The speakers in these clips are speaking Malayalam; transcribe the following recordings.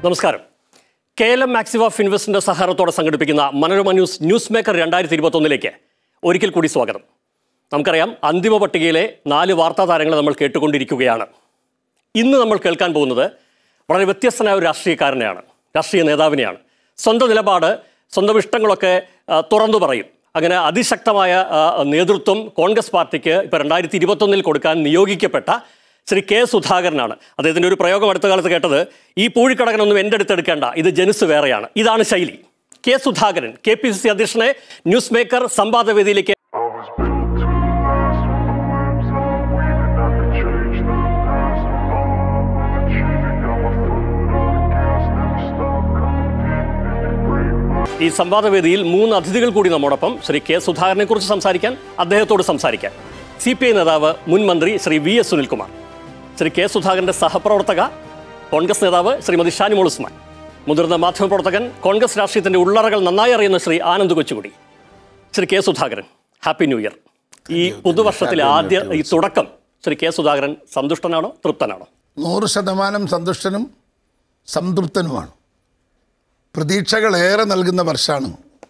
നമസ്കാരം കെ എൽ എം മാക്സിവ് ഓഫ് ഇൻവെസ്റ്റിന്റെ സഹകരണത്തോടെ സംഘടിപ്പിക്കുന്ന മനോരമ ന്യൂസ് ന്യൂസ് മേക്കർ രണ്ടായിരത്തി ഇരുപത്തൊന്നിലേക്ക് ഒരിക്കൽ കൂടി സ്വാഗതം നമുക്കറിയാം അന്തിമ പട്ടികയിലെ നാല് വാർത്താ താരങ്ങളെ നമ്മൾ കേട്ടുകൊണ്ടിരിക്കുകയാണ് ഇന്ന് നമ്മൾ കേൾക്കാൻ പോകുന്നത് വളരെ വ്യത്യസ്തനായ ഒരു രാഷ്ട്രീയക്കാരനെയാണ് രാഷ്ട്രീയ നേതാവിനെയാണ് സ്വന്തം നിലപാട് സ്വന്തം ഇഷ്ടങ്ങളൊക്കെ ആ, തുറന്നു പറയും അങ്ങനെ അതിശക്തമായ ആ, നേതൃത്വം കോൺഗ്രസ് പാർട്ടിക്ക് ഇപ്പോൾ രണ്ടായിരത്തി ഇരുപത്തൊന്നിൽ കൊടുക്കാൻ നിയോഗിക്കപ്പെട്ട ശ്രീ കെ സുധാകരനാണ് അദ്ദേഹത്തിൻ്റെ ഒരു പ്രയോഗം അടുത്ത കാലത്ത് കേട്ടത് ഈ പൂഴിക്കടകനൊന്നും എൻ്റെ അടുത്ത് എടുക്കേണ്ട ഇത് ജനുസ് വേറെയാണ് ഇതാണ് ശൈലി K Sudhakaran K P C C അധ്യക്ഷനെ ന്യൂസ് മേക്കർ സംവാദവേദിയിലേക്ക് I was built to last when the waves are waving. I could change the past alone. Achieving, got my foot on the gas, never stop competing. If you break my ഈ സംവാദവേദിയിൽ മൂന്ന് അതിഥികൾ കൂടി നമ്മോടൊപ്പം ശ്രീ കെ സുധാകരനെ കുറിച്ച് സംസാരിക്കാൻ അദ്ദേഹത്തോട് സംസാരിക്കാൻ സി പി ഐ നേതാവ് മുൻ മന്ത്രി Shri V S Sunilkumar Shri K സുധാകരന്റെ സഹപ്രവർത്തക കോൺഗ്രസ് നേതാവ് ശ്രീമതി ഷാനിമോൾ ഉസ്മാൻ മുതിർന്ന മാധ്യമപ്രവർത്തകൻ കോൺഗ്രസ് രാഷ്ട്രീയത്തിന്റെ ഉള്ളറകൾ നന്നായി അറിയുന്ന Shri Anand Kochukudy Shri K Sudhakaran happy new year ഈ പുതുവർഷത്തിലെ ആദ്യ ഈ തുടക്കം ശ്രീ കെ സുധാകരൻ സന്തുഷ്ടനാണോ തൃപ്തനാണോ നൂറ് ശതമാനം സന്തുഷ്ടനും സംതൃപ്തനുമാണ് പ്രതീക്ഷകളേറെ നൽകുന്ന വർഷമാണ്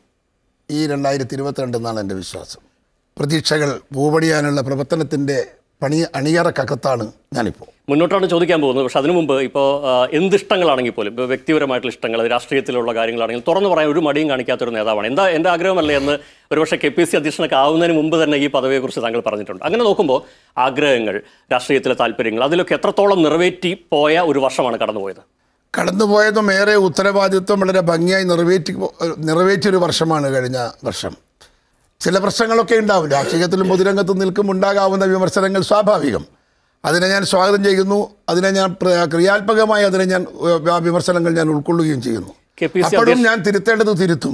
ഈ രണ്ടായിരത്തി ഇരുപത്തിരണ്ട് എന്നാണ് എൻ്റെ വിശ്വാസം പ്രതീക്ഷകൾ പൂവടിയാനുള്ള പ്രവർത്തനത്തിൻ്റെ പണി അണിയറക്കകത്താണ് ഞാനിപ്പോൾ മുന്നോട്ടാണ് ചോദിക്കാൻ പോകുന്നത് പക്ഷെ അതിനു മുമ്പ് ഇപ്പോൾ എന്തിഷ്ടങ്ങളാണെങ്കിൽ പോലും ഇപ്പോൾ വ്യക്തിപരമായിട്ടുള്ള ഇഷ്ടങ്ങൾ രാഷ്ട്രീയത്തിലുള്ള കാര്യങ്ങളാണെങ്കിൽ തുറന്നു പറയാൻ ഒരു മടിയും കാണിക്കാത്ത ഒരു നേതാവാണ് എന്താ എൻ്റെ ആഗ്രഹമല്ലേ എന്ന് ഒരുപക്ഷെ കെ പി സി അധ്യക്ഷനൊക്കെ ആവുന്നതിന് മുമ്പ് തന്നെ ഈ പദവിയെക്കുറിച്ച് താങ്കൾ പറഞ്ഞിട്ടുണ്ട് അങ്ങനെ നോക്കുമ്പോൾ ആഗ്രഹങ്ങൾ രാഷ്ട്രീയത്തിലെ താല്പര്യങ്ങൾ അതിലൊക്കെ എത്രത്തോളം നിറവേറ്റി പോയ ഒരു വർഷമാണ് കടന്നുപോയത് കടന്നുപോയതും ഏറെ ഉത്തരവാദിത്വം വളരെ ഭംഗിയായി നിറവേറ്റി നിറവേറ്റിയൊരു വർഷമാണ് കഴിഞ്ഞ വർഷം ചില പ്രശ്നങ്ങളൊക്കെ ഉണ്ടാവും രാഷ്ട്രീയത്തിലും പൊതുരംഗത്തും നിൽക്കും ഉണ്ടാകാവുന്ന വിമർശനങ്ങൾ സ്വാഭാവികം അതിനെ ഞാൻ സ്വാഗതം ചെയ്യുന്നു അതിനെ ഞാൻ പ്ര- ക്രിയാത്മകമായി അതിനെ ഞാൻ ഏഹ്, ആ വിമർശനങ്ങൾ ഞാൻ ഉൾക്കൊള്ളുകയും ചെയ്യുന്നു കെ പി സി അപ്പോഴും അധ്യക്ഷൻ ഞാൻ തിരുത്തേണ്ടത് തിരുത്തും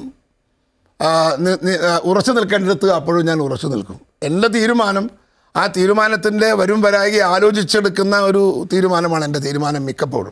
ആ, നി- നി- ആ, ഉറച്ചു നിൽക്കേണ്ടടുത്ത് അപ്പോഴും ഞാൻ ഉറച്ചു നിൽക്കും എൻ്റെ തീരുമാനം ആ തീരുമാനത്തിൻ്റെ വരും വരായി ആലോചിച്ചെടുക്കുന്ന ഒരു തീരുമാനമാണ് എൻ്റെ തീരുമാനം മിക്കപ്പോഴും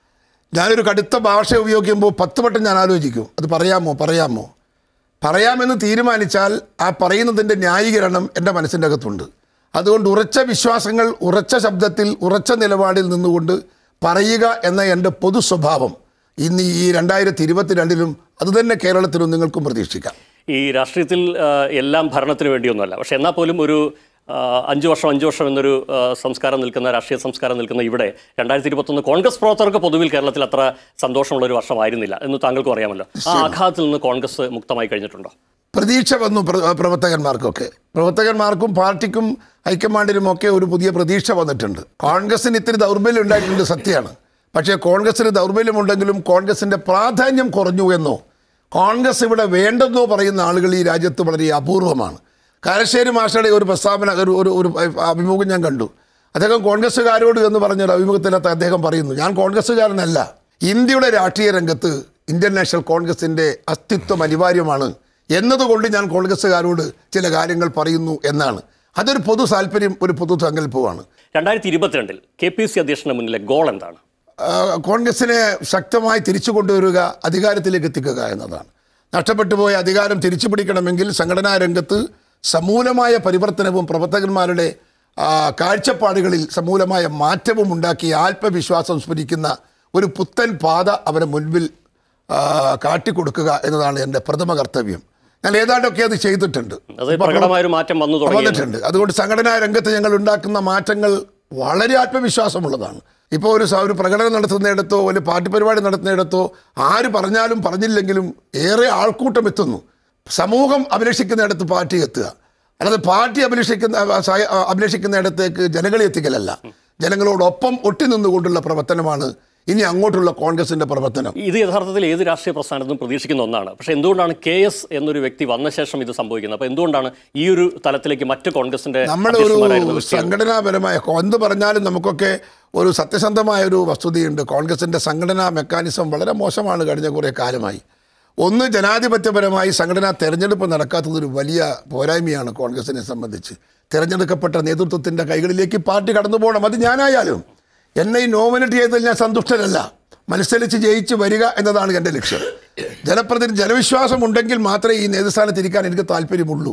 ഞാനൊരു കടുത്ത ഭാഷ ഉപയോഗിക്കുമ്പോൾ പത്ത് വട്ടം ഞാൻ ആലോചിക്കും അത് പറയാമോ പറയാമോ പറയാമെന്ന് തീരുമാനിച്ചാൽ ആ പറയുന്നതിൻ്റെ ന്യായീകരണം എൻ്റെ മനസ്സിൻ്റെ അകത്തുണ്ട് അതുകൊണ്ട് ഉറച്ച വിശ്വാസങ്ങൾ ഉറച്ച ശബ്ദത്തിൽ ഉറച്ച നിലപാടിൽ നിന്നുകൊണ്ട് പറയുക എന്ന എൻ്റെ പൊതു സ്വഭാവം ഇന്ന് ഈ രണ്ടായിരത്തി ഇരുപത്തിരണ്ടിലും അതുതന്നെ കേരളത്തിലും നിങ്ങൾക്കും പ്രതീക്ഷിക്കാം ഈ രാഷ്ട്രീയത്തിൽ ആ, എല്ലാം ഭരണത്തിന് വേണ്ടിയൊന്നുമല്ല പക്ഷെ എന്നാൽ പോലും ഒരു ആ, അഞ്ച് വർഷം അഞ്ച് വർഷം എന്നൊരു ആ, സംസ്കാരം നിൽക്കുന്ന രാഷ്ട്രീയ സംസ്കാരം നിൽക്കുന്ന ഇവിടെ രണ്ടായിരത്തി ഇരുപത്തൊന്ന് കോൺഗ്രസ് പ്രവർത്തകർക്ക് പൊതുവിൽ കേരളത്തിൽ അത്ര സന്തോഷമുള്ള ഒരു വർഷമായിരുന്നില്ല എന്ന് താങ്കൾക്കും അറിയാമല്ലോ ആ ആഘാതത്തിൽ നിന്ന് കോൺഗ്രസ് മുക്തമായി കഴിഞ്ഞിട്ടുണ്ടോ പ്രതീക്ഷ വന്നു പ്ര- പ്രവർത്തകന്മാർക്കൊക്കെ പ്രവർത്തകന്മാർക്കും പാർട്ടിക്കും ഹൈക്കമാൻഡിനുമൊക്കെ ഒരു പുതിയ പ്രതീക്ഷ വന്നിട്ടുണ്ട് കോൺഗ്രസിന് ഇത്തിരി ദൗർബല്യം ഉണ്ടായിട്ടുണ്ട് സത്യമാണ് പക്ഷേ കോൺഗ്രസിന് ദൗർബല്യമുണ്ടെങ്കിലും കോൺഗ്രസിൻ്റെ പ്രാധാന്യം കുറഞ്ഞു എന്നോ കോൺഗ്രസ് ഇവിടെ വേണ്ടെന്നോ പറയുന്ന ആളുകൾ ഈ രാജ്യത്ത് വളരെ അപൂർവമാണ് കാരശ്ശേരി മാഷയുടെ ഒരു പ്രസ്താവന ഒരു ഒരു ഒരു അഭിമുഖം ഞാൻ കണ്ടു അദ്ദേഹം കോൺഗ്രസ്സുകാരോട് എന്ന് പറഞ്ഞൊരു അഭിമുഖത്തിനകത്ത് അദ്ദേഹം പറയുന്നു ഞാൻ കോൺഗ്രസ്സുകാരനല്ല ഇന്ത്യയുടെ രാഷ്ട്രീയ രംഗത്ത് ഇന്ത്യൻ നാഷണൽ കോൺഗ്രസിൻ്റെ അസ്തിത്വം അനിവാര്യമാണ് എന്നതുകൊണ്ട് ഞാൻ കോൺഗ്രസ്സുകാരോട് ചില കാര്യങ്ങൾ പറയുന്നു എന്നാണ് അതൊരു പൊതു താല്പര്യം ഒരു പൊതു സങ്കല്പമാണ് രണ്ടായിരത്തി ഇരുപത്തിരണ്ടിൽ കെ പി സി അധ്യക്ഷന്റെ മുന്നിലെ ഗോൾ എന്താണ് ആ, കോൺഗ്രസിനെ ശക്തമായി തിരിച്ചു കൊണ്ടുവരിക അധികാരത്തിലേക്ക് എത്തിക്കുക എന്നതാണ് നഷ്ടപ്പെട്ടു പോയ അധികാരം തിരിച്ചു പിടിക്കണമെങ്കിൽ സംഘടനാ രംഗത്ത് സമൂലമായ പരിവർത്തനവും പ്രവർത്തകന്മാരുടെ ആ, കാഴ്ചപ്പാടുകളിൽ സമൂലമായ മാറ്റവും ഉണ്ടാക്കി ആത്മവിശ്വാസം സ്മരിക്കുന്ന ഒരു പുത്തൻ പാത അവരെ മുൻപിൽ ആ, കാട്ടിക്കൊടുക്കുക എന്നതാണ് എൻ്റെ പ്രഥമ കർത്തവ്യം ഞാൻ ഏതാണ്ടൊക്കെ അത് ചെയ്തിട്ടുണ്ട് അത് പ്രകടമായ ഒരു മാറ്റം വന്നു തുടങ്ങി വന്നിട്ടുണ്ട് അതുകൊണ്ട് സംഘടനാ രംഗത്ത് ഞങ്ങൾ ഉണ്ടാക്കുന്ന മാറ്റങ്ങൾ വളരെ ആത്മവിശ്വാസമുള്ളതാണ് ഇപ്പോൾ ഒരു സ- ഒരു പ്രകടനം നടത്തുന്നിടത്തോ ഒരു പാർട്ടി പരിപാടി നടത്തുന്നിടത്തോ ആര് പറഞ്ഞാലും പറഞ്ഞില്ലെങ്കിലും ഏറെ ആൾക്കൂട്ടം എത്തുന്നു സമൂഹം അഭിലഷിക്കുന്നിടത്ത് പാർട്ടി എത്തുക അല്ലാതെ പാർട്ടി അഭിലഷിക്കുന്ന അ, സ- അഭിലഷിക്കുന്നിടത്തേക്ക് ജനങ്ങളെ എത്തിക്കലല്ല ജനങ്ങളോടൊപ്പം ഒട്ടി നിന്നുകൊണ്ടുള്ള പ്രവർത്തനമാണ് ഇനി അങ്ങോട്ടുള്ള കോൺഗ്രസിൻ്റെ പ്രവർത്തനം ഇത് യഥാർത്ഥത്തിൽ ഏത് രാഷ്ട്രീയ പ്രസ്ഥാനത്തും പ്രതീക്ഷിക്കുന്ന ഒന്നാണ് പക്ഷേ എന്തുകൊണ്ടാണ് കെ എസ് എന്നൊരു വ്യക്തി വന്ന ശേഷം ഇത് സംഭവിക്കുന്നത് അപ്പോൾ എന്തുകൊണ്ടാണ് ഈ ഒരു തലത്തിലേക്ക് മറ്റ് കോൺഗ്രസിന്റെ നമ്മുടെ അധ്യക്ഷന്മാരായിരുന്ന ഒരു വ്യക്തികൾ സംഘടനാപരമായ എന്ത് പറഞ്ഞാലും നമുക്കൊക്കെ ഒരു സത്യസന്ധമായ ഒരു വസ്തുതയുണ്ട് കോൺഗ്രസിൻ്റെ സംഘടനാ മെക്കാനിസം വളരെ മോശമാണ് കഴിഞ്ഞ കുറേ കാലമായി ഒന്ന് ജനാധിപത്യപരമായി സംഘടനാ തെരഞ്ഞെടുപ്പ് നടക്കാത്തത് ഒരു വലിയ പോരായ്മയാണ് കോൺഗ്രസിനെ സംബന്ധിച്ച് തിരഞ്ഞെടുക്കപ്പെട്ട നേതൃത്വത്തിൻ്റെ കൈകളിലേക്ക് പാർട്ടി കടന്നു പോകണം അത് ഞാനായാലും എന്നെ ഈ നോമിനേറ്റ് ചെയ്തതിൽ ഞാൻ സന്തുഷ്ടനല്ല മത്സരിച്ച് ജയിച്ച് വരിക എന്നതാണ് എൻ്റെ ലക്ഷ്യം ജനപ്രതിനിധി ജനവിശ്വാസം ഉണ്ടെങ്കിൽ മാത്രമേ ഈ നേതൃസ്ഥാനത്ത് ഇരിക്കാൻ എനിക്ക് താല്പര്യമുള്ളൂ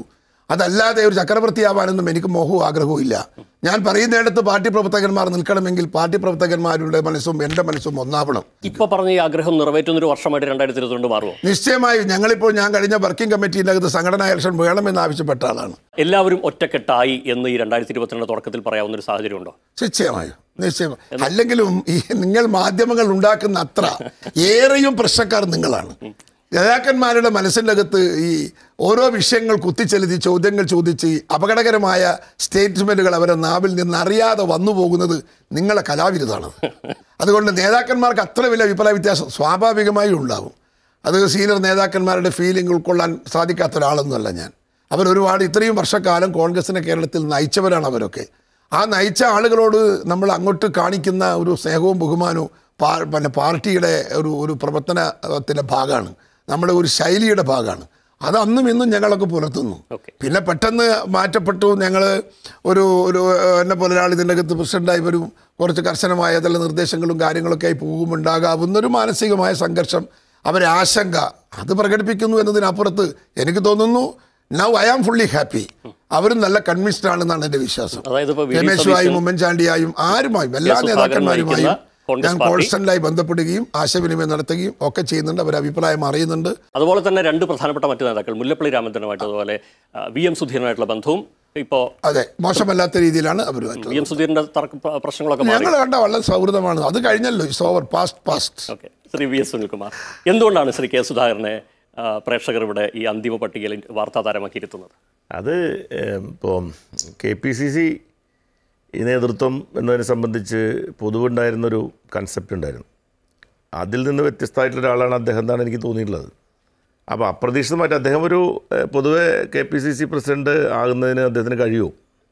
അതല്ലാതെ ഒരു ചക്രവർത്തിയാവാനൊന്നും എനിക്ക് മോഹവും ആഗ്രഹവും ഇല്ല ഞാൻ പറയുന്നിടത്ത് പാർട്ടി പ്രവർത്തകന്മാർ നിൽക്കണമെങ്കിൽ പാർട്ടി പ്രവർത്തകന്മാരുടെ മനസ്സും എൻ്റെ മനസ്സും ഒന്നാവണം ഇപ്പൊ പറഞ്ഞ ഈ ആഗ്രഹം നിറവേറ്റുന്ന ഒരു വർഷമായിട്ട് രണ്ടായിരത്തി ഇരുപത്തിരണ്ട് മാറുമോ നിശ്ചയമായും ഞങ്ങളിപ്പോൾ ഞാൻ കഴിഞ്ഞ വർക്കിംഗ് കമ്മിറ്റിൻ്റെ അകത്ത് സംഘടനാ ഇലക്ഷൻ വേണമെന്ന് ആവശ്യപ്പെട്ട ആളാണ് എല്ലാവരും ഒറ്റക്കെട്ടായി എന്ന് ഈ രണ്ടായിരത്തി ഇരുപത്തിരണ്ട് തുടക്കത്തിൽ പറയാവുന്ന ഒരു സാഹചര്യമുണ്ടോ നിശ്ചയമായും നിശ്ചയമായും അല്ലെങ്കിലും ഈ നിങ്ങൾ മാധ്യമങ്ങൾ ഉണ്ടാക്കുന്ന അത്ര ഏറെയും പ്രശ്നക്കാർ നിങ്ങളാണ് നേതാക്കന്മാരുടെ മനസ്സിൻ്റെ അകത്ത് ഈ ഓരോ വിഷയങ്ങൾ കുത്തിച്ചെലുത്തി ചോദ്യങ്ങൾ ചോദിച്ച് അപകടകരമായ സ്റ്റേറ്റ്മെൻറ്റുകൾ അവരുടെ നാവിൽ നിന്ന് അറിയാതെ വന്നു പോകുന്നത് നിങ്ങളെ കലാവിരുതാണ് അതുകൊണ്ട് നേതാക്കന്മാർക്ക് അത്ര വലിയ അഭിപ്രായ വ്യത്യാസം സ്വാഭാവികമായും ഉണ്ടാവും അത് സീനിയർ നേതാക്കന്മാരുടെ ഫീലിംഗ് ഉൾക്കൊള്ളാൻ സാധിക്കാത്ത ഒരാളൊന്നുമല്ല ഞാൻ അവരൊരുപാട് ഇത്രയും വർഷക്കാലം കോൺഗ്രസിനെ കേരളത്തിൽ നയിച്ചവരാണ് അവരൊക്കെ ആ നയിച്ച ആളുകളോട് നമ്മൾ അങ്ങോട്ട് കാണിക്കുന്ന ഒരു സ്നേഹവും ബഹുമാനവും പാ പിന്നെ പാർട്ടിയുടെ ഒരു ഒരു പ്രവർത്തനത്തിൻ്റെ ഭാഗമാണ് നമ്മുടെ ഒരു ശൈലിയുടെ ഭാഗമാണ് അത് അന്നും ഇന്നും ഞങ്ങളൊക്കെ പുലർത്തുന്നു ഓക്കെ പിന്നെ പെട്ടെന്ന് മാറ്റപ്പെട്ടു ഞങ്ങൾ ഒരു ഒരു ഏഹ്, എന്നെ പോലെ ഒരാൾ ഇതിൻ്റെ അകത്ത് പ്രസിഡൻ്റായി വരും കുറച്ച് കർശനമായ ചില നിർദ്ദേശങ്ങളും കാര്യങ്ങളൊക്കെ ആയി പോകുമുണ്ടാകാവുന്ന ഒരു മാനസികമായ സംഘർഷം അവരെ ആശങ്ക അത് പ്രകടിപ്പിക്കുന്നു എന്നതിനപ്പുറത്ത് എനിക്ക് തോന്നുന്നു now I am fully happy അവരും നല്ല കൺവിൻസ്ഡ് ആണെന്നാണ് എൻ്റെ വിശ്വാസം അതായത് ഇപ്പൊ വി ഡി രമേശുമായും സതീശൻ ഉമ്മൻചാണ്ടിയായും ആരുമായും എല്ലാ സുധാകരൻ നേതാക്കന്മാരുമായും നയിക്കുന്ന കോൺഗ്രസ് ഞാൻ പാർട്ടി കോൺസ്റ്റന്റായി ബന്ധപ്പെടുകയും ആശയവിനിമയം നടത്തുകയും ഒക്കെ ചെയ്യുന്നുണ്ട് അവരുടെ അഭിപ്രായം അറിയുന്നുണ്ട് അതുപോലെ തന്നെ രണ്ട് പ്രധാനപ്പെട്ട മറ്റു നേതാക്കൾ മുല്ലപ്പള്ളി രാമചന്ദ്രനുമായിട്ട് അതുപോലെ ആ, വി എം സുധീരനായിട്ടുള്ള ബന്ധവും ഇപ്പോൾ അതെ മോശമല്ലാത്ത രീതിയിലാണ് അവരുമായിട്ട് വി എം സുധീരന്റെ തർക്ക പ്ര- പ്രശ്നങ്ങളൊക്കെ മാറി ഞങ്ങൾ കണ്ട വളരെ സൗഹൃദമാണ് അത് കഴിഞ്ഞല്ലോ it's over past past okay Shri V S Sunilkumar എന്തുകൊണ്ടാണ് ശ്രീ കെ സുധാകരനെ ആ, പ്രേക്ഷകർ ഇവിടെ ഈ അന്തിമ പട്ടികയിൽ വാർത്താ താരമാക്കിയിരുത്തുന്നത് അത് ഇപ്പോൾ കെ പി സി സി ഈ നേതൃത്വം എന്നതിനെ സംബന്ധിച്ച് പൊതുവുണ്ടായിരുന്നൊരു കൺസെപ്റ്റ് ഉണ്ടായിരുന്നു അതിൽ നിന്ന് വ്യത്യസ്തമായിട്ടുള്ള ഒരാളാണ് അദ്ദേഹം എന്നാണ് എനിക്ക് തോന്നിയിട്ടുള്ളത് അപ്പോൾ അപ്രതീക്ഷിതമായിട്ട് അദ്ദേഹം ഒരു ഏഹ്, പൊതുവെ K P C C president ആകുന്നതിന് അദ്ദേഹത്തിന് കഴിയുമോ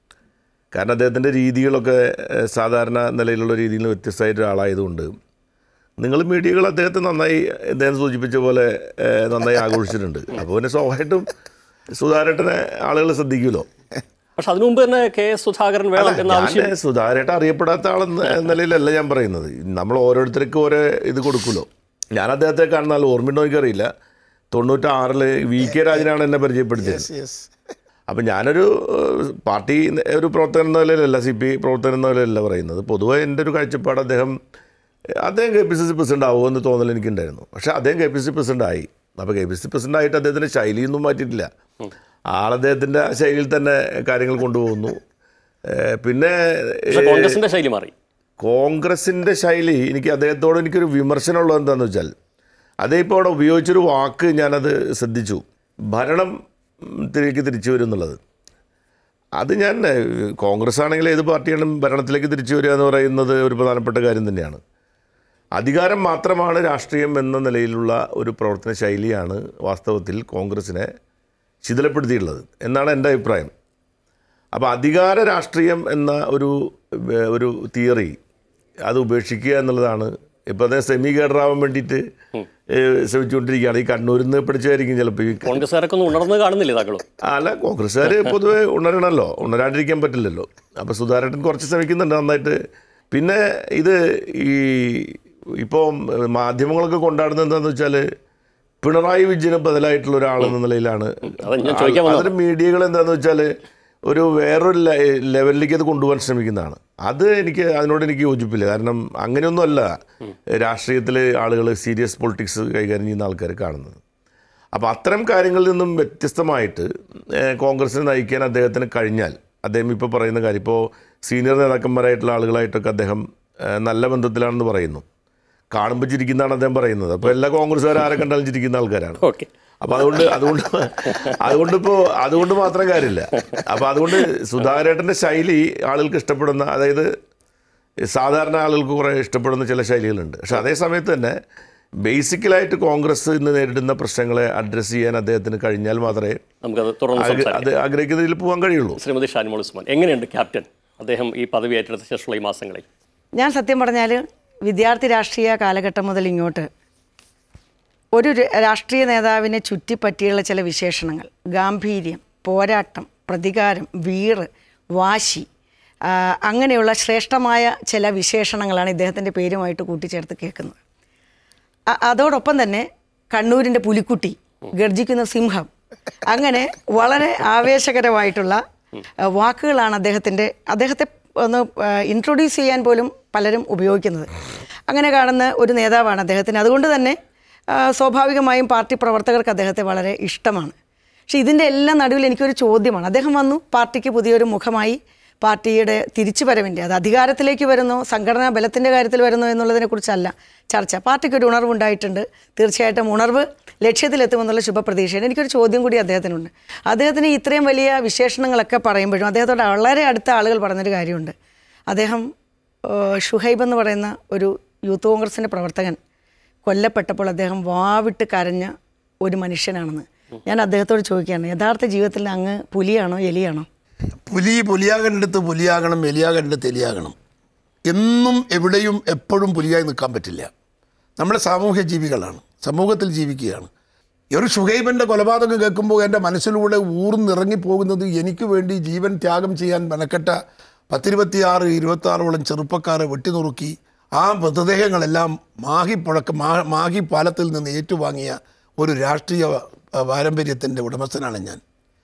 കാരണം അദ്ദേഹത്തിൻ്റെ രീതികളൊക്കെ ഏഹ്, സാധാരണ നിലയിലുള്ള രീതിയിൽ നിന്ന് വ്യത്യസ്തമായിട്ട് ഒരാളായതുകൊണ്ട് നിങ്ങൾ മീഡിയകൾ അദ്ദേഹത്തെ നന്നായി അദ്ദേഹം സൂചിപ്പിച്ച പോലെ ഏഹ്, നന്നായി ആഘോഷിച്ചിട്ടുണ്ട് അപ്പോൾ പിന്നെ സ്വാഭാവികമായിട്ടും സുധാരേട്ടനെ ആളുകൾ ശ്രദ്ധിക്കുമല്ലോ പക്ഷെ അതിനു മുമ്പ് തന്നെ കെ എസ് സുധാകരൻ വേണം എന്ന ആവശ്യം ഞാൻ സുധാരേട്ട അറിയപ്പെടാത്ത ആളെന്ന നിലയിലല്ല ഞാൻ പറയുന്നത് നമ്മൾ ഓരോരുത്തർക്കും ഓരോ ഇത് കൊടുക്കുമല്ലോ ഞാൻ അദ്ദേഹത്തെ കാണുന്നാൽ ഓർമ്മയുണ്ടോ എനിക്കറിയില്ല തൊണ്ണൂറ്റാറിൽ വി കെ രാജനാണ് എന്നെ പരിചയപ്പെടുത്തിയത് അപ്പം ഞാനൊരു ഏഹ്, പാർട്ടി ഒരു പ്രവർത്തകൻ എന്ന നിലയിലല്ല സി പി പ്രവർത്തകൻ എന്ന നിലയിലല്ല പറയുന്നത് പൊതുവെ എൻ്റെ ഒരു കാഴ്ചപ്പാട് അദ്ദേഹം അദ്ദേഹം K P C C president ആവുമെന്ന് തോന്നൽ എനിക്കുണ്ടായിരുന്നു പക്ഷേ അദ്ദേഹം K P C C president ആയി അപ്പോൾ കെ പി സി പ്രസിഡന്റ് ആയിട്ട് അദ്ദേഹത്തിൻ്റെ ശൈലിയൊന്നും മാറ്റിയിട്ടില്ല ആളദ്ദേഹത്തിൻ്റെ ആ ശൈലിയിൽ തന്നെ കാര്യങ്ങൾ കൊണ്ടുപോകുന്നു ഏഹ്, പിന്നെ പക്ഷെ കോൺഗ്രസിന്റെ ശൈലി മാറി കോൺഗ്രസിൻ്റെ ശൈലി എനിക്ക് അദ്ദേഹത്തോട് എനിക്കൊരു വിമർശനമുള്ളത് എന്താണെന്ന് വെച്ചാൽ അതേ ഇപ്പോൾ അവിടെ ഉപയോഗിച്ചൊരു വാക്ക് ഞാനത് ശ്രദ്ധിച്ചു ഭരണം തിരികെ തിരിച്ചു വരും എന്നുള്ളത് അത് ഞാൻ ഏഹ്, കോൺഗ്രസ് ആണെങ്കിൽ ഏത് പാർട്ടിയാണ് ഭരണത്തിലേക്ക് തിരിച്ചു വരിക എന്ന് പറയുന്നത് ഒരു പ്രധാനപ്പെട്ട കാര്യം തന്നെയാണ് അധികാരം മാത്രമാണ് രാഷ്ട്രീയം എന്ന നിലയിലുള്ള ഒരു പ്രവർത്തന ശൈലിയാണ് വാസ്തവത്തിൽ കോൺഗ്രസിനെ ശിഥിലപ്പെടുത്തിയിട്ടുള്ളത് എന്നാണ് എൻ്റെ അഭിപ്രായം അപ്പോൾ അധികാര രാഷ്ട്രീയം എന്ന ഒരു ഏഹ്, ഒരു തിയറി അത് ഉപേക്ഷിക്കുക എന്നുള്ളതാണ് ഇപ്പോൾ അതേ സെമി കേഡറാവാൻ വേണ്ടിയിട്ട് ഏഹ്, ശ്രമിച്ചുകൊണ്ടിരിക്കുകയാണ് ഈ കണ്ണൂരിൽ നിന്ന് പഠിച്ചായിരിക്കും ചിലപ്പോൾ ഈ കോൺഗ്രസ്സുകാരൊക്കെ ഒന്ന് ഉണർന്ന് കാണുന്നില്ലേ താങ്കളും അല്ല കോൺഗ്രസ്സുകാർ പൊതുവെ ഉണരണമല്ലോ ഉണരാണ്ടിരിക്കാൻ പറ്റില്ലല്ലോ അപ്പോൾ സുധാരേട്ടൻ കുറച്ച് ശ്രമിക്കുന്നുണ്ട് നന്നായിട്ട് പിന്നെ ഇത് ഈ ഇപ്പോൾ മാധ്യമങ്ങളൊക്കെ കൊണ്ടാടുന്നത് എന്താണെന്ന് വെച്ചാൽ പിണറായി വിജയന് ബദലായിട്ടുള്ള ഒരാളെന്ന നിലയിലാണ് അത് ഞാൻ ചോദിക്കാൻ വന്നതാ. അതിന് മീഡിയകൾ എന്താണെന്ന് വെച്ചാൽ ഒരു വേറൊരു ലെ- ലെവലിലേക്ക് അത് കൊണ്ടുപോകാൻ ശ്രമിക്കുന്നതാണ് അത് എനിക്ക് അതിനോട് എനിക്ക് യോജിപ്പില്ല കാരണം അങ്ങനെയൊന്നുമല്ല രാഷ്ട്രീയത്തിൽ ആളുകൾ സീരിയസ് പൊളിറ്റിക്സ് കൈകാര്യം ചെയ്യുന്ന ആൾക്കാർ കാണുന്നത് അപ്പോൾ അത്തരം കാര്യങ്ങളിൽ നിന്നും വ്യത്യസ്തമായിട്ട് ഏഹ്, കോൺഗ്രസിനെ നയിക്കാൻ അദ്ദേഹത്തിന് കഴിഞ്ഞാൽ അദ്ദേഹം ഇപ്പോൾ പറയുന്ന കാര്യം ഇപ്പോൾ സീനിയർ നേതാക്കന്മാരായിട്ടുള്ള ആളുകളായിട്ടൊക്കെ അദ്ദേഹം ഏഹ്, നല്ല ബന്ധത്തിലാണെന്ന് പറയുന്നു കാണുമ്പോൾ ചിരിക്കുന്നതാണ് അദ്ദേഹം പറയുന്നത് അപ്പോൾ എല്ലാ കോൺഗ്രസ്സുകാരും ആരെ കണ്ടാലും ചിരിക്കുന്ന ആൾക്കാരാണ് ഓക്കെ അപ്പോൾ അതുകൊണ്ട് അതുകൊണ്ട് അതുകൊണ്ടിപ്പോൾ അതുകൊണ്ട് മാത്രം കാര്യമില്ല അപ്പോൾ അതുകൊണ്ട് സുധാകരേട്ടൻ്റെ ശൈലി ആളുകൾക്ക് ഇഷ്ടപ്പെടുന്ന അതായത് സാധാരണ ആളുകൾക്ക് കുറേ ഇഷ്ടപ്പെടുന്ന ചില ശൈലികളുണ്ട് പക്ഷെ അതേ സമയത്ത് തന്നെ ബേസിക്കലായിട്ട് കോൺഗ്രസ് ഇന്ന് നേരിടുന്ന പ്രശ്നങ്ങളെ അഡ്രസ്സ് ചെയ്യാൻ അദ്ദേഹത്തിന് കഴിഞ്ഞാൽ മാത്രമേ നമുക്കത് തുടർന്ന് ആഗ്ര- സംസാരിക്കാം അത് ആഗ്രഹിക്കുന്നതിൽ പോകാൻ കഴിയുള്ളൂ ശ്രീമതി ഷാനിമോൾ ഉസ്മാൻ എങ്ങനെയുണ്ട് ക്യാപ്റ്റൻ അദ്ദേഹം ഈ പദവി ഏറ്റെടുത്ത ശേഷമുള്ള ഈ മാസങ്ങളിൽ ഞാൻ സത്യം പറഞ്ഞാൽ വിദ്യാർത്ഥി രാഷ്ട്രീയ കാലഘട്ടം മുതൽ ഇങ്ങോട്ട് ഒരു ര- രാഷ്ട്രീയ നേതാവിനെ ചുറ്റിപ്പറ്റിയുള്ള ചില വിശേഷണങ്ങൾ ഗാംഭീര്യം പോരാട്ടം പ്രതികാരം വീറ് വാശി ആ, അങ്ങനെയുള്ള ശ്രേഷ്ഠമായ ചില വിശേഷണങ്ങളാണ് ഇദ്ദേഹത്തിൻ്റെ പേരുമായിട്ട് കൂട്ടിച്ചേർത്ത് കേൾക്കുന്നത് അ- അതോടൊപ്പം തന്നെ കണ്ണൂരിൻ്റെ പുലിക്കുട്ടി ഗർജിക്കുന്ന സിംഹം അങ്ങനെ വളരെ ആവേശകരമായിട്ടുള്ള ആ, വാക്കുകളാണ് അദ്ദേഹത്തിൻ്റെ അദ്ദേഹത്തെ ഒന്ന് ഇൻട്രൊഡ്യൂസ് ചെയ്യാൻ പോലും പലരും ഉപയോഗിക്കുന്നത് അങ്ങനെ കാണുന്ന ഒരു നേതാവാണ് അദ്ദേഹത്തിന് അതുകൊണ്ട് തന്നെ ആ, സ്വാഭാവികമായും പാർട്ടി പ്രവർത്തകർക്ക് അദ്ദേഹത്തെ വളരെ ഇഷ്ടമാണ് പക്ഷേ ഇതിൻ്റെ എല്ലാം നടുവിൽ എനിക്കൊരു ചോദ്യമാണ് അദ്ദേഹം വന്നു പാർട്ടിക്ക് പുതിയൊരു മുഖമായി പാർട്ടിയുടെ തിരിച്ചുവരവിൻ്റെ അത് അധികാരത്തിലേക്ക് വരുന്നോ സംഘടനാ ബലത്തിൻ്റെ കാര്യത്തിൽ വരുന്നോ എന്നുള്ളതിനെക്കുറിച്ചല്ല ചർച്ച പാർട്ടിക്ക് ഒരു ഉണർവുണ്ടായിട്ടുണ്ട് തീർച്ചയായിട്ടും ഉണർവ് ലക്ഷ്യത്തിലെത്തുമെന്നുള്ള ശുഭപ്രതീക്ഷയാണ് എനിക്കൊരു ചോദ്യം കൂടി അദ്ദേഹത്തിനുണ്ട് അദ്ദേഹത്തിന് ഇത്രയും വലിയ വിശേഷണങ്ങളൊക്കെ പറയുമ്പോഴും അദ്ദേഹത്തോട് വളരെ അടുത്ത ആളുകൾ പറഞ്ഞൊരു കാര്യമുണ്ട് അദ്ദേഹം ഏഹ്, ഷുഹൈബ് എന്ന് പറയുന്ന ഒരു യൂത്ത് കോൺഗ്രസിൻ്റെ പ്രവർത്തകൻ കൊല്ലപ്പെട്ടപ്പോൾ അദ്ദേഹം വാവിട്ട് കരഞ്ഞ ഒരു മനുഷ്യനാണെന്ന് ഞാൻ അദ്ദേഹത്തോട് ചോദിക്കുകയാണ് യഥാർത്ഥ ജീവിതത്തിൽ അങ്ങ് പുലിയാണോ എലിയാണോ പുലി പുലിയാകേണ്ടടുത്ത് പുലിയാകണം എലിയാകേണ്ടടുത്ത് എലിയാകണം എന്നും എവിടെയും എപ്പോഴും പുലിയായി നിൽക്കാൻ പറ്റില്ല നമ്മൾ സാമൂഹ്യ ജീവികളാണ് സമൂഹത്തിൽ ജീവിക്കുകയാണ് ഈ ഒരു ഷുഹൈബിൻ്റെ കൊലപാതകം കേൾക്കുമ്പോൾ എൻ്റെ മനസ്സിലൂടെ ഊർന്നിറങ്ങി പോകുന്നത് എനിക്ക് വേണ്ടി ജീവൻ ത്യാഗം ചെയ്യാൻ മെനക്കെട്ട പത്തിരുപത്തിയാറ് ഇരുപത്താറോളം ചെറുപ്പക്കാരെ വെട്ടിനുറുക്കി ആ മൃതദേഹങ്ങളെല്ലാം മാഹി പുഴക്ക് മാ മാഹി പാലത്തിൽ നിന്ന് ഏറ്റുവാങ്ങിയ ഒരു രാഷ്ട്രീയ അഹ്, പാരമ്പര്യത്തിൻ്റെ ഉടമസ്ഥനാണ് ഞാൻ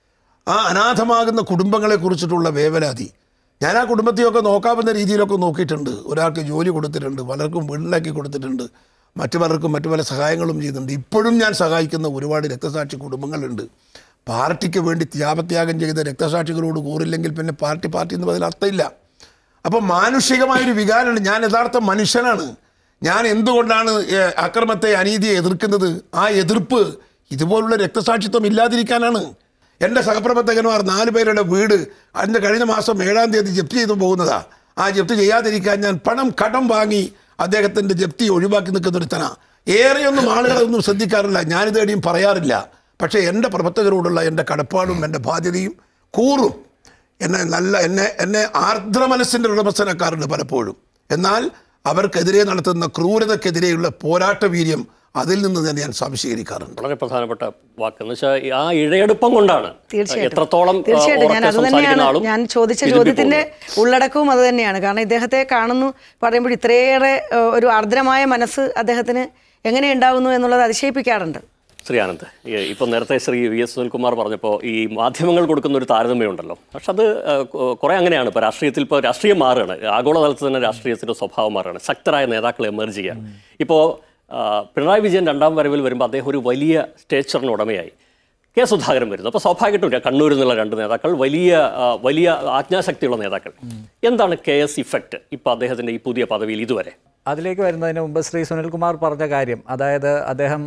ആ അനാഥമാകുന്ന കുടുംബങ്ങളെ കുറിച്ചിട്ടുള്ള വേവലാതി ഞാൻ ആ കുടുംബത്തെയൊക്കെ നോക്കാവുന്ന രീതിയിലൊക്കെ നോക്കിയിട്ടുണ്ട് ഒരാൾക്ക് ജോലി കൊടുത്തിട്ടുണ്ട് പലർക്കും വീടുണ്ടാക്കി കൊടുത്തിട്ടുണ്ട് മറ്റു പലർക്കും മറ്റു പല സഹായങ്ങളും ചെയ്തിട്ടുണ്ട് ഇപ്പോഴും ഞാൻ സഹായിക്കുന്ന ഒരുപാട് രക്തസാക്ഷി കുടുംബങ്ങളുണ്ട് പാർട്ടിക്ക് വേണ്ടി ത്യാഗത്യാഗം ചെയ്ത രക്തസാക്ഷികളോട് കൂറില്ലെങ്കിൽ പിന്നെ പാർട്ടി പാർട്ടി എന്ന് പറയുന്ന അർത്ഥമില്ല അപ്പോൾ മാനുഷികമായൊരു വികാരമുണ്ട് ഞാൻ യഥാർത്ഥ മനുഷ്യനാണ് ഞാൻ എന്തുകൊണ്ടാണ് ഏഹ്, അക്രമത്തെ അനീതിയെ എതിർക്കുന്നത് ആ എതിർപ്പ് ഇതുപോലുള്ള രക്തസാക്ഷിത്വം ഇല്ലാതിരിക്കാനാണ് എൻ്റെ സഹപ്രവർത്തകന്മാർ നാല് പേരുടെ വീട് അതിൻ്റെ കഴിഞ്ഞ മാസം ഏഴാം തീയതി ജപ്തി ചെയ്തു പോകുന്നതാ ആ ജപ്തി ചെയ്യാതിരിക്കാൻ ഞാൻ പണം കടം വാങ്ങി അദ്ദേഹത്തിൻ്റെ ജപ്തി ഒഴിവാക്കി നിൽക്കുന്നൊരുത്തനാ ഏറെയൊന്നും ആളുകളൊന്നും ശ്രദ്ധിക്കാറില്ല ഞാനിതേടിയും പറയാറില്ല പക്ഷേ എൻ്റെ പ്രവർത്തകരോടുള്ള എൻ്റെ കടപ്പാടും എൻ്റെ ബാധ്യതയും കൂറും എന്നെ നല്ല എന്നെ എന്നെ ആർദ്ര മനസ്സിൻ്റെ ഉടമസ്ഥനാക്കാറുണ്ട് പലപ്പോഴും എന്നാൽ അവർക്കെതിരെ നടത്തുന്ന ക്രൂരതക്കെതിരെയുള്ള പോരാട്ട വീര്യം അതിൽ നിന്ന് തന്നെ ഞാൻ സംശീകരിക്കാറുണ്ട് വളരെ പ്രധാനപ്പെട്ട വാക്ക് എന്ന് വെച്ചാൽ ഈ ആ ഇഴയെടുപ്പം കൊണ്ടാണ് തീർച്ചയായിട്ടും എത്രത്തോളം ആ, തീർച്ചയായിട്ടും ഞാൻ ഉറക്കെ അത് സംസാരിക്കുന്ന തന്നെയാണ് ആളും ഞാൻ ചോദിച്ച ഇതിൽ ചോദ്യത്തിന്റെ ഉള്ളടക്കവും അത് തന്നെയാണ് കാരണം ഇദ്ദേഹത്തെ കാണുന്നു പറയുമ്പോൾ ഇത്രയേറെ ഏഹ്, ഒരു ആർദ്രമായ മനസ്സ് അദ്ദേഹത്തിന് എങ്ങനെ ഉണ്ടാകുന്നു എന്നുള്ളത് അതിശയിപ്പിക്കാറുണ്ട് ശ്രീ ആനന്ദ് ഈ- ഇപ്പം നേരത്തെ ശ്രീ വി എസ് സുനിൽകുമാർ പറഞ്ഞപ്പോൾ ഈ മാധ്യമങ്ങൾ കൊടുക്കുന്ന ഒരു താരതമ്യമുണ്ടല്ലോ പക്ഷെ അത് ആ, കൊ- കുറേ അങ്ങനെയാണ് ഇപ്പോൾ രാഷ്ട്രീയത്തിൽ ഇപ്പോൾ രാഷ്ട്രീയം മാറുകയാണ് ആഗോളതലത്തിൽ തന്നെ രാഷ്ട്രീയത്തിൻ്റെ സ്വഭാവം മാറുകയാണ് ശക്തരായ നേതാക്കൾ എമർജ് ചെയ്യുകയാണ് ഇപ്പോൾ ആ, പിണറായി വിജയൻ രണ്ടാം വരവിൽ വരുമ്പോൾ അദ്ദേഹം ഒരു വലിയ സ്റ്റേച്ചറിന് ഉടമയായി കെ സുധാകരൻ വരുന്നു അപ്പോൾ സ്വാഭാവികമായിട്ടും കണ്ണൂരിൽ നിന്നുള്ള രണ്ട് നേതാക്കൾ വലിയ ആ, വലിയ ആജ്ഞാശക്തിയുള്ള നേതാക്കൾ എന്താണ് കെ എസ് ഇഫക്റ്റ് ഇപ്പോൾ അദ്ദേഹത്തിൻ്റെ ഈ പുതിയ പദവിയിൽ ഇതുവരെ അതിലേക്ക് വരുന്നതിന് മുമ്പ് ശ്രീ സുനിൽകുമാർ പറഞ്ഞ കാര്യം അതായത് അദ്ദേഹം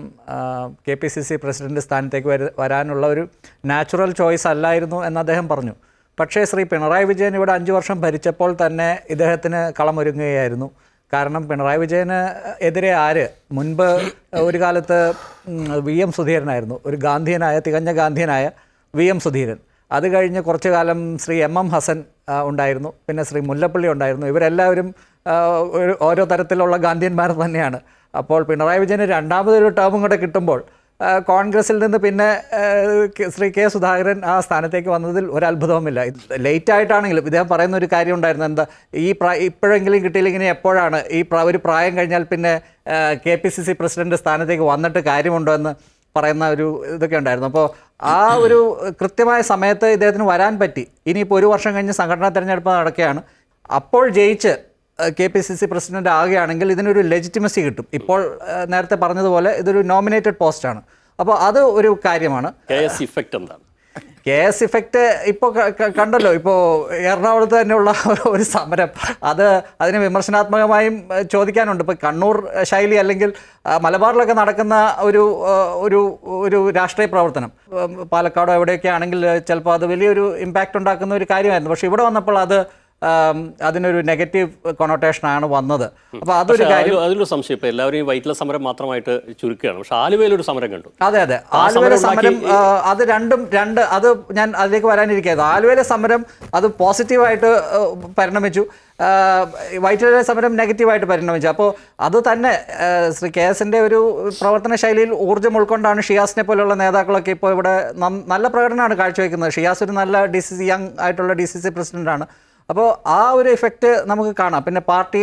K P C C president സ്ഥാനത്തേക്ക് വര വരാനുള്ള ഒരു നാച്ചുറൽ ചോയ്സ് അല്ലായിരുന്നു എന്ന് അദ്ദേഹം പറഞ്ഞു പക്ഷേ ശ്രീ പിണറായി വിജയൻ ഇവിടെ അഞ്ച് വർഷം ഭരിച്ചപ്പോൾ തന്നെ ഇദ്ദേഹത്തിന് കളമൊരുങ്ങുകയായിരുന്നു കാരണം പിണറായി വിജയന് എതിരെ ആര് മുൻപ് ഒരു കാലത്ത് ഉം, വി എം സുധീരനായിരുന്നു ഒരു ഗാന്ധിയനായ തികഞ്ഞ ഗാന്ധിയനായ വി എം സുധീരൻ അത് കഴിഞ്ഞ് കുറച്ചു കാലം ശ്രീ എം എം ഹസൻ ആ, ഉണ്ടായിരുന്നു പിന്നെ ശ്രീ മുല്ലപ്പള്ളി ഉണ്ടായിരുന്നു ഇവരെല്ലാവരും ആ, ഒരു ഓരോ തരത്തിലുള്ള ഗാന്ധിയന്മാർ തന്നെയാണ് അപ്പോൾ പിണറായി വിജയന് രണ്ടാമതൊരു ടേമും കൂടെ കിട്ടുമ്പോൾ ആ, കോൺഗ്രസിൽ നിന്ന് പിന്നെ ആ, കെ- ശ്രീ കെ സുധാകരൻ ആ സ്ഥാനത്തേക്ക് വന്നതിൽ ഒരു അത്ഭുതവുമില്ല ലേറ്റ് ആയിട്ടാണെങ്കിലും ഇദ്ദേഹം പറയുന്ന ഒരു കാര്യം ഉണ്ടായിരുന്നു എന്താ ഈ പ്രായ ഇപ്പോഴെങ്കിലും കിട്ടിയില്ലെങ്കിൽ എപ്പോഴാണ് ഈ പ്രാ- ഒരു പ്രായം കഴിഞ്ഞാൽ പിന്നെ K P C C president സ്ഥാനത്തേക്ക് വന്നിട്ട് കാര്യമുണ്ടോ എന്ന് പറയുന്ന ഒരു ഇതൊക്കെ ഉണ്ടായിരുന്നു അപ്പോൾ ആ ഒരു കൃത്യമായ സമയത്ത് ഇദ്ദേഹത്തിന് വരാൻ പറ്റി ഇനിയിപ്പോൾ ഒരു വർഷം കഴിഞ്ഞ് സംഘടനാ തെരഞ്ഞെടുപ്പ് നടക്കുകയാണ് അപ്പോൾ ജയിച്ച് K P C C president ആകുകയാണെങ്കിൽ ഇതിനൊരു ലെജിറ്റിമസി കിട്ടും ഇപ്പോൾ ഏഹ്, നേരത്തെ പറഞ്ഞതുപോലെ ഇതൊരു നോമിനേറ്റഡ് പോസ്റ്റാണ് അപ്പോൾ അത് ഒരു കാര്യമാണ് കെ എസ് ഇഫക്റ്റ് എന്താണ് കെ എസ് ഇഫക്റ്റ് ഇപ്പോൾ കണ്ടല്ലോ ഇപ്പോൾ എറണാകുളത്ത് തന്നെയുള്ള ഒരു- ഒരു സമരം അത് അതിന് വിമർശനാത്മകമായും ഏഹ്, ചോദിക്കാനുണ്ട് ഇപ്പോൾ കണ്ണൂർ ശൈലി അല്ലെങ്കിൽ ആ, മലബാറിലൊക്കെ നടക്കുന്ന ഒരു ആ, ഒരു ഒരു രാഷ്ട്രീയ പ്രവർത്തനം ഉം, പാലക്കാടോ എവിടെയൊക്കെ ആണെങ്കിൽ ചിലപ്പോൾ അത് വലിയൊരു ഇമ്പാക്റ്റ് ഉണ്ടാക്കുന്ന ഒരു കാര്യമായിരുന്നു പക്ഷേ ഇവിടെ വന്നപ്പോൾ അത് ആം, അതിനൊരു നെഗറ്റീവ് കൊണോട്ടേഷനാണ് വന്നത് അപ്പോൾ അതൊരു പക്ഷേ കാര്യം അതിലൊരു- അതിലൊരു സംശയം ഇപ്പൊ എല്ലാവരും ഈ വൈറ്റില സമരം മാത്രമായിട്ട് ചുരുക്കുകയാണ് പക്ഷെ ആലുവയിലൊരു സമരം കണ്ടു അതെ അതെ ആ ആലുവയിലെ സമരം സമരം ഉണ്ടാക്കി- ആ, അത് രണ്ടും രണ്ട് അത് ഞാൻ അതിലേക്ക് വരാനിരിക്കുന്നത് ആലുവയിലെ സമരം അത് പോസിറ്റീവായിട്ട് ആ, പരിണമിച്ചു ആ, വൈറ്റിലെ സമരം നെഗറ്റീവായിട്ട് പരിണമിച്ചു അപ്പോൾ അത് തന്നെ ആ, ശ്രീ കെ എസിൻ്റെ ഒരു പ്രവർത്തന ശൈലിയിൽ ഊർജ്ജം ഉൾക്കൊണ്ടാണ് ഷിയാസിനെ പോലുള്ള നേതാക്കളൊക്കെ ഇപ്പോൾ ഇവിടെ നം- നല്ല പ്രകടനമാണ് കാഴ്ചവെക്കുന്നത് ഷിയാസ് ഒരു നല്ല ഡി സി സി യങ് ആയിട്ടുള്ള ഡി സി സി പ്രസിഡൻ്റാണ് അപ്പോൾ ആ ഒരു ഇഫക്റ്റ് നമുക്ക് കാണാം പിന്നെ പാർട്ടിയിൽ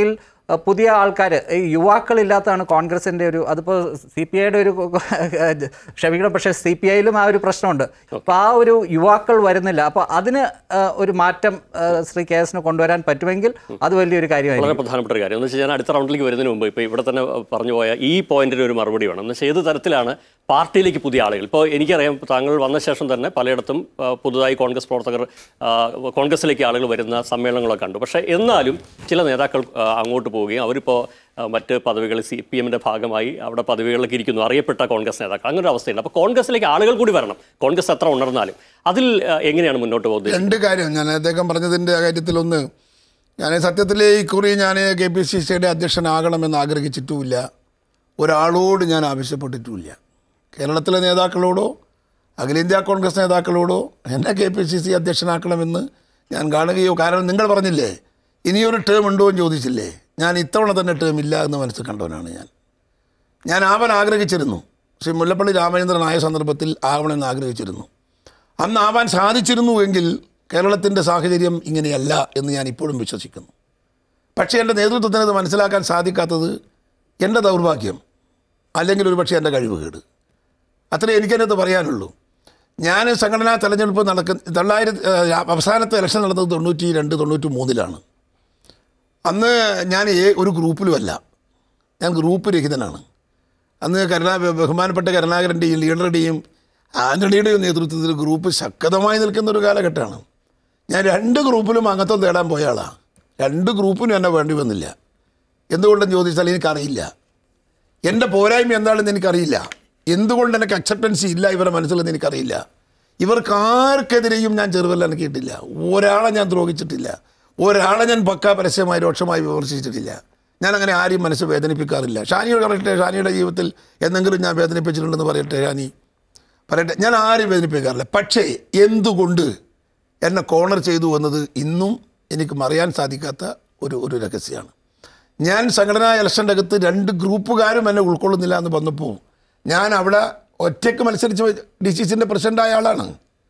അഹ് പുതിയ ആൾക്കാർ ഈ യുവാക്കളില്ലാത്തതാണ് കോൺഗ്രസിൻ്റെ ഒരു അതിപ്പോൾ സി പി ഐയുടെ ഒരു ക്ഷമിക്കണം പക്ഷേ സി പി ഐയിലും ആ ഒരു പ്രശ്നമുണ്ട് അപ്പോൾ ആ ഒരു യുവാക്കൾ വരുന്നില്ല അപ്പോൾ അതിന് അഹ് ഒരു മാറ്റം അഹ് ശ്രീ കെ എസിന് കൊണ്ടുവരാൻ പറ്റുമെങ്കിൽ അത് വലിയൊരു കാര്യമായിരിക്കും വളരെ പ്രധാനപ്പെട്ട ഒരു കാര്യം എന്ന് വെച്ചാൽ ഞാൻ അടുത്ത റൗണ്ടിലേക്ക് വരുന്നതിന് മുമ്പ് ഇപ്പോൾ ഇവിടെ തന്നെ പറഞ്ഞു പോയ ഈ പോയിന്റിന് ഒരു മറുപടി വേണം എന്ന് വെച്ചാൽ ഏത് തരത്തിലാണ് പാർട്ടിയിലേക്ക് പുതിയ ആളുകൾ ഇപ്പോൾ എനിക്കറിയാം ഇപ്പോൾ താങ്കൾ വന്ന ശേഷം തന്നെ പലയിടത്തും ആ, പുതുതായി കോൺഗ്രസ് പ്രവർത്തകർ ആ, കോൺഗ്രസിലേക്ക് ആളുകൾ വരുന്ന സമ്മേളനങ്ങളൊക്കെ കണ്ടു പക്ഷേ എന്നാലും ചില നേതാക്കൾ ആ, അങ്ങോട്ട് പോവുകയും അവരിപ്പോൾ ആ, മറ്റ് പദവികൾ സി പി എമ്മിൻ്റെ ഭാഗമായി അവിടെ പദവികളിലേക്ക് ഇരിക്കുന്നു അറിയപ്പെട്ട കോൺഗ്രസ് നേതാക്കൾ അങ്ങനെ ഒരു അവസ്ഥയുണ്ട് അപ്പോൾ കോൺഗ്രസിലേക്ക് ആളുകൾ കൂടി വരണം കോൺഗ്രസ് എത്ര ഉണർന്നാലും അതിൽ ആ, എങ്ങനെയാണ് മുന്നോട്ട് പോകുന്നത് രണ്ട് കാര്യം ഞാൻ അദ്ദേഹം പറഞ്ഞതിൻ്റെ കാര്യത്തിലൊന്ന് ഞാൻ സത്യത്തിൽ ഈ കുറി ഞാൻ കെ പി സി സിയുടെ അധ്യക്ഷനാകണമെന്ന് ആഗ്രഹിച്ചിട്ടുമില്ല ഒരാളോട് ഞാൻ ആവശ്യപ്പെട്ടിട്ടുമില്ല കേരളത്തിലെ നേതാക്കളോടോ അഖിലേന്ത്യാ കോൺഗ്രസ് നേതാക്കളോടോ എന്നെ കെ പി സി സി അധ്യക്ഷനാക്കണമെന്ന് ഞാൻ കാണുകയോ കാരണം നിങ്ങൾ പറഞ്ഞില്ലേ ഇനിയൊരു ടേം ഉണ്ടോ എന്ന് ചോദിച്ചില്ലേ ഞാൻ ഇത്തവണ തന്നെ ടേം ഇല്ല എന്ന് മനസ്സിൽ കണ്ടവനാണ് ഞാൻ ഞാൻ ആവാൻ ആഗ്രഹിച്ചിരുന്നു ശ്രീ മുല്ലപ്പള്ളി രാമചന്ദ്രൻ ആയ സന്ദർഭത്തിൽ ആവണമെന്ന് ആഗ്രഹിച്ചിരുന്നു അന്ന് ആവാൻ സാധിച്ചിരുന്നു എങ്കിൽ കേരളത്തിൻ്റെ സാഹചര്യം ഇങ്ങനെയല്ല എന്ന് ഞാൻ ഇപ്പോഴും വിശ്വസിക്കുന്നു പക്ഷേ എൻ്റെ നേതൃത്വത്തിന് അത് മനസ്സിലാക്കാൻ സാധിക്കാത്തത് എൻ്റെ ദൗർഭാഗ്യം അല്ലെങ്കിൽ ഒരു പക്ഷേ എൻ്റെ കഴിവുകേട് അത്രേ എനിക്കതിനകത്ത് പറയാനുള്ളൂ ഞാൻ സംഘടനാ തെരഞ്ഞെടുപ്പ് നടക്കുന്ന തൊള്ളായിരത്തി ഏഹ്, അവസാനത്തെ ഇലക്ഷൻ നടന്നത് തൊണ്ണൂറ്റി രണ്ട് തൊണ്ണൂറ്റി മൂന്നിലാണ് അന്ന് ഞാൻ ഏ- ഒരു ഗ്രൂപ്പിലുമല്ല ഞാൻ ഗ്രൂപ്പ് രഹിതനാണ് അന്ന് കരുണാ ബഹുമാനപ്പെട്ട കരുണാകരൻ്റെയും ലീഡറുടെയും ആന്റണിയുടെയും നേതൃത്വത്തിൽ ഗ്രൂപ്പ് ശക്തമായി നിൽക്കുന്ന ഒരു കാലഘട്ടമാണ് ഞാൻ രണ്ട് ഗ്രൂപ്പിലും അംഗത്വം തേടാൻ പോയ ആളാണ് രണ്ട് ഗ്രൂപ്പിനും എന്നെ വേണ്ടി വന്നില്ല എന്തുകൊണ്ടെന്ന് ചോദിച്ചാൽ എനിക്കറിയില്ല എൻ്റെ പോരായ്മ എന്താണെന്ന് എനിക്കറിയില്ല എന്തുകൊണ്ട് എനിക്ക് അക്സെപ്റ്റൻസി ഇല്ല ഇവരുടെ മനസ്സിലെന്ന് എനിക്കറിയില്ല ഇവർക്ക് ആർക്കെതിരെയും ഞാൻ ചെറുവല്ല എനിക്കിട്ടില്ല ഒരാളെ ഞാൻ ദ്രോഹിച്ചിട്ടില്ല ഒരാളെ ഞാൻ പക്ക പരസ്യമായി രോക്ഷമായി വിമർശിച്ചിട്ടില്ല ഞാൻ അങ്ങനെ ആരെയും മനസ്സ് വേദനിപ്പിക്കാറില്ല ഷാനിയോട് പറയട്ടെ ഷാനിയുടെ ജീവിതത്തിൽ എന്തെങ്കിലും ഞാൻ വേദനിപ്പിച്ചിട്ടുണ്ടെന്ന് പറയട്ടെ ഷാനി പറയട്ടെ ഞാൻ ആരെയും വേദനിപ്പിക്കാറില്ല പക്ഷേ എന്തുകൊണ്ട് എന്നെ കോർണർ ചെയ്തു എന്നത് ഇന്നും എനിക്ക് മറിയാൻ സാധിക്കാത്ത ഒരു ഒരു രഹസ്യമാണ് ഞാൻ സംഘടനാ ഇലക്ഷൻ്റെ അകത്ത് രണ്ട് ഗ്രൂപ്പുകാരും എന്നെ ഉൾക്കൊള്ളുന്നില്ല എന്ന് വന്നപ്പോൾ ഞാൻ അവിടെ ഒറ്റയ്ക്ക് മത്സരിച്ച് ഡി സി സിൻ്റെ പ്രസിഡൻ്റായ ആളാണ്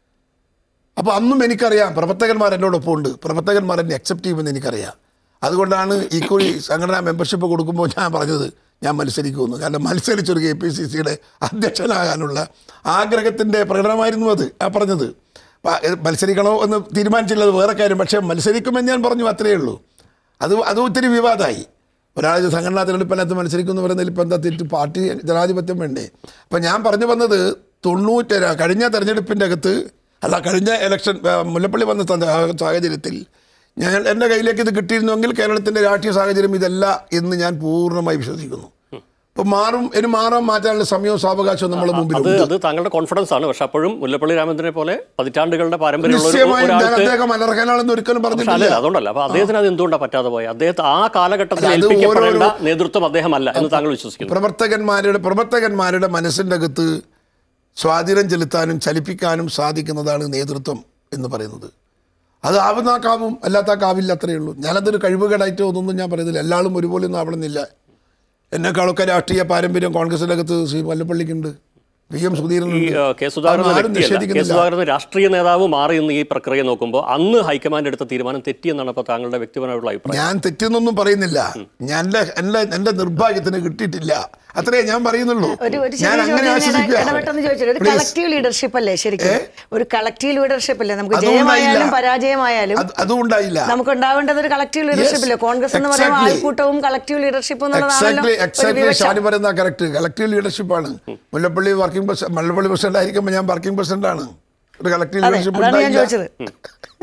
അപ്പോൾ അന്നും എനിക്കറിയാം പ്രവർത്തകന്മാർ എന്നോടൊപ്പം ഉണ്ട് പ്രവർത്തകന്മാർ എന്നെ അക്സെപ്റ്റ് ചെയ്യുമെന്ന് എനിക്കറിയാം അതുകൊണ്ടാണ് ഇക്കുറി സംഘടനാ മെമ്പർഷിപ്പ് കൊടുക്കുമ്പോൾ ഞാൻ പറഞ്ഞത് ഞാൻ മത്സരിക്കുമെന്ന് കാരണം മത്സരിച്ചൊരു കെ പി സി സിയുടെ അധ്യക്ഷനാകാനുള്ള ആഗ്രഹത്തിൻ്റെ പ്രകടനമായിരുന്നു അത് ആ പറഞ്ഞത് പ- ഏ, മത്സരിക്കണോ എന്ന് തീരുമാനിച്ചില്ലത് വേറെ കാര്യം പക്ഷേ മത്സരിക്കുമെന്ന് ഞാൻ പറഞ്ഞു അത്രയേ ഉള്ളൂ അത് അത് ഒത്തിരി വിവാദമായി ഒരാൾ സംഘടനാ തിരഞ്ഞെടുപ്പിനകത്ത് മത്സരിക്കുന്നു പറയുന്നതിൽ ഇപ്പം എന്താ തെറ്റ് പാർട്ടി ജനാധിപത്യം വേണ്ടേ അപ്പം ഞാൻ പറഞ്ഞു വന്നത് തൊണ്ണൂറ്റി കഴിഞ്ഞ തെരഞ്ഞെടുപ്പിൻ്റെ അകത്ത് അല്ല കഴിഞ്ഞ ഇലക്ഷൻ ആ, മുല്ലപ്പള്ളി വന്ന സന്ദ- സാഹചര്യത്തിൽ ഞാൻ എൻ്റെ കയ്യിലേക്ക് ഇത് കിട്ടിയിരുന്നുവെങ്കിൽ കേരളത്തിൻ്റെ രാഷ്ട്രീയ സാഹചര്യം ഇതല്ല എന്ന് ഞാൻ പൂർണ്ണമായി വിശ്വസിക്കുന്നു ഇപ്പം മാറും ഇനി മാറാൻ മാറ്റാനുള്ള സമയവും സാവകാശവും നമ്മുടെ അത് മുമ്പിലുണ്ട് അത് താങ്കളുടെ കോൺഫിഡൻസ് ആണ് പക്ഷെ അപ്പോഴും മുല്ലപ്പള്ളി രാമചന്ദ്രനെ പോലെ പതിറ്റാണ്ടുകളുടെ പാരമ്പര്യമുള്ള ഒരു- നിശ്ചയമായും ഞാൻ ഒരാൾക്ക് അദ്ദേഹം അനർഹനാണെന്ന് ഒരിക്കലും പക്ഷെ പറഞ്ഞിട്ടില്ല അല്ല അതുകൊണ്ടല്ല അപ്പൊ അദ്ദേഹത്തിന് അത് എന്തുകൊണ്ടാണ് പറ്റാതെ പോയത് അദ്ദേഹത്തെ ആ കാലഘട്ടത്തിൽ അല്ല, അത് ഏൽപ്പിക്കപ്പെടേണ്ട ഓരോരോ- നേതൃത്വം അദ്ദേഹമല്ല എന്ന് താങ്കൾ വിശ്വസിക്കുന്നു പ്രവർത്തകന്മാരുടെ പ്രവർത്തകന്മാരുടെ മനസ്സിൻ്റെ അകത്ത് സ്വാധീനം ചെലുത്താനും ചലിപ്പിക്കാനും സാധിക്കുന്നതാണ് നേതൃത്വം എന്ന് പറയുന്നത് അത് ആവുന്നാക്കാവും അല്ലാത്താക്കാവില്ല അത്രയേ ഉള്ളൂ ഞാനതൊരു കഴിവുകേടായിട്ടോ ഒന്നും ഞാൻ പറയുന്നില്ല എല്ലാവരും ഒരുപോലെ ഒന്നും ആവണമെന്നില്ല എന്നെക്കാളൊക്കെ രാഷ്ട്രീയ പാരമ്പര്യം കോൺഗ്രസിൻ്റെ അകത്ത് ശ്രീ വല്ലപ്പള്ളിക്കുണ്ട് വി എം ഈ സുധീരനുണ്ട് ഏഹ്, കെ സുധാകരൻ അതൊന്നും എന്ന ആരും വ്യക്തിയല്ല കെ നിഷേധിക്കുന്നില്ല സുധാകരൻ രാഷ്ട്രീയ നേതാവ് മാറി എന്ന് ഈ പ്രക്രിയ നോക്കുമ്പോൾ അന്ന് ഹൈക്കമാൻഡ് എടുത്ത തീരുമാനം തെറ്റിയെന്നാണ് ഇപ്പോൾ താങ്കളുടെ വ്യക്തിപരമായിട്ടുള്ള അഭിപ്രായം ഞാൻ തെറ്റെന്നൊന്നും പറയുന്നില്ല ഞാൻ എൻ്റെ എൻ്റെ എൻ്റെ നിർഭാഗ്യത്തിന് കിട്ടിയിട്ടില്ല അത്രേ ഞാൻ പറയുന്നുള്ളൂ ഒരു ഒരു ഞാൻ ചെറിയ അങ്ങനെ ചോദ്യം ഞാൻ ആശ്വസിക്കുക ഇടപെട്ടെന്ന് ചോദിച്ചത് ഒരു Please. കളക്റ്റീവ് ലീഡർഷിപ്പ് അല്ലേ ശരിക്കും ഒരു കളക്റ്റീവ് ലീഡർഷിപ്പ് അല്ലേ നമുക്ക് അതും ഉണ്ടായില്ല. ജയമായാലും പരാജയമായാലും അത് അതും ഉണ്ടായില്ല നമുക്ക് ഉണ്ടാവേണ്ടത് ഒരു കളക്റ്റീവ് ലീഡർഷിപ്പ് അല്ലേ കോൺഗ്രസ് എന്ന് പറയുമ്പോൾ exactly. ആൾക്കൂട്ടവും കളക്റ്റീവ് ലീഡർഷിപ്പ് എന്നുള്ളതാണല്ലോ എക്സാക്ട്ലി ഒരു എക്സാക്ട്ലി വിവക്ഷ. ഷാനി പറയുന്ന കറക്റ്റ് കളക്റ്റീവ് ലീഡർഷിപ്പാണ് Mullappally working president Mullappally president ആയിരിക്കുമ്പോൾ ഞാൻ വർക്കിംഗ് പ്രസിഡന്റ് ആണ് ഒരു കളക്റ്റീവ് അതെ ലീഡർഷിപ്പ് അതാണ് ഞാൻ ഉണ്ടായില്ല ചോദിച്ചത്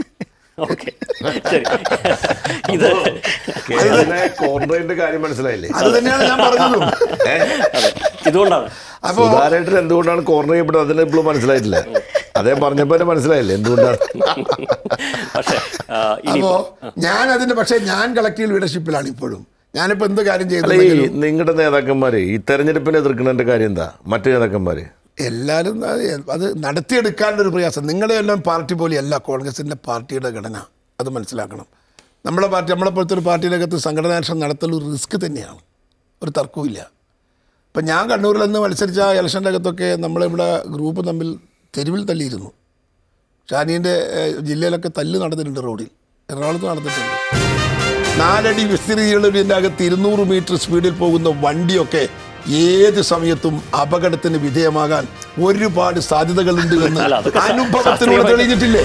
ഓക്കെ ശരി ഇത് കേരളത്തിലെ കോർണറിന്റെ കാര്യം മനസ്സിലായില്ലേ അത് തന്നെയാണ് ഞാൻ പറഞ്ഞതും അതെ ഇതുകൊണ്ടാണ് അപ്പോൾ സുധാരേട്ടൻ എന്തുകൊണ്ടാണ് കോർണർ ചെയ്യപ്പെട്ടത് അതിന് ഇപ്പോഴും മനസ്സിലായിട്ടില്ല അദ്ദേഹം പറഞ്ഞപ്പോൾ തന്നെ മനസ്സിലായില്ലേ എന്തുകൊണ്ടാണ് പക്ഷേ ആ, ഇനി അപ്പോൾ ഞാൻ അതിന്റെ പക്ഷേ ഞാൻ കളക്റ്റീവ് ലീഡർഷിപ്പിലാണ് ഇപ്പോഴും ഞാനിപ്പോൾ എന്ത് കാര്യം അല്ല ഈ ചെയ്തു നിങ്ങളുടെ നേതാക്കന്മാര് ഈ തെരഞ്ഞെടുപ്പിനെ എതിർക്കുന്നതിന്റെ കാര്യം എന്താ മറ്റു നേതാക്കന്മാര് എല്ലാവരും അത് അത് നടത്തിയെടുക്കാനുള്ളൊരു പ്രയാസം നിങ്ങളെല്ലാം പാർട്ടി പോലെയല്ല കോൺഗ്രസിൻ്റെ പാർട്ടിയുടെ ഘടന അത് മനസ്സിലാക്കണം നമ്മളെ പാർട്ടി നമ്മളെ പോലത്തെ ഒരു പാർട്ടിയിലകത്ത് സംഘടനാലക്ഷം നടത്തൽ ഒരു റിസ്ക് തന്നെയാണ് ഒരു തർക്കവുമില്ല ഇപ്പം ഞാൻ കണ്ണൂരിൽ നിന്ന് മത്സരിച്ച ആ ഇലക്ഷൻ്റെ അകത്തൊക്കെ നമ്മളിവിടെ ഗ്രൂപ്പ് തമ്മിൽ തെരുവിൽ തല്ലിയിരുന്നു ഷാനീൻ്റെ ഏഹ്, ജില്ലയിലൊക്കെ തല്ല് നടന്നിട്ടുണ്ട് റോഡിൽ എറണാകുളത്ത് നടന്നിട്ടുണ്ട് നാലടി വിസ്തൃതിയുള്ളതിൻ്റെ അകത്ത് ഇരുന്നൂറ് മീറ്റർ സ്പീഡിൽ പോകുന്ന വണ്ടിയൊക്കെ ഏത് സമയത്തും അപകടത്തിന് വിധേയമാകാൻ ഒരുപാട് സാധ്യതകളുണ്ട് എന്ന് അല്ല, അതൊക്കെ ശാ- അനുഭവത്തിലൂടെ ശാസ്ത്രീയമായി- തെളിഞ്ഞിട്ടില്ലേ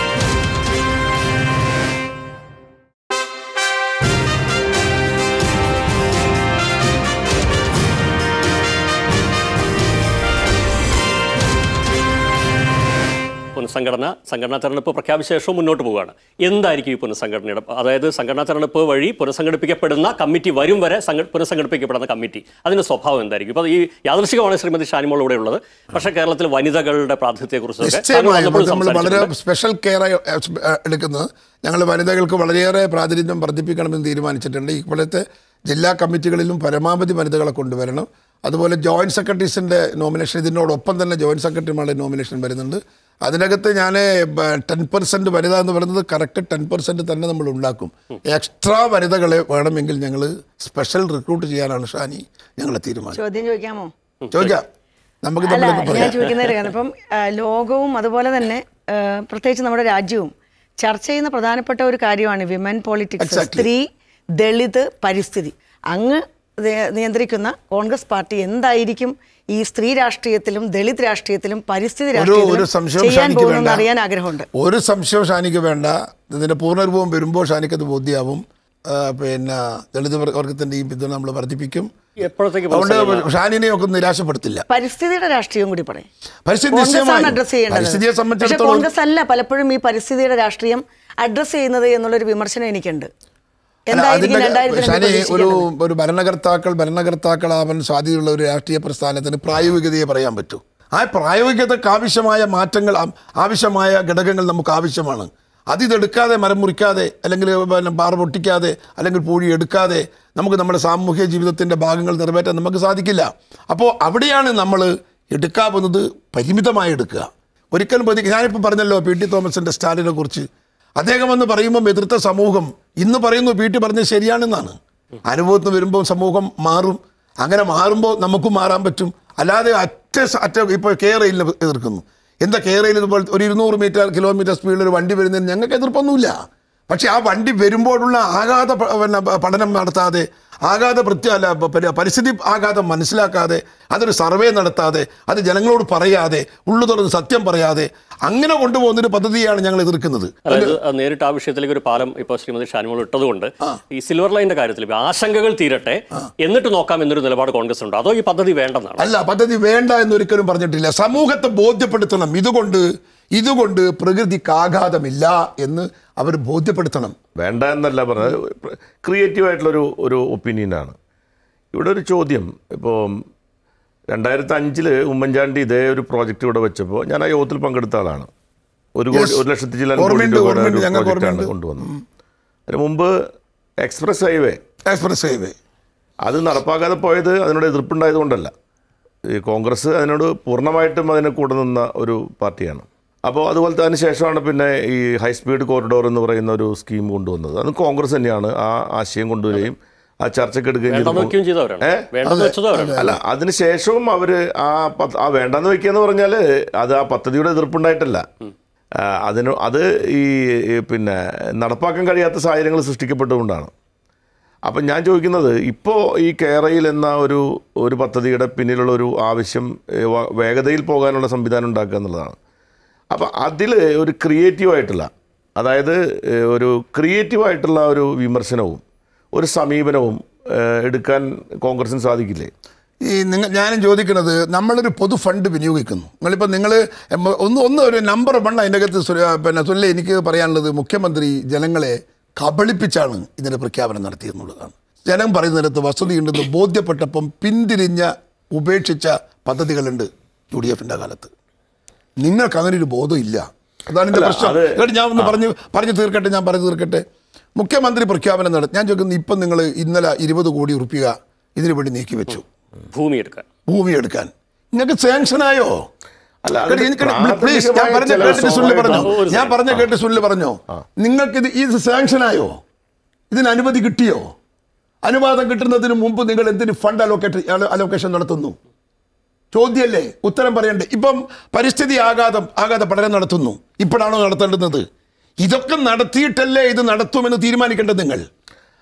പുനഃസംഘടന സംഘടനാ തെരഞ്ഞെടുപ്പ് പ്രഖ്യാപിച്ച ശേഷവും മുന്നോട്ട് പോവുകയാണ് എന്തായിരിക്കും ഈ പുനഃസംഘടനയുടെ അതായത് സംഘടനാ തെരഞ്ഞെടുപ്പ് വഴി പുനഃസംഘടിപ്പിക്കപ്പെടുന്ന കമ്മിറ്റി വരും വരെ സംഘ പുനഃസംഘടിപ്പിക്കപ്പെടുന്ന കമ്മിറ്റി അതിന്റെ സ്വഭാവം എന്തായിരിക്കും ഇപ്പോൾ ഈ യാദൃശികമാണ് ശ്രീമതി ഷാനിമോൾ ഇവിടെ ഉള്ളത് പക്ഷേ കേരളത്തിൽ വനിതകളുടെ പ്രാതിനിധ്യത്തെക്കുറിച്ചൊക്കെ താങ്കൾ നിശ്ചയമായും വന്നപ്പോൾ നമ്മൾ വളരെ സംസാരിച്ചിട്ടുണ്ട്. സ്പെഷ്യൽ കെയർ എടുക്കുന്നത് ഞങ്ങൾ വനിതകൾക്ക് വളരെയേറെ പ്രാതിനിധ്യം വർദ്ധിപ്പിക്കണമെന്ന് തീരുമാനിച്ചിട്ടുണ്ട് ഇപ്പോഴത്തെ ജില്ലാ കമ്മിറ്റികളിലും പരമാവധി വനിതകളെ കൊണ്ടുവരണം അതുപോലെ ജോയിന്റ് സെക്രട്ടറീസിൻ്റെ നോമിനേഷൻ ഇതിനോടൊപ്പം തന്നെ ജോയിന്റ് സെക്രട്ടറിമാരുടെ നോമിനേഷൻ വരുന്നുണ്ട് അതിനകത്ത് ഞാൻ ടെൻ പെർസെൻറ്റ് വനിത എന്ന് പറയുന്നത് കറക്റ്റ് ടെൻ പെർസെൻറ്റ് തന്നെ നമ്മൾ ഉണ്ടാക്കും എക്സ്ട്രാ വനിതകളെ വേണമെങ്കിൽ ഞങ്ങൾ സ്പെഷ്യൽ റിക്രൂട്ട് ചെയ്യാനാണ് ഷാനി ഞങ്ങളെ തീരുമാനം ചോദ്യം ചോദിക്കാമോ ചോദിക്കാം നമുക്ക് അല്ല നമ്മളൊക്കെ ഞാൻ പറയാം ചോദിക്കുന്ന ഒരു കാര്യം ഇപ്പം ആ, ലോകവും അതുപോലെ തന്നെ ആ, പ്രത്യേകിച്ച് നമ്മുടെ രാജ്യവും ചർച്ച ചെയ്യുന്ന പ്രധാനപ്പെട്ട ഒരു കാര്യമാണ് വിമൻ പോളിറ്റിക്സ് Exactly. സ്ത്രീ ദളിത് പരിസ്ഥിതി അങ്ങ് ദേ- നിയന്ത്രിക്കുന്ന കോൺഗ്രസ് പാർട്ടി എന്തായിരിക്കും ഈ സ്ത്രീ രാഷ്ട്രീയത്തിലും ദളിത് രാഷ്ട്രീയത്തിലും പരിസ്ഥിതി ഒരു ഒരു രാഷ്ട്രീയത്തിലും സംശയം ചെയ്യാൻ ഷാനിക്ക് പോകുന്നെന്ന് വേണ്ട അറിയാൻ ആഗ്രഹമുണ്ട് ഒരു സംശയം ഷാനിക്ക് വേണ്ട ഇതിന്റെ പൂർണ്ണരൂപം വരുമ്പോൾ ഷാനിക്ക് അത് ബോധ്യമാവും ആ, പിന്നെ ദളിത് വർ- വർഗത്തിന്റെ ഈ പിന്തുണ നമ്മൾ വർദ്ധിപ്പിക്കും എപ്പോഴത്തേക്ക് അതുകൊണ്ട് പുനഃസംഘടന? ഷാനിനെ ഒക്കെ നിരാശപ്പെടുത്തില്ല പരിസ്ഥിതിയുടെ രാഷ്ട്രീയം കൂടി പറയും പരിസ്ഥിതി കോൺഗ്രസ് ആണ് നിശ്ചയമായും. അഡ്രസ് ചെയ്യേണ്ടത് പരിസ്ഥിതിയെ പക്ഷേ സംബന്ധിച്ചിടത്തോളം കോൺഗ്രസ് അല്ല പലപ്പോഴും ഈ പരിസ്ഥിതിയുടെ രാഷ്ട്രീയം അഡ്രസ് ചെയ്യുന്നത് എന്നുള്ളൊരു വിമർശനം എനിക്കുണ്ട് അല്ല, എന്തായിരിക്കും അതിന്റെ രണ്ടായിരത്തി ഷാനി ഒരു ഒരു ഭരണകർത്താക്കൾ ഭരണകർത്താക്കളാവാൻ സാധ്യതയുള്ള ഒരു രാഷ്ട്രീയ പ്രസ്ഥാനത്തിന് പ്രായോഗികതയെ പറയാൻ പറ്റൂ ആ പ്രായോഗികതയ്ക്ക് ആവശ്യമായ മാറ്റങ്ങൾ ആ- ആവശ്യമായ ഘടകങ്ങൾ നമുക്ക് ആവശ്യമാണ് അതിതെടുക്കാതെ മരം മുറിക്കാതെ അല്ലെങ്കിൽ പിന്നെ പാറ പൊട്ടിക്കാതെ അല്ലെങ്കിൽ പൂഴി എടുക്കാതെ നമുക്ക് നമ്മുടെ സാമൂഹ്യ ജീവിതത്തിൻ്റെ ഭാഗങ്ങൾ നിറവേറ്റാൻ നമുക്ക് സാധിക്കില്ല അപ്പോൾ അവിടെയാണ് നമ്മൾ എടുക്കാവുന്നത് പരിമിതമായി എടുക്കുക ഒരിക്കലും പ്രതി ഞാനിപ്പോൾ പറഞ്ഞല്ലോ പി ടി തോമസിൻ്റെ സ്റ്റാലിനെ കുറിച്ച് അദ്ദേഹം വന്ന് പറയുമ്പോൾ എതിർത്ത സമൂഹം ഇന്ന് പറയുന്നു പി ടി പറഞ്ഞത് ശരിയാണെന്നാണ് അനുഭവത്തിന് വരുമ്പോൾ സമൂഹം മാറും അങ്ങനെ മാറുമ്പോൾ നമുക്കും മാറാൻ പറ്റും അല്ലാതെ അറ്റ സ- അറ്റ ഇപ്പോൾ കേരളയിൽ എതിർക്കുന്നു എന്താ കേരളയിൽ ഇതുപോലെ ഒരു ഇരുന്നൂറ് മീറ്റർ കിലോമീറ്റർ സ്പീഡിൽ ഒരു വണ്ടി വരുന്നതിന് ഞങ്ങൾക്ക് എതിർപ്പൊന്നുമില്ല പക്ഷേ ആ വണ്ടി വരുമ്പോഴുള്ള ആഘാത പ- പിന്നെ പ- പഠനം നടത്താതെ ആഘാത പ്രത്യ അല്ല പ- പരി- പരിസ്ഥിതി ആഘാതം മനസ്സിലാക്കാതെ അതൊരു സർവേ നടത്താതെ അത് ജനങ്ങളോട് പറയാതെ ഉള്ളു തുറന്ന് സത്യം പറയാതെ അങ്ങനെ കൊണ്ടുപോകുന്നൊരു പദ്ധതിയാണ് ഞങ്ങൾ എതിർക്കുന്നത് അതായത് അത് നേരിട്ട് ആ വിഷയത്തിലേക്ക് ഒരു പാലം ഇപ്പോൾ ശ്രീമതി ഷാനിമോൾ ഇട്ടതുകൊണ്ട് ഈ സിൽവർ ലൈനിന്റെ കാര്യത്തിൽ ഇപ്പൊ ആശങ്കകൾ തീരട്ടെ എന്നിട്ട് നോക്കാം എന്നൊരു നിലപാട് കോൺഗ്രസ് ഉണ്ട് അതോ ഈ പദ്ധതി വേണ്ടെന്നാണ് അല്ല പദ്ധതി വേണ്ട എന്നൊരിക്കലും പറഞ്ഞിട്ടില്ല സമൂഹത്തെ ബോധ്യപ്പെടുത്തണം ഇതുകൊണ്ട് ഇതുകൊണ്ട് പ്രകൃതിക്ക് ആഘാതമില്ല എന്ന് അവർ ബോധ്യപ്പെടുത്തണം വേണ്ട എന്നല്ല പറഞ്ഞത് ക്രിയേറ്റീവ് ആയിട്ടുള്ളൊരു ഒരു ഒപ്പീനിയനാണ് ഇവിടെ ഒരു ചോദ്യം ഇപ്പോൾ രണ്ടായിരത്തി അഞ്ചില് ഉമ്മൻചാണ്ടി ഇതേ ഒരു പ്രോജക്റ്റ് ഇവിടെ വെച്ചപ്പോൾ ഞാൻ ആ യോഗത്തിൽ പങ്കെടുത്ത ആളാണ് ഒരു കോടി Yes. ഒരു ലക്ഷത്തി ചില കോടി ഓർമ്മയുണ്ട്, രൂപയുടെ ഓർമ്മയുണ്ട്, ഒരു ഞങ്ങൾക്ക് പ്രോജക്റ്റാണ് ഓർമ്മയുണ്ട്. കൊണ്ടുവന്നത് അതിന് മുമ്പ് എക്സ്പ്രസ് ഹൈവേ എക്സ്പ്രസ് ഹൈവേ അത് നടപ്പാക്കാതെ പോയത് അതിനോട് എതിർപ്പുണ്ടായത് കൊണ്ടല്ല ഈ കോൺഗ്രസ് അതിനോട് പൂർണ്ണമായിട്ടും അതിന് കൂടെ നിന്ന ഒരു പാർട്ടിയാണ് അപ്പോൾ അതുപോലത്തെ അതിന് ശേഷമാണ് പിന്നെ ഈ ഹൈ സ്പീഡ് കോറിഡോർ എന്ന് പറയുന്ന ഒരു സ്കീം കൊണ്ടുവന്നത് അത് കോൺഗ്രസ് തന്നെയാണ് ആ ആശയം കൊണ്ടുവരികയും ആ ചർച്ചയ്ക്ക് എടുക്കുകയും വേണ്ടെന്ന് വെക്കുകയും ചെയ്തവരാണ് ഏ? വേണ്ടെന്ന് വെച്ചത് അവരാണ് അല്ല അതിന് ശേഷവും അവർ ആ പദ്ധ- ആ വേണ്ടെന്ന് വെക്കുകയെന്ന് പറഞ്ഞാൽ അത് ആ പദ്ധതിയുടെ എതിർപ്പുണ്ടായിട്ടല്ല ആ, അതിന് അത് ഈ ഈ പിന്നെ നടപ്പാക്കാൻ കഴിയാത്ത സാഹചര്യങ്ങൾ സൃഷ്ടിക്കപ്പെട്ടുകൊണ്ടാണ് അപ്പം ഞാൻ ചോദിക്കുന്നത് ഇപ്പോൾ ഈ കേരയിൽ എന്ന ഒരു ഒരു പദ്ധതിയുടെ പിന്നിലുള്ള ഒരു ആവശ്യം ഏ, വ- വേഗതയിൽ പോകാനുള്ള സംവിധാനം ഉണ്ടാക്കുക എന്നുള്ളതാണ് അപ്പം അതിൽ ഒരു ക്രിയേറ്റീവായിട്ടുള്ള അതായത് ഏ, ഒരു ക്രിയേറ്റീവായിട്ടുള്ള ഒരു വിമർശനവും ഒരു സമീപനവും ഏ, എടുക്കാൻ കോൺഗ്രസിന് സാധിക്കില്ലേ ഈ നിങ്ങൾ ഞാനും ചോദിക്കുന്നത് നമ്മളൊരു പൊതു ഫണ്ട് വിനിയോഗിക്കുന്നു നിങ്ങളിപ്പോൾ നിങ്ങൾ ഒന്ന് ഒന്ന് ഒരു നമ്പർ വൺ അതിൻ്റെ അകത്ത് സുര- പിന്നെ സുനിലെ എനിക്ക് പറയാനുള്ളത് മുഖ്യമന്ത്രി ജനങ്ങളെ കബളിപ്പിച്ചാണ് ഇതിൻ്റെ പ്രഖ്യാപനം നടത്തിയെന്നുള്ളതാണ് ജനം പറയുന്നിടത്ത് വസ്തുതയുണ്ടെന്ന് ബോധ്യപ്പെട്ടപ്പം പിന്തിരിഞ്ഞ ഉപേക്ഷിച്ച പദ്ധതികളുണ്ട് യു ഡി എഫിൻ്റെ കാലത്ത് നിങ്ങൾക്ക് അങ്ങനെ ഒരു ബോധമില്ല അതാണ് എൻ്റെ അല്ല, പ്രശ്നം അത് എന്നിട്ട് ഞാൻ ഒന്ന് പറഞ്ഞു പറഞ്ഞു തീർക്കട്ടെ ഞാൻ പറഞ്ഞു തീർക്കട്ടെ മുഖ്യമന്ത്രി പ്രഖ്യാപനം നടത്തി ഞാൻ ചോദിക്കുന്നത് ഇപ്പം നിങ്ങൾ ഇന്നലെ ഇരുപത് കോടി ഉറുപ്പിക ഇതിനു വേണ്ടി നീക്കി വെച്ചു ഭൂമി എടുക്കാൻ ഭൂമി എടുക്കാൻ നിങ്ങൾക്ക് സാങ്ഷനായോ അല്ല, കേട്ടോ, അതിന് എനിക്ക് പ്ലീസ് ഞാൻ പ്രാഥമികമായ പറഞ്ഞ ചില കേട്ടിട്ട് സുനിൽ പറഞ്ഞോ ഒരു ഞാൻ പറഞ്ഞ കേട്ട് സുനിൽ പറഞ്ഞോ നിങ്ങൾക്ക് ഇത് ഇത് സാങ്ഷനായോ ഇതിന് അനുമതി കിട്ടിയോ അനുവാദം കിട്ടുന്നതിന് മുമ്പ് നിങ്ങൾ എന്തിന് ഫണ്ട് അലോക്കേറ്റ് അലോക്കേഷൻ നടത്തുന്നു ചോദ്യമല്ലേ ഉത്തരം പറയണ്ടേ ഇപ്പം പരിസ്ഥിതി ആഘാതം ആഘാത പഠനം നടത്തുന്നു ഇപ്പോഴാണോ നടത്തേണ്ടുന്നത് ഇതൊക്കെ നടത്തിയിട്ടല്ലേ ഇത് നടത്തുമെന്ന് തീരുമാനിക്കേണ്ടത് നിങ്ങൾ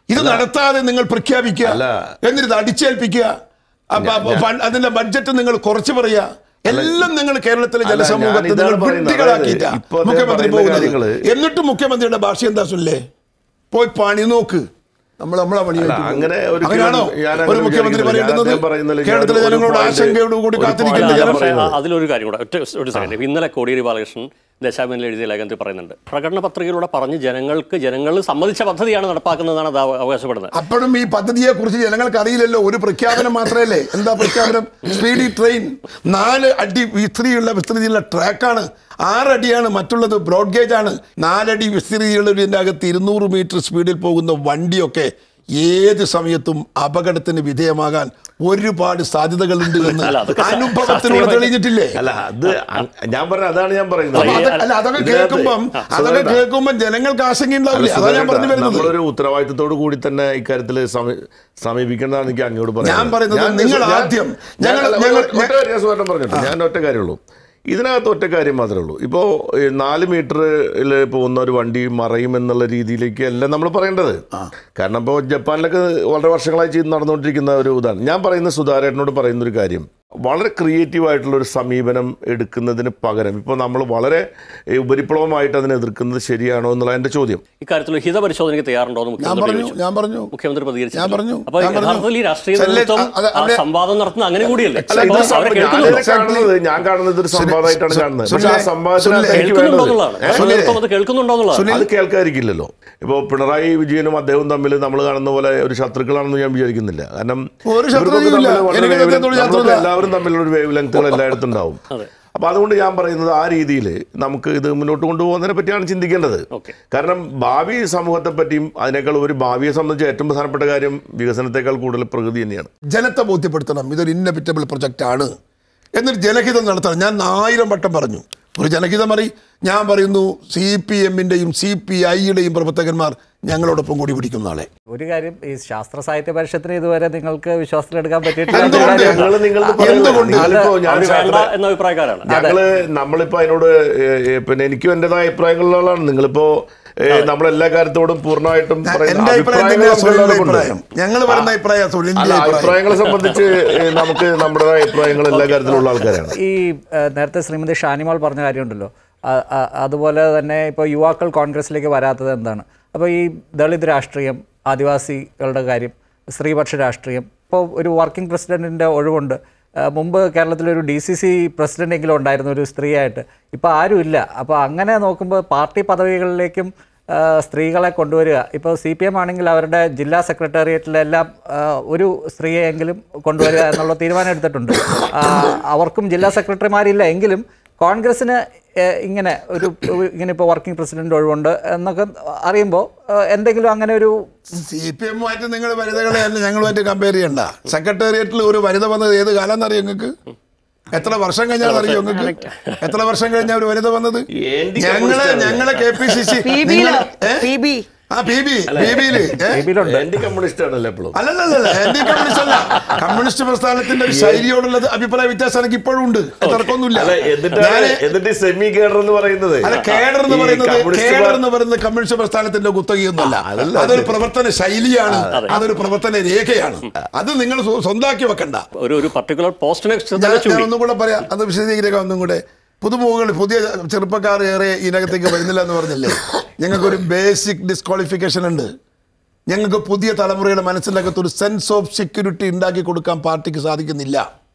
ഇത് നടത്താതെ നിങ്ങൾ പ്രഖ്യാപിക്കുക അല്ല. എന്നിട്ട് ഇത് അടിച്ചേൽപ്പിക്കുക അപ്പൊ അപ്പൊ ഫണ്ട് അതിന്റെ ബഡ്ജറ്റ് നിങ്ങൾ കുറച്ച് പറയുക എല്ലാം നിങ്ങൾ കേരളത്തിലെ അല്ല, ജനസമൂഹത്തെ ഞാനിതാണ് നിങ്ങൾ പറയുന്നത്. വിഡ്ഢികളാക്കിയിട്ടാ അതായത് ഇപ്പൊ അദ്ദേഹം മുഖ്യമന്ത്രി പറയുന്ന പോകുന്നത് കാര്യങ്ങള് എന്നിട്ട് മുഖ്യമന്ത്രിയുടെ ഭാഷ എന്താ സുല്ലേ പോയി പണി നോക്ക് നമ്മൾ നമ്മളെ പണി അല്ല, നോക്കി. അങ്ങനെ ഒരിക്കലും അങ്ങനെയാണോ ഞാൻ അങ്ങനെ ഒരു മുഖ്യമന്ത്രി വിചാരിക്കുന്നില്ല. ഞാൻ പറയേണ്ടത് അദ്ദേഹം പറയുന്നതിൽ ഞാൻ കേരളത്തിലെ ഒരു ജനങ്ങളോട് point- ആശങ്കയോടുകൂടി ഒരു കാത്തിരിക്കുന്ന point ജനം ആണ് പക്ഷേ പറയുന്നത്. അതിലൊരു കാര്യം കൂടെ ഒറ്റ ഒരു സെക്കൻഡ് ഇന്നലെ കോടിയേരി ബാലകൃഷ്ണൻ ദശാബനിൽ എഴുതിയ ലേഖനത്തിൽ പറയുന്നുണ്ട് പ്രകടന പത്രികയിലൂടെ പറഞ്ഞ് ജനങ്ങൾക്ക് ജനങ്ങൾ സമ്മതിച്ച പദ്ധതിയാണ് നടപ്പാക്കുന്നതാണ് അത് അവ- അവകാശപ്പെടുന്നത് അപ്പോഴും ഈ പദ്ധതിയെ കുറിച്ച് ജനങ്ങൾക്ക് അറിയില്ലല്ലോ ഒരു പ്രഖ്യാപനം മാത്രമല്ലേ എന്താ പ്രഖ്യാപനം സ്പീഡി ട്രെയിൻ നാല് അടി വിസ്തൃതിയുള്ള വിസ്തൃതിയുള്ള ട്രാക്കാണ് ആറടിയാണ് മറ്റുള്ളത് ബ്രോഡ് ഗേജ് ആണ് നാലടി വിസ്തൃതിയുള്ളതിൻ്റെ അകത്ത് ഇരുന്നൂറ് മീറ്റർ സ്പീഡിൽ പോകുന്ന വണ്ടിയൊക്കെ ഏത് സമയത്തും അപകടത്തിന് വിധേയമാകാൻ ഒരുപാട് സാധ്യതകളുണ്ട് എന്ന് അല്ല, അതൊക്കെ ശാ- അനുഭവത്തിലൂടെ ശാസ്ത്രീയമായിട്ട് തെളിഞ്ഞിട്ടില്ലേ അല്ല അത് അ- ഞാൻ പറഞ്ഞ അതാണ് ഞാൻ പറയുന്നത് അപ്പൊ അത് അല്ല അതൊക്കെ ഇതിനകത്ത് കേൾക്കുമ്പം അതൊക്കെ സുധീരേട്ടാ, കേൾക്കുമ്പോൾ ജനങ്ങൾക്ക് ആശങ്ക ഉണ്ടാവില്ലേ അതാണ് ഞാൻ പറഞ്ഞു വരുന്നത് നമ്മളൊരു ഉത്തരവാദിത്തത്തോട് കൂടി തന്നെ ഇക്കാര്യത്തിൽ സമീ- സമീപിക്കേണ്ടതാണ് എനിക്ക് അങ്ങോട്ട് പറയാം ഞാൻ പറയുന്നത് നിങ്ങൾ ആദ്യം ഞങ്ങൾ- ഞങ്ങൾ- ഒറ്റ കാര്യം ഞാൻ സുധീരേട്ടൻ പറഞ്ഞിട്ട് ഞാൻ ഒറ്റ കാര്യമുള്ളൂ ഇതിനകത്ത് ഒറ്റ കാര്യം മാത്രമേ ഉള്ളൂ ഇപ്പോൾ നാല് മീറ്ററിൽ പോകുന്ന ഒരു വണ്ടി മറയും എന്നുള്ള രീതിയിലേക്ക് അല്ല നമ്മൾ പറയേണ്ടത് കാരണം ഇപ്പോൾ ജപ്പാനിലൊക്കെ വളരെ വർഷങ്ങളായി ചെയ്ത് നടന്നുകൊണ്ടിരിക്കുന്ന ഒരു ഇതാണ് ഞാൻ പറയുന്ന സുധാരേട്ടനോട് പറയുന്ന ഒരു കാര്യം വളരെ ക്രിയേറ്റീവ് ആയിട്ടുള്ള ഒരു സമീപനം എടുക്കുന്നതിന് പകരം ഇപ്പോൾ നമ്മൾ വളരെ ഏ, ഉപരിപ്ലവമായിട്ട് അതിനെ എതിർക്കുന്നത് ശരിയാണോ എന്നുള്ള എൻ്റെ ചോദ്യം ഇക്കാര്യത്തിൽ ഹിതപരിശോധനയ്ക്ക് തയ്യാറുണ്ടോ എന്ന് ഞാൻ മുഖ്യമന്ത്രി പറഞ്ഞു ചോദിച്ചു. ഞാൻ പറഞ്ഞു മുഖ്യമന്ത്രി പ്രതികരിച്ചു ഞാൻ പറഞ്ഞു, അപ്പൊ ഞാൻ പറഞ്ഞു. യഥാർത്ഥത്തിൽ ഈ രാഷ്ട്രീയ ചെല്ലെ- നേതൃത്വം അത് ആ അവിടെ- സംവാദം നടത്തുന്ന അങ്ങനെ കൂടിയല്ലേ അല്ല, ഇത് അപ്പോൾ അവരെ സംഭവം കേൾക്കുന്നുണ്ടോ? ഞാനിത് കാണുന്നത് ഞാൻ കാണുന്നത് ഒരു സംവാദമായിട്ടാണ് കാണുന്നത് പക്ഷെ ആ സുനിലെ, സംവാദത്തിനകത്ത് എനിക്ക് കേൾക്കുന്നുണ്ടോ വേണ്ടത് എന്നുള്ളതാണ് ഏ? ഭരണ നേതൃത്വം അത് കേൾക്കുന്നുണ്ടോ എന്നുള്ളതാണ് അത് കേൾക്കാതിരിക്കില്ലല്ലോ ഇപ്പോൾ പിണറായി വിജയനും അദ്ദേഹവും തമ്മിൽ നമ്മൾ കാണുന്ന പോലെ ഒരു ശത്രുക്കളാണെന്ന് ഞാൻ വിചാരിക്കുന്നില്ല കാരണം ഒരു ശത്രുതയും ഇവർക്കൊക്കെ ഇല്ല. തമ്മിൽ വളരെ എനിക്ക് wavelength- അദ്ദേഹത്തോട് നമ്മളൊക്കെ ശത്രുത. എല്ലാവരും തമ്മിലുള്ള വേവ് ലെങ്ത്തുകൾ എല്ലായിടത്തും ഉണ്ടാവും അപ്പൊ അതുകൊണ്ട് ഞാൻ പറയുന്നത് ആ രീതിയിൽ നമുക്ക് ഇത് മുന്നോട്ട് കൊണ്ടുപോകുന്നതിനെ പറ്റിയാണ് ചിന്തിക്കേണ്ടത് ഓക്കെ. കാരണം ഭാവി സമൂഹത്തെ പറ്റിയും അതിനേക്കാൾ ഒരു ഭാവിയെ സംബന്ധിച്ച് ഏറ്റവും പ്രധാനപ്പെട്ട കാര്യം വികസനത്തെക്കാൾ കൂടുതൽ പ്രകൃതി തന്നെയാണ് ജനത്തെ ബോധ്യപ്പെടുത്തണം ഇതൊരു ഇന്നപിറ്റബിൾ പ്രൊജക്റ്റ് ആണ് എന്നിട്ട് ജനഹിതം നടത്തണം ഞാൻ ആയിരം വട്ടം പറഞ്ഞു ഒരു ജനഹിതം അറി ഞാൻ പറയുന്നു സി പി എമ്മിൻ്റെയും സി പി ഐയുടെയും പ്രവർത്തകന്മാർ ഞങ്ങളോടൊപ്പം കൂടി പിടിക്കും നാളെ ഒരു കാര്യം ഈ ശാസ്ത്ര സാഹിത്യ പരിഷത്തിന് ഇതുവരെ നിങ്ങൾക്ക് വിശ്വാസത്തിലെടുക്കാൻ പറ്റിയിട്ടില്ല എന്തുകൊണ്ട്? എന്നൊരു കാര്യമാണ്. ഞങ്ങൾ നിങ്ങൾ എന്തുകൊണ്ട്? ഞാനിപ്പോ ഞാൻ അവർ വേണ്ട എന്ന അഭിപ്രായക്കാരാണ് ഞങ്ങള് നമ്മളിപ്പോ അതിനോട് ഏ, ഏ, പിന്നെ എനിക്കും എന്റേതായ അഭിപ്രായങ്ങളുള്ളതാണ് നിങ്ങളിപ്പോ ഏ, നമ്മളെല്ലാ കാര്യത്തോടും പൂർണ്ണമായിട്ടും പറയുന്ന എന്റെ അഭിപ്രായം അഭിപ്രായങ്ങൾ തന്നെയാ നമുക്ക് സുനിലിന്റെ എല്ലാവർക്കും ഉണ്ട്. അഭിപ്രായം ഞങ്ങൾ പറയുന്ന അഭിപ്രായം സുനിലിന്റെ അല്ല അഭിപ്രായം അഭിപ്രായങ്ങളെ സംബന്ധിച്ച് ഏ, നമുക്ക് നമ്മുടേതായ അഭിപ്രായങ്ങൾ എല്ലാ കാര്യത്തിലുള്ള ആൾക്കാരാണ് ഈ ഏഹ്, നേരത്തെ ശ്രീമതി ഷാനിമാൾ പറഞ്ഞ കാര്യമുണ്ടല്ലോ അ- അ- അതുപോലെ തന്നെ ഇപ്പോൾ യുവാക്കൾ കോൺഗ്രസിലേക്ക് വരാത്തത് എന്താണ് അപ്പോൾ ഈ ദളിത് രാഷ്ട്രീയം ആദിവാസികളുടെ കാര്യം സ്ത്രീപക്ഷ രാഷ്ട്രീയം ഇപ്പോൾ ഒരു വർക്കിംഗ് പ്രസിഡന്റിൻ്റെ ഒഴിവുണ്ട് ഏഹ്, മുമ്പ് കേരളത്തിലൊരു ഡി സി സി പ്രസിഡൻ്റെങ്കിലും ഉണ്ടായിരുന്നു ഒരു സ്ത്രീയായിട്ട് ഇപ്പോൾ ആരുമില്ല അപ്പോൾ അങ്ങനെ നോക്കുമ്പോൾ പാർട്ടി പദവികളിലേക്കും ആ, സ്ത്രീകളെ കൊണ്ടുവരിക ഇപ്പോൾ സി പി എം ആണെങ്കിൽ അവരുടെ ജില്ലാ സെക്രട്ടേറിയറ്റിലെല്ലാം ആ, ഒരു സ്ത്രീയെങ്കിലും കൊണ്ടുവരിക എന്നുള്ള തീരുമാനം എടുത്തിട്ടുണ്ട് ആ, അവർക്കും ജില്ലാ സെക്രട്ടറിമാരില്ല എങ്കിലും കോൺഗ്രസ്സിന് ഏ, ഇങ്ങനെ ഒരു ഒരു- ഇങ്ങനെ ഇപ്പോൾ വർക്കിംഗ് പ്രസിഡന്റ് ഒഴിവുണ്ട് എന്നൊക്കെ അറിയുമ്പോൾ ആ, എന്തെങ്കിലും അങ്ങനെ ഒരു സി പി എമ്മുമായിട്ട് നിങ്ങൾ വനിതകളെ അല്ല ഞങ്ങളുമായിട്ട് കമ്പയർ ചെയ്യണ്ട സെക്രട്ടേറിയറ്റിൽ ഒരു വനിത വന്നത് ഏത് കാലം എന്നറിയോ നിങ്ങൾക്ക് എത്ര വർഷം കഴിഞ്ഞാൽ അറിയോ നിങ്ങൾക്ക് എത്ര വർഷം കഴിഞ്ഞാൽ ഒരു വനിത വന്നത് ഏന്റി ഞങ്ങളെ കമ്മ്യൂണിസ്റ്റ് ഞങ്ങളെ K P C C P ബിയിലോ പി ബി ആ പി ബി പി ബിയില് ഏ? ഇതിലുണ്ട് ആന്റി കമ്മ്യൂണിസ്റ്റ് ആണല്ലോ എപ്പോഴും അല്ലല്ലല്ല ആന്റി കമ്മ്യൂണിസ്റ്റ് അല്ല കമ്മ്യൂണിസ്റ്റ് പ്രസ്ഥാനത്തിന്റെ ഒരു ശൈലിയോടുള്ള അഭിപ്രായ വ്യത്യാസം എനിക്ക് ഇപ്പോഴും ഉണ്ട് തർക്കമൊന്നുമില്ല അല്ല എന്നിട്ടാണ് ഞാന് എന്നിട്ട് സെമി കേഡർ എന്ന് പറയുന്നത് അല്ല കേഡർ എന്ന് ഈ പറയുന്നത് കമ്മ്യൂണിസ്റ്റ് കേഡർ പാർ- എന്ന് പറയുന്നത് കമ്മ്യൂണിസ്റ്റ് പ്രസ്ഥാനത്തിന്റെ കുത്തകയൊന്നുമല്ല അതല്ല. അതൊരു പ്രവർത്തന ശൈലിയാണ് അതൊരു പ്രവർത്തന രേഖയാണ് അത് നിങ്ങൾ സ്വ- സ്വന്താക്കി വെക്കണ്ട ഒരു ഒരു പർട്ടിക്കുലർ പോസ്റ്റിനെ ഞാൻ തന്നെ ഞാൻ ചൂണ്ടി ഒന്നും കൂടെ പറയാം അത് വിശദീകരിക്കാം ഒന്നും കൂടെ പുതുമുഖങ്ങൾ പുതിയ ചെറുപ്പക്കാർ ഏറെ ഇതിനകത്തേക്ക് വരുന്നില്ല എന്ന് പറഞ്ഞില്ലേ ഞങ്ങൾക്കൊരു ബേസിക് ഡിസ്ക്വാളിഫിക്കേഷൻ ഉണ്ട് ഞങ്ങൾക്ക് പുതിയ തലമുറയുടെ മനസ്സിനകത്ത് ഒരു സെൻസ് ഓഫ് സെക്യൂരിറ്റി ഉണ്ടാക്കി കൊടുക്കാൻ പാർട്ടിക്ക് സാധിക്കുന്നില്ല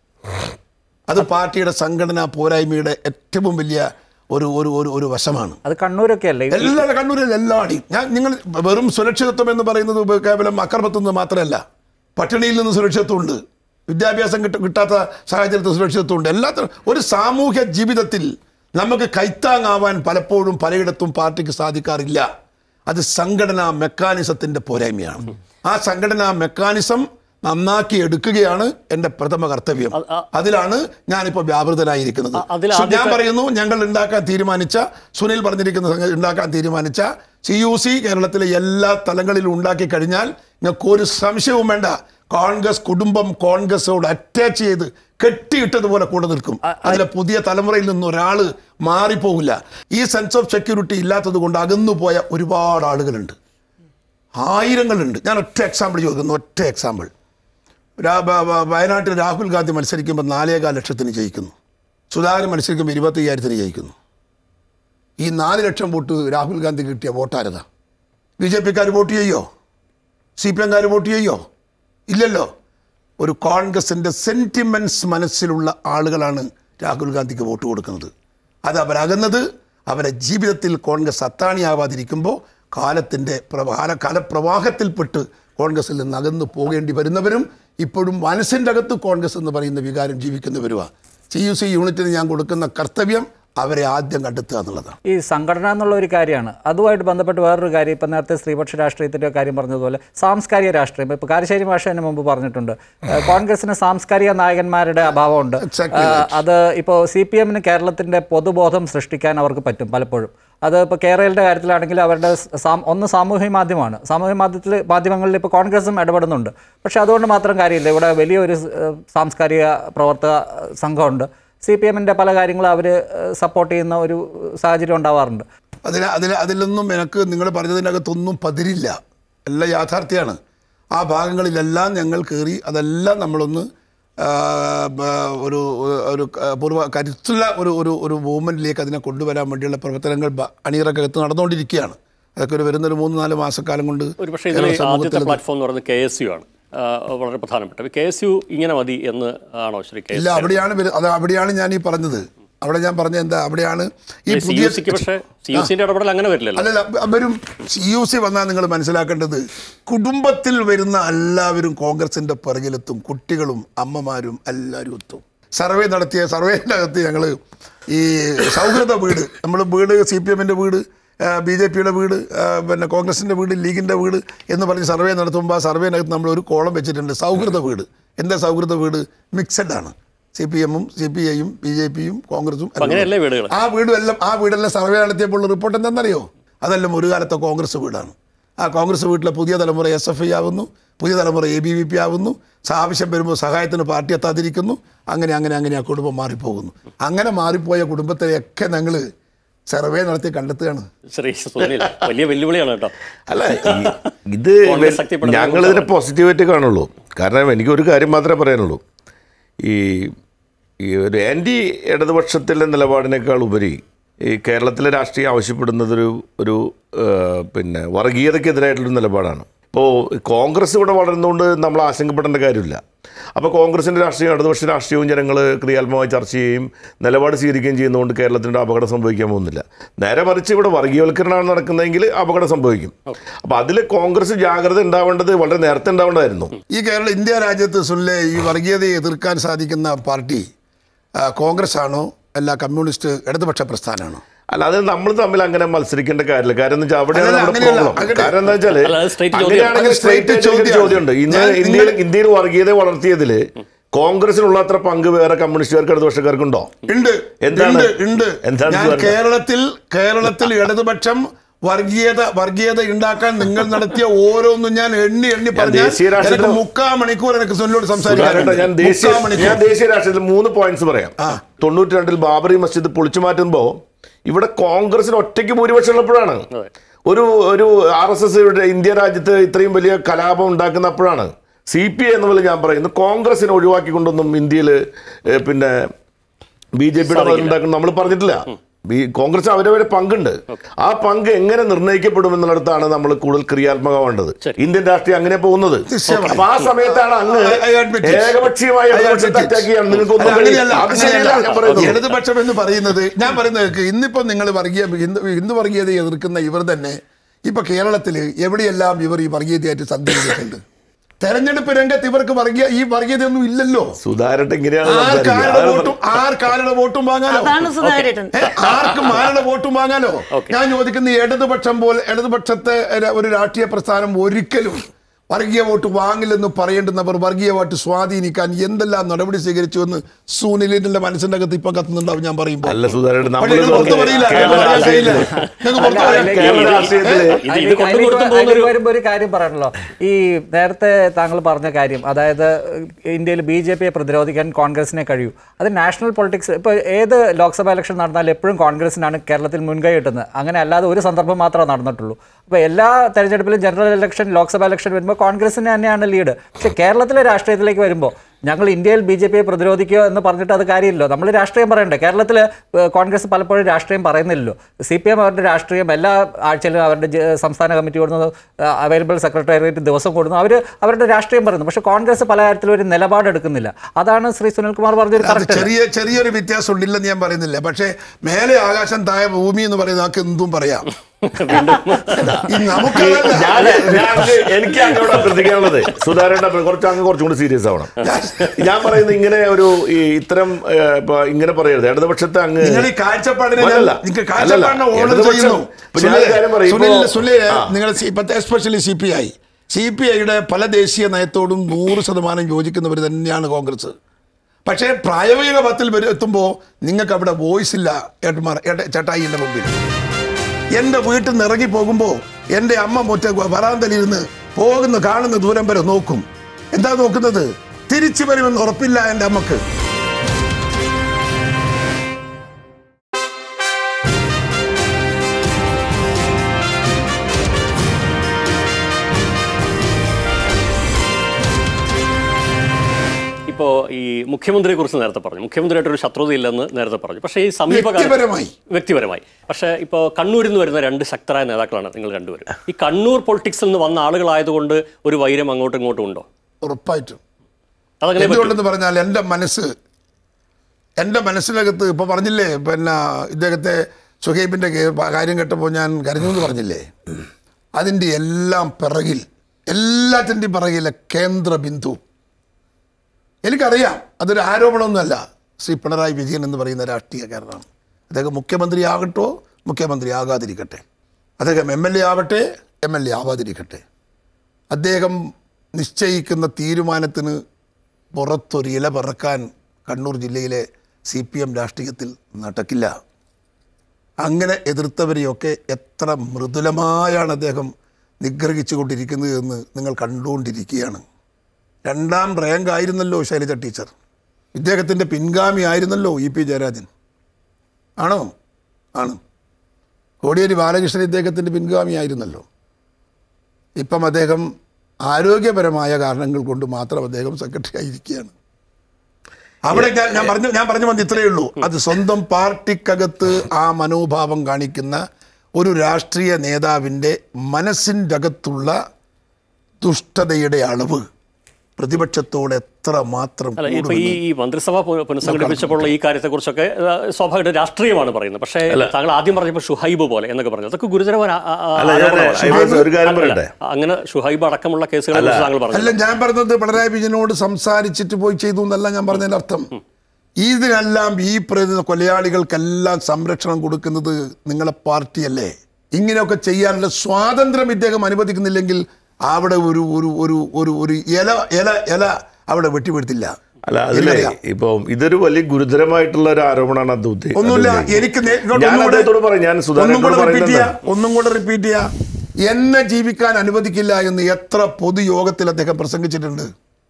അത് പാർട്ടിയുടെ സംഘടനാ പോരായ്മയുടെ ഏറ്റവും വലിയ ഒരു ഒരു ഒരു ഒരു വശമാണ് അത് കണ്ണൂരൊക്കെ അല്ലേ എല്ലാ കണ്ണൂരിൽ എല്ലാടിയും ഞാൻ നിങ്ങൾ വെറും സുരക്ഷിതത്വം എന്ന് പറയുന്നത് ഉപ- കേവലം അക്രമത്തിൽ നിന്ന് മാത്രമല്ല പട്ടിണിയിൽ നിന്ന് സുരക്ഷിതത്വമുണ്ട് വിദ്യാഭ്യാസം കിട്ട കിട്ടാത്ത സാഹചര്യത്തിൽ സുരക്ഷിതത്വമുണ്ട് എല്ലാത്തിനും ഒരു സാമൂഹ്യ ജീവിതത്തിൽ നമുക്ക് കൈത്താങ്ങാവാൻ പലപ്പോഴും പലയിടത്തും പാർട്ടിക്ക് സാധിക്കാറില്ല അത് സംഘടനാ മെക്കാനിസത്തിന്റെ പോരായ്മയാണ് ആ സംഘടനാ മെക്കാനിസം നന്നാക്കി എടുക്കുകയാണ് എൻ്റെ പ്രഥമ കർത്തവ്യം അത് ആ- അതിലാണ് ഞാനിപ്പോൾ വ്യാപൃതനായിരിക്കുന്നത് അ- അതിൽ സു- ഞാൻ ആദ്യത്തെ- പറയുന്നു ഞങ്ങൾ ഉണ്ടാക്കാൻ തീരുമാനിച്ച സുനിൽ പറഞ്ഞിരിക്കുന്ന സംഗതി ഉണ്ടാക്കാൻ തീരുമാനിച്ച സി യു സി കേരളത്തിലെ എല്ലാ തലങ്ങളിലും ഉണ്ടാക്കി കഴിഞ്ഞാൽ നിങ്ങൾക്ക് ഒരു സംശയവും വേണ്ട കോൺഗ്രസ് കുടുംബം കോൺഗ്രസോട് അറ്റാച്ച് ചെയ്ത് കെട്ടിയിട്ടതുപോലെ കൂടെ നിൽക്കും അതിലെ പുതിയ തലമുറയിൽ നിന്ന് ഒരാൾ മാറിപ്പോകില്ല ഈ സെൻസ് ഓഫ് സെക്യൂരിറ്റി ഇല്ലാത്തത് കൊണ്ട് അകന്നു പോയ ഒരുപാട് ആളുകളുണ്ട് ആയിരങ്ങളുണ്ട് ഞാൻ ഒറ്റ എക്സാമ്പിൾ ചോദിക്കുന്നു ഒറ്റ എക്സാമ്പിൾ രാ- ബ- ബ- വയനാട്ടിൽ രാഹുൽ ഗാന്ധി മത്സരിക്കുമ്പോൾ നാലേകാൽ ലക്ഷത്തിന് ജയിക്കുന്നു സുധാകരൻ മത്സരിക്കുമ്പോൾ ഇരുപത്തയ്യായിരത്തിന് ജയിക്കുന്നു ഈ നാല് ലക്ഷം വോട്ട് രാഹുൽ ഗാന്ധി കിട്ടിയ വോട്ടാരതാ ബി ജെ പിക്കാർ വോട്ട് ചെയ്യോ സി പി എംകാർ വോട്ട് ചെയ്യോ ഇല്ലല്ലോ ഒരു കോൺഗ്രസിൻ്റെ സെൻറ്റിമെൻറ്റ്സ് മനസ്സിലുള്ള ആളുകളാണ് രാഹുൽ ഗാന്ധിക്ക് വോട്ട് കൊടുക്കുന്നത് അത് അവരകുന്നത് അവരെ ജീവിതത്തിൽ കോൺഗ്രസ് അത്താണിയാവാതിരിക്കുമ്പോൾ കാലത്തിൻ്റെ പ്രവാഹ കാലപ്രവാഹത്തിൽപ്പെട്ട് കോൺഗ്രസിൽ നിന്ന് അകന്നു പോകേണ്ടി വരുന്നവരും ഇപ്പോഴും മനസ്സിൻ്റെ അകത്ത് കോൺഗ്രസ് എന്ന് പറയുന്ന വികാരം ജീവിക്കുന്നവരുമാണ് സി യു സി യൂണിറ്റിന് ഞാൻ കൊടുക്കുന്ന കർത്തവ്യം അവരെ ആദ്യം കണ്ടെത്തുക എന്നുള്ളതാണ് ഈ സംഘടന എന്നുള്ള ഒരു കാര്യമാണ് അതുമായിട്ട് ബന്ധപ്പെട്ട് വേറൊരു കാര്യം ഇപ്പം നേരത്തെ സ്ത്രീപക്ഷ രാഷ്ട്രീയത്തിൻ്റെ കാര്യം പറഞ്ഞതുപോലെ സാംസ്കാരിക രാഷ്ട്രീയം ഇപ്പോൾ കാരശ്ശേരി ഭാഷ എന്നെ മുമ്പ് പറഞ്ഞിട്ടുണ്ട് ഏഹ് കോൺഗ്രസിന് സാംസ്കാരിക നായകന്മാരുടെ അഭാവമുണ്ട് Exactly ഏഹ് അത് ഇപ്പോൾ സി പി എമ്മിന് കേരളത്തിൻ്റെ പൊതുബോധം സൃഷ്ടിക്കാൻ അവർക്ക് പറ്റും പലപ്പോഴും അത് ഇപ്പോൾ കേരളയുടെ കാര്യത്തിലാണെങ്കിൽ അവരുടെ സാം- ഒന്ന് സാമൂഹ്യ മാധ്യമമാണ് സാമൂഹ്യ മാധ്യമത്തിൽ മാധ്യമങ്ങളിൽ ഇപ്പോൾ കോൺഗ്രസും ഇടപെടുന്നുണ്ട് പക്ഷേ അതുകൊണ്ട് മാത്രം കാര്യമില്ല ഇവിടെ വലിയൊരു ഏഹ് സാംസ്കാരിക പ്രവർത്തക സംഘമുണ്ട് സി പി എമ്മിൻ്റെ പല കാര്യങ്ങളും അവർ സപ്പോർട്ട് ചെയ്യുന്ന ഒരു സാഹചര്യം ഉണ്ടാവാറുണ്ട് അതിൽ അതിൽ അതിലൊന്നും എനിക്ക് നിങ്ങൾ പറഞ്ഞതിനകത്തൊന്നും പതിരില്ല എല്ലാം യാഥാർത്ഥ്യമാണ് ആ ഭാഗങ്ങളിലെല്ലാം ഞങ്ങൾ കയറി അതെല്ലാം നമ്മളൊന്ന് ആ, ബ- ഒരു ഒരു പൂർവ്വ കരുത്തുള്ള ഒരു ഒരു ഒരു മൂവ്മെൻറ്റിലേക്ക് അതിനെ കൊണ്ടുവരാൻ വേണ്ടിയുള്ള പ്രവർത്തനങ്ങൾ ബ- അണിയറക്കകത്ത് നടന്നുകൊണ്ടിരിക്കുകയാണ് അതൊക്കെ ഒരു വരുന്നൊരു മൂന്ന് നാല് മാസക്കാലം കൊണ്ട് ഒരു പക്ഷേ ഇതിൽ കേരള ആദ്യത്തെ സമൂഹത്തിൽ പ്ലാറ്റ്ഫോം എന്ന് പറയുന്നത് കെ എസ് യു ആണ് ആ, വളരെ പ്രധാനപ്പെട്ട കെ എസ് യു ഇങ്ങനെ മതി എന്ന് ആണോ ശ്രീ കെ ഇല്ല അവിടെയാണ് വരു- അത് അവിടെയാണ് ഞാൻ ഈ പറഞ്ഞത് അവിടെ ഞാൻ പറഞ്ഞത് എന്താ അവിടെയാണ് ഈ സി പുതിയ യു സിക്ക് പക്ഷേ സി യു സിന്റെ ഇടപെടൽ അങ്ങനെ വരില്ലല്ലോ അല്ലല്ല അവരും സി യു സി വന്നാൽ നിങ്ങൾ മനസ്സിലാക്കേണ്ടത് കുടുംബത്തിൽ വരുന്ന എല്ലാവരും കോൺഗ്രസിന്റെ പിറകിലെത്തും കുട്ടികളും അമ്മമാരും എല്ലാവരും എത്തും സർവേ നടത്തിയ സർവേൻ്റെ അകത്ത് ഞങ്ങൾ ഈ സൗഹൃദ വീട് നമ്മൾ വീട് സി പി എമ്മിൻ്റെ വീട് ബി ജെ പിയുടെ വീട് ആ, പിന്നെ കോൺഗ്രസിൻ്റെ വീട് ലീഗിൻ്റെ വീട് എന്ന് പറഞ്ഞ് സർവേ നടത്തുമ്പോൾ ആ സർവേനകത്ത് നമ്മൾ ഒരു കോളം വെച്ചിട്ടുണ്ട് സൗഹൃദ വീട് എന്താ സൗഹൃദ വീട് മിക്സഡ് ആണ് സി പി എമ്മും സി പി ഐയും ബി ജെ പിയും കോൺഗ്രസും എല്ലാം അങ്ങനെയല്ലേ വീടുകൾ ആ വീടും എല്ലാം ആ വീടെല്ലാം സർവേ നടത്തിയപ്പോൾ റിപ്പോർട്ട് എന്താണെന്നറിയോ അതെല്ലാം ഒരു കാലത്തെ കോൺഗ്രസ് വീടാണ് ആ കോൺഗ്രസ് വീട്ടിലെ പുതിയ തലമുറ എസ് എഫ് ഐ ആവുന്നു പുതിയ തലമുറ എ ബി വി പി ആവുന്നു സ- ആവശ്യം വരുമ്പോൾ സഹായത്തിന് പാർട്ടി എത്താതിരിക്കുന്നു അങ്ങനെ അങ്ങനെ അങ്ങനെ ആ കുടുംബം മാറിപ്പോകുന്നു അങ്ങനെ മാറിപ്പോയ കുടുംബത്തെയൊക്കെ ഞങ്ങൾ സർവേ നടത്തി കണ്ടെത്തുകയാണ് ശ്രീ സുനിൽ വലിയ വെല്ലുവിളിയാണ് കേട്ടോ അല്ല ഈ- ഇത് കോൺഗ്രസ് ശക്തിപ്പെടുന്നത് ഞങ്ങളിതിനെ പോസിറ്റീവായിട്ട് കാണുള്ളൂ കാരണം എനിക്ക് ഒരു കാര്യം മാത്രമേ പറയാനുള്ളൂ ഈ ഈ ഒരു ആൻറ്റി ഇടതുപക്ഷത്തിലെ നിലപാടിനേക്കാൾ ഉപരി ഈ കേരളത്തിലെ രാഷ്ട്രീയം ആവശ്യപ്പെടുന്നതൊരു ഒരു ആ, പിന്നെ വർഗീയതയ്ക്കെതിരായിട്ടുള്ളൊരു നിലപാടാണ് ഇപ്പോൾ കോൺഗ്രസ് ഇവിടെ വളരുന്നതുകൊണ്ട് നമ്മൾ ആശങ്കപ്പെടേണ്ട കാര്യമില്ല അപ്പോൾ കോൺഗ്രസിൻ്റെ രാഷ്ട്രീയം ഇടതുപക്ഷ രാഷ്ട്രീയവും ജനങ്ങൾ ക്രിയാത്മകമായി ചർച്ച ചെയ്യുകയും നിലപാട് സ്വീകരിക്കുകയും ചെയ്യുന്നതുകൊണ്ട് കേരളത്തിൻ്റെ അപകടം സംഭവിക്കാൻ പോകുന്നില്ല നേരെ മറിച്ച് ഇവിടെ വർഗീയവൽക്കരണമാണ് നടക്കുന്നതെങ്കിൽ അപകടം സംഭവിക്കും അപ്പോൾ അതിൽ കോൺഗ്രസ് ജാഗ്രത ഉണ്ടാവേണ്ടത് വളരെ നേരത്തെ ഉണ്ടാവേണ്ടതായിരുന്നു ഈ കേരള ഇന്ത്യ രാജ്യത്ത് സുല്ലേ ഈ വർഗീയതയെ എതിർക്കാൻ സാധിക്കുന്ന പാർട്ടി ആ, കോൺഗ്രസ് ആണോ അല്ല കമ്മ്യൂണിസ്റ്റ് ഇടതുപക്ഷ പ്രസ്ഥാനമാണോ അല്ല അത് നമ്മൾ തമ്മിൽ അങ്ങനെ മത്സരിക്കേണ്ട കാര്യമില്ല കാരണം എന്ന് വെച്ചാൽ അവിടെയാണ് അല്ലല്ല, നമ്മുടെ അങ്ങനെയല്ല. പ്രോബ്ലം അങ്ങനെ- കാരണം എന്താ വെച്ചാൽ അല്ല, അത് straight ചോദ്യം. അങ്ങനെയാണെങ്കിൽ അത് straight സ്ട്രൈറ്റ് ചോദ്യമാണ്. ചോദ്യമുണ്ട് ഇന്ന് ഞാൻ ഇന്ത്യയിൽ നിങ്ങൾ- ഇന്ത്യയിൽ വർഗീയത വളർത്തിയതിൽ കോൺഗ്രസിനുള്ള അത്ര പങ്ക് വേറെ കമ്മ്യൂണിസ്റ്റുകാർക്ക് ഇടതുപക്ഷക്കാർക്കുണ്ടോ ഉണ്ട് എന്താണ്? ഉണ്ട് ഉണ്ട് എന്താണ് ഞാൻ പറഞ്ഞത്? കേരളത്തിൽ കേരളത്തിൽ ഇടതുപക്ഷം വർഗീയത വർഗീയത ഉണ്ടാക്കാൻ നിങ്ങൾ നടത്തിയ ഓരോന്നും ഞാൻ എണ്ണി എണ്ണി പറഞ്ഞാൽ ദേശീയ രാഷ്ട്രീയത്തിൽ- എനിക്ക് മുക്കാ മണിക്കൂർ എനിക്ക് സുനിലോട് സുധാകരേട്ടാ, സംസാരിക്കാറുണ്ട് ഞാൻ ദേശീയ മുക്കാ മണിക്കൂർ. ഞാൻ ദേശീയ രാഷ്ട്രീയത്തിൽ മൂന്ന് പോയിന്റ്സ് പറയാം തൊണ്ണൂറ്റി രണ്ടിൽ ബാബറി മസ്ജിദ് പൊളിച്ചു മാറ്റുമ്പോൾ ഇവിടെ കോൺഗ്രസിന് ഒറ്റയ്ക്ക് ഭൂരിപക്ഷം ഉള്ളപ്പോഴാണ് ഒരു ഒരു ആർ എസ് എസ് ഇവിടെ ഇന്ത്യ രാജ്യത്ത് ഇത്രയും വലിയ കലാപം ഉണ്ടാക്കുന്നപ്പോഴാണ് സി പി ഐ എന്നുള്ള ഞാൻ പറയുന്നു കോൺഗ്രസിനെ ഒഴിവാക്കിക്കൊണ്ടൊന്നും ഇന്ത്യയിൽ പിന്നെ ബി ജെ പിയുടെ ഉണ്ടാക്കുന്ന നമ്മൾ പറഞ്ഞിട്ടില്ല ബി- കോൺഗ്രസ് അവരവരെ പങ്കുണ്ട് ആ പങ്ക് എങ്ങനെ നിർണ്ണയിക്കപ്പെടുമെന്നുള്ളിടത്താണ് നമ്മൾ കൂടുതൽ ക്രിയാത്മകമാവേണ്ടത് ഇന്ത്യൻ രാഷ്ട്രീയം അങ്ങനെ പോകുന്നത് തീർച്ചയായും. അപ്പൊ ആ സമയത്താണ് അങ്ങ് I- I admit it. ഏകപക്ഷീയമായി I ഇടതുപക്ഷത്തെ admit it. attack ചെയ്യാൻ നിങ്ങൾക്ക് ഒന്നും അല്ല, അങ്ങനെയല്ല, കഴിയില്ല. അത് ശരിയല്ല അങ്ങനെയല്ല. ഞാൻ പറയുന്നത്. ഇടതുപക്ഷം എന്ന് പറയുന്നത് ഞാൻ പറയുന്നത് കേൾക്ക് ഇന്നിപ്പോ നിങ്ങൾ വർഗീയ ഹിന്ദു ഹിന്ദു വർഗീയതയെ എതിർക്കുന്ന ഇവർ തന്നെ ഇപ്പൊ കേരളത്തിൽ എവിടെയെല്ലാം ഇവർ ഈ വർഗീയതയായിട്ട് സന്ധിച്ചിട്ടുണ്ട് തെരഞ്ഞെടുപ്പ് രംഗത്ത് ഇവർക്ക് വർഗീയ ഈ വർഗീയതയൊന്നും ഇല്ലല്ലോ സുധാകരൻ ഇങ്ങനെയാണ് ആർക്കാരുടെ സംസാരിക്കുന്നത്. വോട്ടും ആർക്കാരുടെ വോട്ടും വാങ്ങാലോ അതാണ് സുധാകരേട്ടൻ ഏ, ആർക്കും ആരുടെ വോട്ടും വാങ്ങാലോ ഞാൻ ചോദിക്കുന്ന ഈ ഇടതുപക്ഷം പോലെ ഇടതുപക്ഷത്തെ ഒരു- ഒരു രാഷ്ട്രീയ പ്രസ്ഥാനം ഒരിക്കലും വർഗീയ വോട്ട് വാങ്ങില്ലെന്ന് പറയേണ്ടുന്നവർ വർഗീയ വോട്ട് സ്വാധീനിക്കാൻ എന്തെല്ലാം നടപടി സ്വീകരിച്ചു എന്ന് സുനിലിന്റെ മനസ്സിന്റെ അകത്ത് ഇപ്പൊ കത്തുന്നുണ്ടാവും ഞാൻ പറയുമ്പോൾ അല്ല സുധാകരൻ പക്ഷേ ഇത് പുറത്ത് പറയില്ല. കേരള ഇത് പറയാൻ കഴിയില്ല. രാഷ്ട്രീയത്തില് നിങ്ങൾക്ക് പുറത്ത് അല്ല, പറയാൻ അതിലേക്ക് കേരള ഇത് രാഷ്ട്രീയത്തില് ഇത് ഇത് അതിലേക്ക് കൊണ്ടു കൊടുത്തും പോകുന്നൊരു അതിലേക്ക് വരുമ്പോ ഒരു കാര്യം പറയണല്ലോ ഈ നേരത്തെ താങ്കൾ പറഞ്ഞ കാര്യം അതായത് ഇന്ത്യയിൽ ബി ജെ പിയെ പ്രതിരോധിക്കാൻ കോൺഗ്രസിനെ കഴിയൂ അത് നാഷണൽ പൊളിറ്റിക്സ് ഇപ്പോൾ ഏത് ലോക്സഭാ ഇലക്ഷൻ നടന്നാലും എപ്പോഴും കോൺഗ്രസിനാണ് കേരളത്തിൽ മുൻകൈ കിട്ടുന്നത് അങ്ങനെ അല്ലാതെ ഒരു സന്ദർഭം മാത്രമേ നടന്നിട്ടുള്ളൂ അപ്പോൾ എല്ലാ തെരഞ്ഞെടുപ്പിലും ജനറൽ ഇലക്ഷൻ ലോക്സഭാ ഇലക്ഷൻ വരുമ്പോൾ കോൺഗ്രസിന് തന്നെയാണ് ലീഡ് പക്ഷേ കേരളത്തിലെ രാഷ്ട്രീയത്തിലേക്ക് വരുമ്പോൾ ഞങ്ങൾ ഇന്ത്യയിൽ ബി ജെ പിയെ പ്രതിരോധിക്കുക എന്ന് പറഞ്ഞിട്ട് അത് കാര്യമില്ലല്ലോ നമ്മൾ രാഷ്ട്രീയം പറയണ്ടേ കേരളത്തിൽ കോൺഗ്രസ് പലപ്പോഴും രാഷ്ട്രീയം പറയുന്നില്ലല്ലോ സി പി എം അവരുടെ രാഷ്ട്രീയം എല്ലാ ആഴ്ചയിലും അവരുടെ ജ- സംസ്ഥാന കമ്മിറ്റി കൊടുക്കുന്നു അവൈലബിൾ സെക്രട്ടേറിയറ്റ് ദിവസം കൊടുക്കുന്നു അവർ അവരുടെ രാഷ്ട്രീയം പറയുന്നു പക്ഷേ കോൺഗ്രസ് പല കാര്യത്തിലും ഒരു നിലപാടെടുക്കുന്നില്ല അതാണ് ശ്രീ സുനിൽകുമാർ പറഞ്ഞൊരു അത് കറക്റ്റ് ചെറിയ ചെറിയൊരു വ്യത്യാസം ഉണ്ടില്ലെന്ന് ഞാൻ പറയുന്നില്ല പക്ഷേ മേലെ ആകാശം താഴെ ഭൂമി എന്ന് പറയുന്നത് നമുക്ക് എന്തും പറയാം ഈ നമുക്കതല്ല ഞാൻ ഞാൻ എനിക്ക് അങ്ങോട്ട് ശ്രദ്ധിക്കാനുള്ളത് സുധാകരന്റെ കുറച്ച് അങ്ങ് കുറച്ചും കൂടി സീരിയസ് ആവണം ഞാൻ പറയുന്നത് ഇങ്ങനെ ഒരു ഈ ഇത്തരം ഏ, ഇപ്പൊ ഇങ്ങനെ പറയരുത് ഇടതുപക്ഷത്തെ അങ്ങ് നിങ്ങൾ ഈ കാഴ്ചപ്പാടിനെ ഞാൻ- അല്ലല്ല. നിങ്ങൾക്ക് അല്ലല്ല. കാഴ്ചപ്പാടിനെ ഓർഡർ ഇടതുപക്ഷം- ചെയ്യുന്നു ഇപ്പൊ ഞാൻ ഒരു കാര്യം പറയും. ഇപ്പൊ- സുനിൽ സുനിൽ ആ. നിങ്ങൾ ഇപ്പോഴത്തെ especially C P I C P ഐയുടെ പല ദേശീയ നയത്തോടും നൂറ് ശതമാനം യോജിക്കുന്നവർ തന്നെയാണ് കോൺഗ്രസ് പക്ഷേ പ്രായോഗിക പത്തിൽ വരെ എത്തുമ്പോൾ നിങ്ങൾക്ക് അവിടെ വോയിസ് ഇല്ല ഏട്ടന്മാർ ഏട്ട- ചേട്ടായിയുടെ മുമ്പിൽ എൻ്റെ വീട്ടിൽ നിന്ന് ഇറങ്ങി പോകുമ്പോൾ എൻ്റെ അമ്മ മുറ്റ വരാന്തലിരുന്ന് പോകുന്ന കാണുന്ന ദൂരം വരെ നോക്കും എന്താ നോക്കുന്നത് തിരിച്ചു വരുമെന്ന് ഉറപ്പില്ല എൻ്റെ അമ്മക്ക് ഇപ്പോൾ ഈ മുഖ്യമന്ത്രിയെ കുറിച്ച് നേരത്തെ പറഞ്ഞു മുഖ്യമന്ത്രിയായിട്ട് ഒരു ശത്രുതയില്ലെന്ന് നേരത്തെ പറഞ്ഞു പക്ഷേ ഈ സമീപകാല വ്യക്തിപരമായി. വ്യക്തിപരമായി പക്ഷേ ഇപ്പോൾ കണ്ണൂരിൽ നിന്ന് വരുന്ന രണ്ട് ശക്തരായ നേതാക്കളാണ് നിങ്ങൾ രണ്ടുപേരും ഈ കണ്ണൂർ പൊളിറ്റിക്സിൽ നിന്ന് വന്ന ആളുകളായതുകൊണ്ട് ഒരു വൈരം അങ്ങോട്ടും ഇങ്ങോട്ടും ഉണ്ടോ ഉറപ്പായിട്ടും അതങ്ങനെ പറ്റുമോ? എന്തുകൊണ്ടെന്ന് പറഞ്ഞാൽ എൻ്റെ മനസ്സ് എൻ്റെ മനസ്സിനകത്ത് ഇപ്പോൾ പറഞ്ഞില്ലേ പിന്നെ ഇദ്ദേഹത്തെ സുഹൈബിൻ്റെ കാര്യം കേട്ടപ്പോൾ ഞാൻ കരഞ്ഞു എന്ന് പറഞ്ഞില്ലേ അതിൻ്റെ എല്ലാം പിറകിൽ എല്ലാത്തിൻ്റെയും പിറകിലെ കേന്ദ്ര ബിന്ദു എനിക്കറിയാം അതൊരു ആരോപണമൊന്നുമല്ല ശ്രീ പിണറായി വിജയൻ എന്ന് പറയുന്ന രാഷ്ട്രീയക്കാരനാണ് അദ്ദേഹം മുഖ്യമന്ത്രി ആകട്ടോ മുഖ്യമന്ത്രി ആകാതിരിക്കട്ടെ അദ്ദേഹം എം എൽ എ ആവട്ടെ എം എൽ എ ആവാതിരിക്കട്ടെ അദ്ദേഹം നിശ്ചയിക്കുന്ന തീരുമാനത്തിന് പുറത്തൊരു ഇല പറക്കാൻ കണ്ണൂർ ജില്ലയിലെ സി പി എം രാഷ്ട്രീയത്തിൽ നടക്കില്ല അങ്ങനെ എതിർത്തവരെയൊക്കെ എത്ര മൃദുലമായാണ് അദ്ദേഹം നിഗ്രഹിച്ചു കൊണ്ടിരിക്കുന്നത് എന്ന് നിങ്ങൾ കണ്ടുകൊണ്ടിരിക്കുകയാണ് രണ്ടാം റാങ്ക് ആയിരുന്നല്ലോ ശൈലജ ടീച്ചർ ഇദ്ദേഹത്തിൻ്റെ പിൻഗാമി ആയിരുന്നല്ലോ ഇ പി ജയരാജൻ ആണോ ആണ് കോടിയേരി ബാലകൃഷ്ണൻ ഇദ്ദേഹത്തിൻ്റെ പിൻഗാമി ആയിരുന്നല്ലോ ഇപ്പം അദ്ദേഹം ആരോഗ്യപരമായ കാരണങ്ങൾ കൊണ്ട് മാത്രം അദ്ദേഹം സെക്രട്ടറി ആയിരിക്കുകയാണ് അവിടെ ഞാൻ ഞാൻ പറഞ്ഞു ഞാൻ പറഞ്ഞു വന്ന് ഇത്രയേ ഉള്ളൂ അത് സ്വന്തം പാർട്ടിക്കകത്ത് ആ മനോഭാവം കാണിക്കുന്ന ഒരു രാഷ്ട്രീയ നേതാവിൻ്റെ മനസ്സിൻ്റെ അകത്തുള്ള ദുഷ്ടതയുടെ അളവ് പ്രതിപക്ഷത്തോട് എത്ര മാത്രം അല്ല ഇപ്പൊ ഈ കൂടുമെന്ന് ഈ മന്ത്രിസഭ പുന- പുനഃസംഘടിപ്പിച്ചപ്പോൾ ഈ കാര്യത്തെക്കുറിച്ചൊക്കെ ആ, സ്വാഭാവികമായിട്ട് രാഷ്ട്രീയമാണ് പറയുന്നത് പക്ഷേ താങ്കൾ ആദ്യം പറഞ്ഞപ്പോൾ ഷുഹൈബ് പോലെ എന്നൊക്കെ പറഞ്ഞു അതൊക്കെ ഗുരുതരമായ ആ- ആ- അല്ല, ഞാൻ- ആരോപണമാണ്. ഐവാസ് ഒരു കാര്യം അല്ല, പറയട്ടെ? അങ്ങനെ ഷുഹൈബ് അടക്കമുള്ള കേസുകളെ കുറിച്ച് താങ്കൾ പറഞ്ഞു അല്ല ഞാൻ പറഞ്ഞത് പിണറായി വിജയനോട് സംസാരിച്ചിട്ട് പോയി ചെയ്തു എന്നല്ല ഞാൻ പറഞ്ഞതിന്റെ അർത്ഥം ഇതിനെല്ലാം ഈ പറയുന്ന കൊലയാളികൾക്കെല്ലാം സംരക്ഷണം കൊടുക്കുന്നത് നിങ്ങളെ പാർട്ടിയല്ലേ ഇങ്ങനെയൊക്കെ ചെയ്യാനുള്ള സ്വാതന്ത്ര്യം ഇദ്ദേഹം അനുവദിക്കുന്നില്ലെങ്കിൽ അവിടെ ഒരു ഒരു ഒരു ഒരു ഒരു ഇല ഇല ഇല അവിടെ വെട്ടിവീഴ്ത്തില്ല അല്ല അതിലെ എനിക്കറിയാം. ഇപ്പൊ ഇതൊരു വലിയ ഗുരുതരമായിട്ടുള്ള ഒരു ആരോപണമാണ് അത് ഉദ്ദേ- ഒന്നുമില്ല അതിലെ. എനിക്ക് നേ- ഇങ്ങോട്ട് ഞാൻ ഒന്നും കൂടെ- അദ്ദേഹത്തോട് പറയും ഞാൻ ഒന്നും സുധാകരനോട് കൂടെ റിപ്പീറ്റ് പറയുന്നത് ചെയ്യാം ഒന്നും കൂടെ റിപ്പീറ്റ് ചെയ്യാം എന്നെ ജീവിക്കാൻ അനുവദിക്കില്ല എന്ന് എത്ര പൊതുയോഗത്തിൽ അദ്ദേഹം പ്രസംഗിച്ചിട്ടുണ്ട്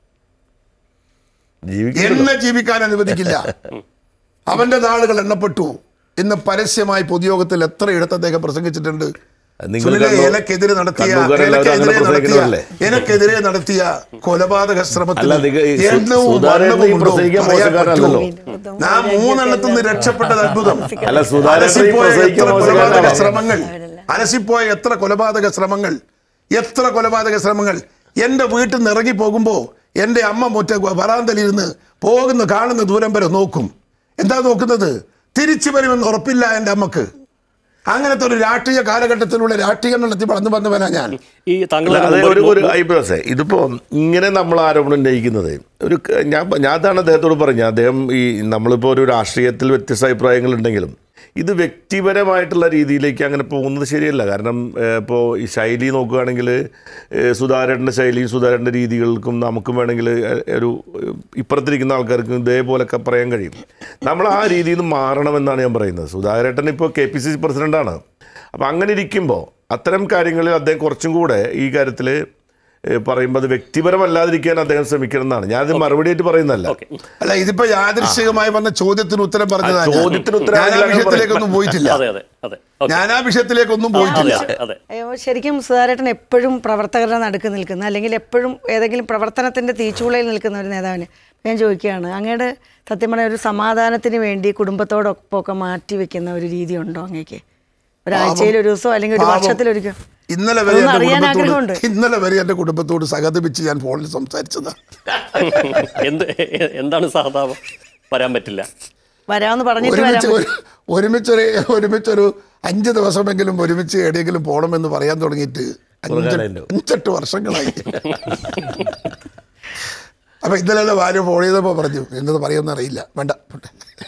ജീവിക്കുന്നു എന്നെ ജീവിക്കാൻ അനുവദിക്കില്ല അവന്റെ നാളുകൾ എണ്ണപ്പെട്ടു ഇന്ന് പരസ്യമായി പൊതുയോഗത്തിൽ എത്ര ഇടത്ത് അദ്ദേഹം പ്രസംഗിച്ചിട്ടുണ്ട് നിങ്ങൾ സുനിലെ കണ്ണൂ- എനക്കെതിരെ നടത്തിയ കണ്ണൂർക്കാരെല്ലാവരും അങ്ങനെ എനക്കെതിരെ നടത്തിയ പ്രസംഗിക്കുന്നവരല്ലേ? എനക്കെതിരെ നടത്തിയ കൊലപാതക ശ്രമത്തിൽ അല്ല, നിങ്ങ- ഈ സു- എണ്ണവും സുധാകരൻ ഈ വണ്ണവും ഉണ്ടോ? പ്രസംഗിക്കാൻ പറയാൻ മോശക്കാരനല്ലല്ലോ. പറ്റുമോ? നാം മൂന്നെണ്ണത്തിൽ നിന്ന് രക്ഷപ്പെട്ടത് അത്ഭുതം അല്ല, സുധാകരൻ ഈ അലസിപ്പോയ പ്രസംഗിക്കാൻ എത്ര കൊലപാതക മോശക്കാരനാണോ? ശ്രമങ്ങൾ അലസിപ്പോയ എത്ര കൊലപാതക ശ്രമങ്ങൾ എത്ര കൊലപാതക ശ്രമങ്ങൾ എൻ്റെ വീട്ടിൽ നിന്ന് ഇറങ്ങി പോകുമ്പോൾ എൻ്റെ അമ്മ മുറ്റ വരാന്തലിരുന്ന് പോകുന്ന കാണുന്ന ദൂരം വരെ നോക്കും എന്താ നോക്കുന്നത് തിരിച്ചു വരുമെന്ന് ഉറപ്പില്ല എൻ്റെ അമ്മക്ക് അങ്ങനത്തെ ഒരു രാഷ്ട്രീയ കാലഘട്ടത്തിലൂടെ രാഷ്ട്രീയം നടത്തി വളർന്നു വന്നവനാ ഞാൻ ഈ താങ്കൾ അല്ല, അത് ഒരു ഒരു അഭിപ്രാസേ ഇതിപ്പോ ഇങ്ങനെ നമ്മൾ ആരോപണം ഉന്നയിക്കുന്നത് ഒരു ക- ഞാൻ ഞാൻ അതാണ് അദ്ദേഹത്തോട് പറഞ്ഞത് അദ്ദേഹം ഈ നമ്മളിപ്പോൾ ഒരു രാഷ്ട്രീയത്തിൽ വ്യത്യസ്ത അഭിപ്രായങ്ങൾ ഉണ്ടെങ്കിലും ഇത് വ്യക്തിപരമായിട്ടുള്ള രീതിയിലേക്ക് അങ്ങനെ പോകുന്നത് ശരിയല്ല കാരണം ഇപ്പോൾ ഈ ശൈലി നോക്കുകയാണെങ്കിൽ സുധാരേട്ടൻ്റെ ശൈലിയും സുധാരേട്ടൻ്റെ രീതികൾക്കും നമുക്കും വേണമെങ്കിൽ ഒരു ഏഹ്, ഇപ്പുറത്തിരിക്കുന്ന ആൾക്കാർക്കും ഇതേപോലൊക്കെ പറയാൻ കഴിയും നമ്മൾ ആ രീതിയിൽ നിന്ന് മാറണമെന്നാണ് ഞാൻ പറയുന്നത് സുധാകരേട്ടൻ ഇപ്പോൾ കെ പി സി സി പ്രസിഡൻ്റാണ് അപ്പോൾ അങ്ങനെ ഇരിക്കുമ്പോൾ അത്തരം കാര്യങ്ങളിൽ അദ്ദേഹം കുറച്ചും കൂടെ ഈ കാര്യത്തിൽ പറയുമ്പോൾ അത് വ്യക്തിപരമല്ലാതിരിക്കാൻ അദ്ദേഹം ശ്രമിക്കണം എന്നാണ് ഞാനത് മറുപടിയായിട്ട് പറയുന്നതല്ല ഓക്കെ അല്ല ഇതിപ്പോ യാദൃശികമായി വന്ന ചോദ്യത്തിന് ഉത്തരം പറഞ്ഞതാണ് ആ, ചോദ്യത്തിന് ഉത്തരം ഞാൻ ആ അറിയില്ല എന്ന് വിഷയത്തിലേക്കൊന്നും പോയിട്ടില്ല അതെ അതെ അതെ ഓക്കെ ഞാൻ ആ വിഷയത്തിലേക്കൊന്നും അതെ പോയിട്ടില്ല അതെ അതെ അയ്യോ, ശരിക്കും സുധാരേട്ടൻ എപ്പോഴും പ്രവർത്തകരുടെ നടുക്ക് നിൽക്കുന്ന അല്ലെങ്കിൽ എപ്പോഴും ഏതെങ്കിലും പ്രവർത്തനത്തിന്റെ തീച്ചൂളയിൽ നിൽക്കുന്ന ഒരു നേതാവിന് ഞാൻ ചോദിക്കുകയാണ് അങ്ങയുടെ സത്യം പറഞ്ഞ ഒരു സമാധാനത്തിന് വേണ്ടി കുടുംബത്തോടൊപ്പമൊക്കെ മാറ്റി വെക്കുന്ന ഒരു രീതി ഉണ്ടോ അങ്ങേക്ക് ഒരാഴ്ചയിൽ ഒരു ദിവസമോ അല്ലെങ്കിൽ ഒരു പാവം. വർഷത്തിലൊരിക്കൽ ഇന്നലെ വരെ അതൊന്ന് എന്റെ അറിയാൻ കുടുംബത്തോട് ആഗ്രഹമുണ്ട് ഇന്നലെ വരെ എന്റെ കുടുംബത്തോട് സഹതപിച്ച് ഞാൻ ഫോണിൽ സംസാരിച്ചതാണ് എന്ത് എന്താണ് സഹതാപം വരാൻ പറ്റില്ല വരാമെന്ന് പറഞ്ഞിട്ട് വരാൻ ഒരുമിച്ച് പറ്റും. ഒരു- ഒരുമിച്ചൊരു ഒരുമിച്ചൊരു അഞ്ച് ദിവസമെങ്കിലും ഒരുമിച്ച് എവിടെയെങ്കിലും പോകണമെന്ന് പറയാൻ തുടങ്ങിയിട്ട് അഞ്ച് കുറകാലമല്ലോ. അഞ്ചെട്ട് വർഷങ്ങളായി അപ്പൊ ഇന്നലെ എന്റെ ഭാര്യ ഫോൺ ചെയ്തപ്പോ പറഞ്ഞു എന്നത് പറയുമെന്ന് അറിയില്ല വേണ്ട പോട്ടെ.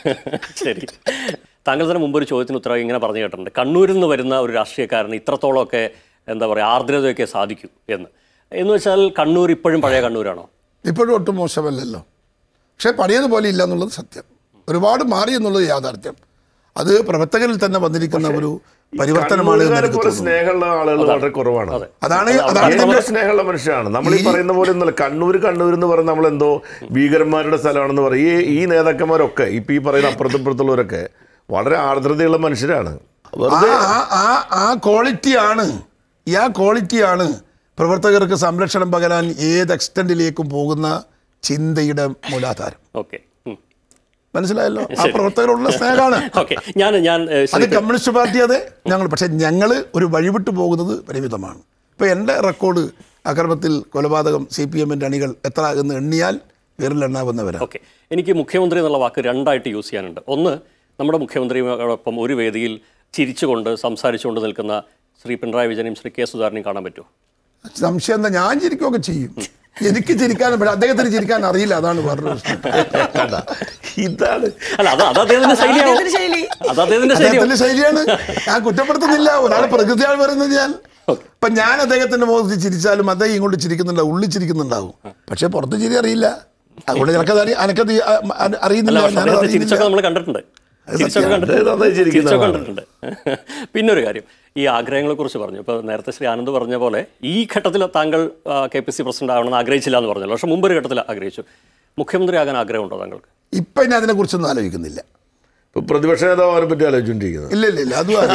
ശരി താങ്കൾ തന്നെ മുമ്പ് ഒരു ചോദ്യത്തിന് ഉത്തരവ് ഇങ്ങനെ പറഞ്ഞു കേട്ടിട്ടുണ്ട് കണ്ണൂരിൽ നിന്ന് വരുന്ന ഒരു രാഷ്ട്രീയക്കാരന് ഇത്രത്തോളമൊക്കെ എന്താ പറയുക ആർദ്രതയൊക്കെ സാധിക്കൂ എന്ന് എന്ന് വെച്ചാൽ കണ്ണൂർ ഇപ്പോഴും പഴയ കണ്ണൂരാണോ ഇപ്പോഴും ഒട്ടും മോശമല്ലല്ലോ പക്ഷെ പഴയതുപോലെ ഇല്ല എന്നുള്ളത് സത്യം ഒരുപാട് മാറി എന്നുള്ളത് യാഥാർത്ഥ്യം അത് പ്രവർത്തകരിൽ തന്നെ വന്നിരിക്കുന്ന ഒരു പരിവർത്തനമാണ് എന്ന് കണ്ണൂരുകാരെ എനിക്ക് പോലെ തോന്നുന്നു സ്നേഹമുള്ള ആളുകൾ വളരെ കുറവാണ് അതാണ് അതാണ് വളരെ ഇതിന്റെ സ്നേഹമുള്ള മനുഷ്യരാണ് നമ്മൾ ഈ പറയുന്ന പോലെ ഒന്നുമല്ല കണ്ണൂർ കണ്ണൂർ എന്ന് പറയുന്നത് നമ്മളെന്തോ ഭീകരന്മാരുടെ സ്ഥലമാണെന്ന് പറയും ഈ ഈ നേതാക്കന്മാരൊക്കെ ഇപ്പൊ ഈ പറയുന്ന അപ്പുറത്തും ഇപ്പുറത്തുള്ളവരൊക്കെ വളരെ ആർദ്രതയുള്ള മനുഷ്യരാണ് ആ വെറുതെ ആ- ആ ആ ക്വാളിറ്റിയാണ് ഈ ആ ക്വാളിറ്റിയാണ് പ്രവർത്തകർക്ക് സംരക്ഷണം പകരാൻ ഏത് എക്സ്റ്റൻഡിലേക്കും പോകുന്ന ചിന്തയുടെ മൂലാധാരം ഓക്കെ മനസ്സിലായല്ലോ ആ പ്രവർത്തകരുള്ള സ്നേഹമാണ് ഓക്കെ ഞാൻ ഞാൻ ഏഹ്, അത് ശ്രീ കമ്മ്യൂണിസ്റ്റ് പാർട്ടി അതെ ഞങ്ങൾ പക്ഷെ ഞങ്ങൾ ഒരു വഴിവിട്ട് പോകുന്നത് പരിമിതമാണ് ഇപ്പോൾ എൻ്റെ റെക്കോർഡ് അക്രമത്തിൽ കൊലപാതകം സി പി എമ്മിൻ്റെ അണികൾ എത്ര എന്ന് എണ്ണിയാൽ വിരലെണ്ണാവുന്നവരാണ് ഓക്കെ എനിക്ക് മുഖ്യമന്ത്രി എന്നുള്ള വാക്ക് രണ്ടായിട്ട് യൂസ് ചെയ്യാനുണ്ട് ഒന്ന് നമ്മുടെ മുഖ്യമന്ത്രിയോടൊപ്പം ഒരു വേദിയിൽ ചിരിച്ചുകൊണ്ട് സംസാരിച്ചുകൊണ്ട് നിൽക്കുന്ന ശ്രീ പിണറായി വിജയനെയും ശ്രീ കെ സുധാകരനെയും കാണാൻ പറ്റുമോ സംശയം എന്താ ഞാൻ ചിരിക്കുകയൊക്കെ ചെയ്യും എനിക്ക് ചിരിക്കാൻ പക്ഷെ അദ്ദേഹത്തിന് ചിരിക്കാൻ അറിയില്ല അതാണ് വേറൊരു പ്രശ്നം കണ്ട. ഇതാണ് അല്ല അത് അത് അദ്ദേഹത്തിന്റെ ശൈലിയാവും അദ്ദേഹത്തിന്റെ ശൈലി. അത് അദ്ദേഹത്തിന്റെ ശൈലിയാവും അദ്ദേഹത്തിന്റെ ശൈലിയാണ് ഞാൻ കുറ്റപ്പെടുത്തുന്നില്ല ഒരാൾ പ്രകൃതിയാണ് പറയുന്നത് ഞാൻ ഇപ്പൊ ഞാൻ അദ്ദേഹത്തിന്റെ മുഖത്ത് ചിരിച്ചാലും അദ്ദേഹം ഇങ്ങോട്ട് ചിരിക്കുന്നുണ്ടാവും ഉള്ളിൽ ചിരിക്കുന്നുണ്ടാവും പക്ഷെ പുറത്ത് ചിരി അറിയില്ല അതുകൊണ്ട് നിനക്കത് അറി അനക്കത് ഈ, ആ, അ- അല്ല അറിയുന്നില്ല പക്ഷെ ഞാനത് അദ്ദേഹത്തെ ചിരിച്ചൊക്കെ അറിയുന്നില്ല നമ്മൾ കണ്ടിട്ടുണ്ട് ചിരിച്ചൊക്കെ സത്യം. കണ്ടിട്ടുണ്ട് അത് നന്നായി ചിരിക്കുന്ന ചിരിച്ചൊക്കെ ആളാണ്. കണ്ടിട്ടുണ്ട് പിന്നെ ഒരു കാര്യം ഈ ആഗ്രഹങ്ങളെ കുറിച്ച് പറഞ്ഞു ഇപ്പോൾ നേരത്തെ ശ്രീ ആനന്ദ് പറഞ്ഞ പോലെ ഈ ഘട്ടത്തിൽ താങ്കൾ കെ പി സി പ്രസിഡന്റ് ആവണമെന്ന് ആഗ്രഹിച്ചില്ല എന്ന് പറഞ്ഞല്ലോ പക്ഷെ മുമ്പൊരു ഘട്ടത്തിൽ ആഗ്രഹിച്ചു മുഖ്യമന്ത്രി ആകാൻ ആഗ്രഹമുണ്ടോ താങ്കൾക്ക് ഇപ്പൊ ഇനി അതിനെ കുറിച്ചൊന്നും ആലോചിക്കുന്നില്ല ഇപ്പൊ പ്രതിപക്ഷ നേതാവ് അവരെ പറ്റി ആലോചിച്ചുകൊണ്ടിരിക്കുന്നത് ഇല്ല ഇല്ല ഇല്ല അതും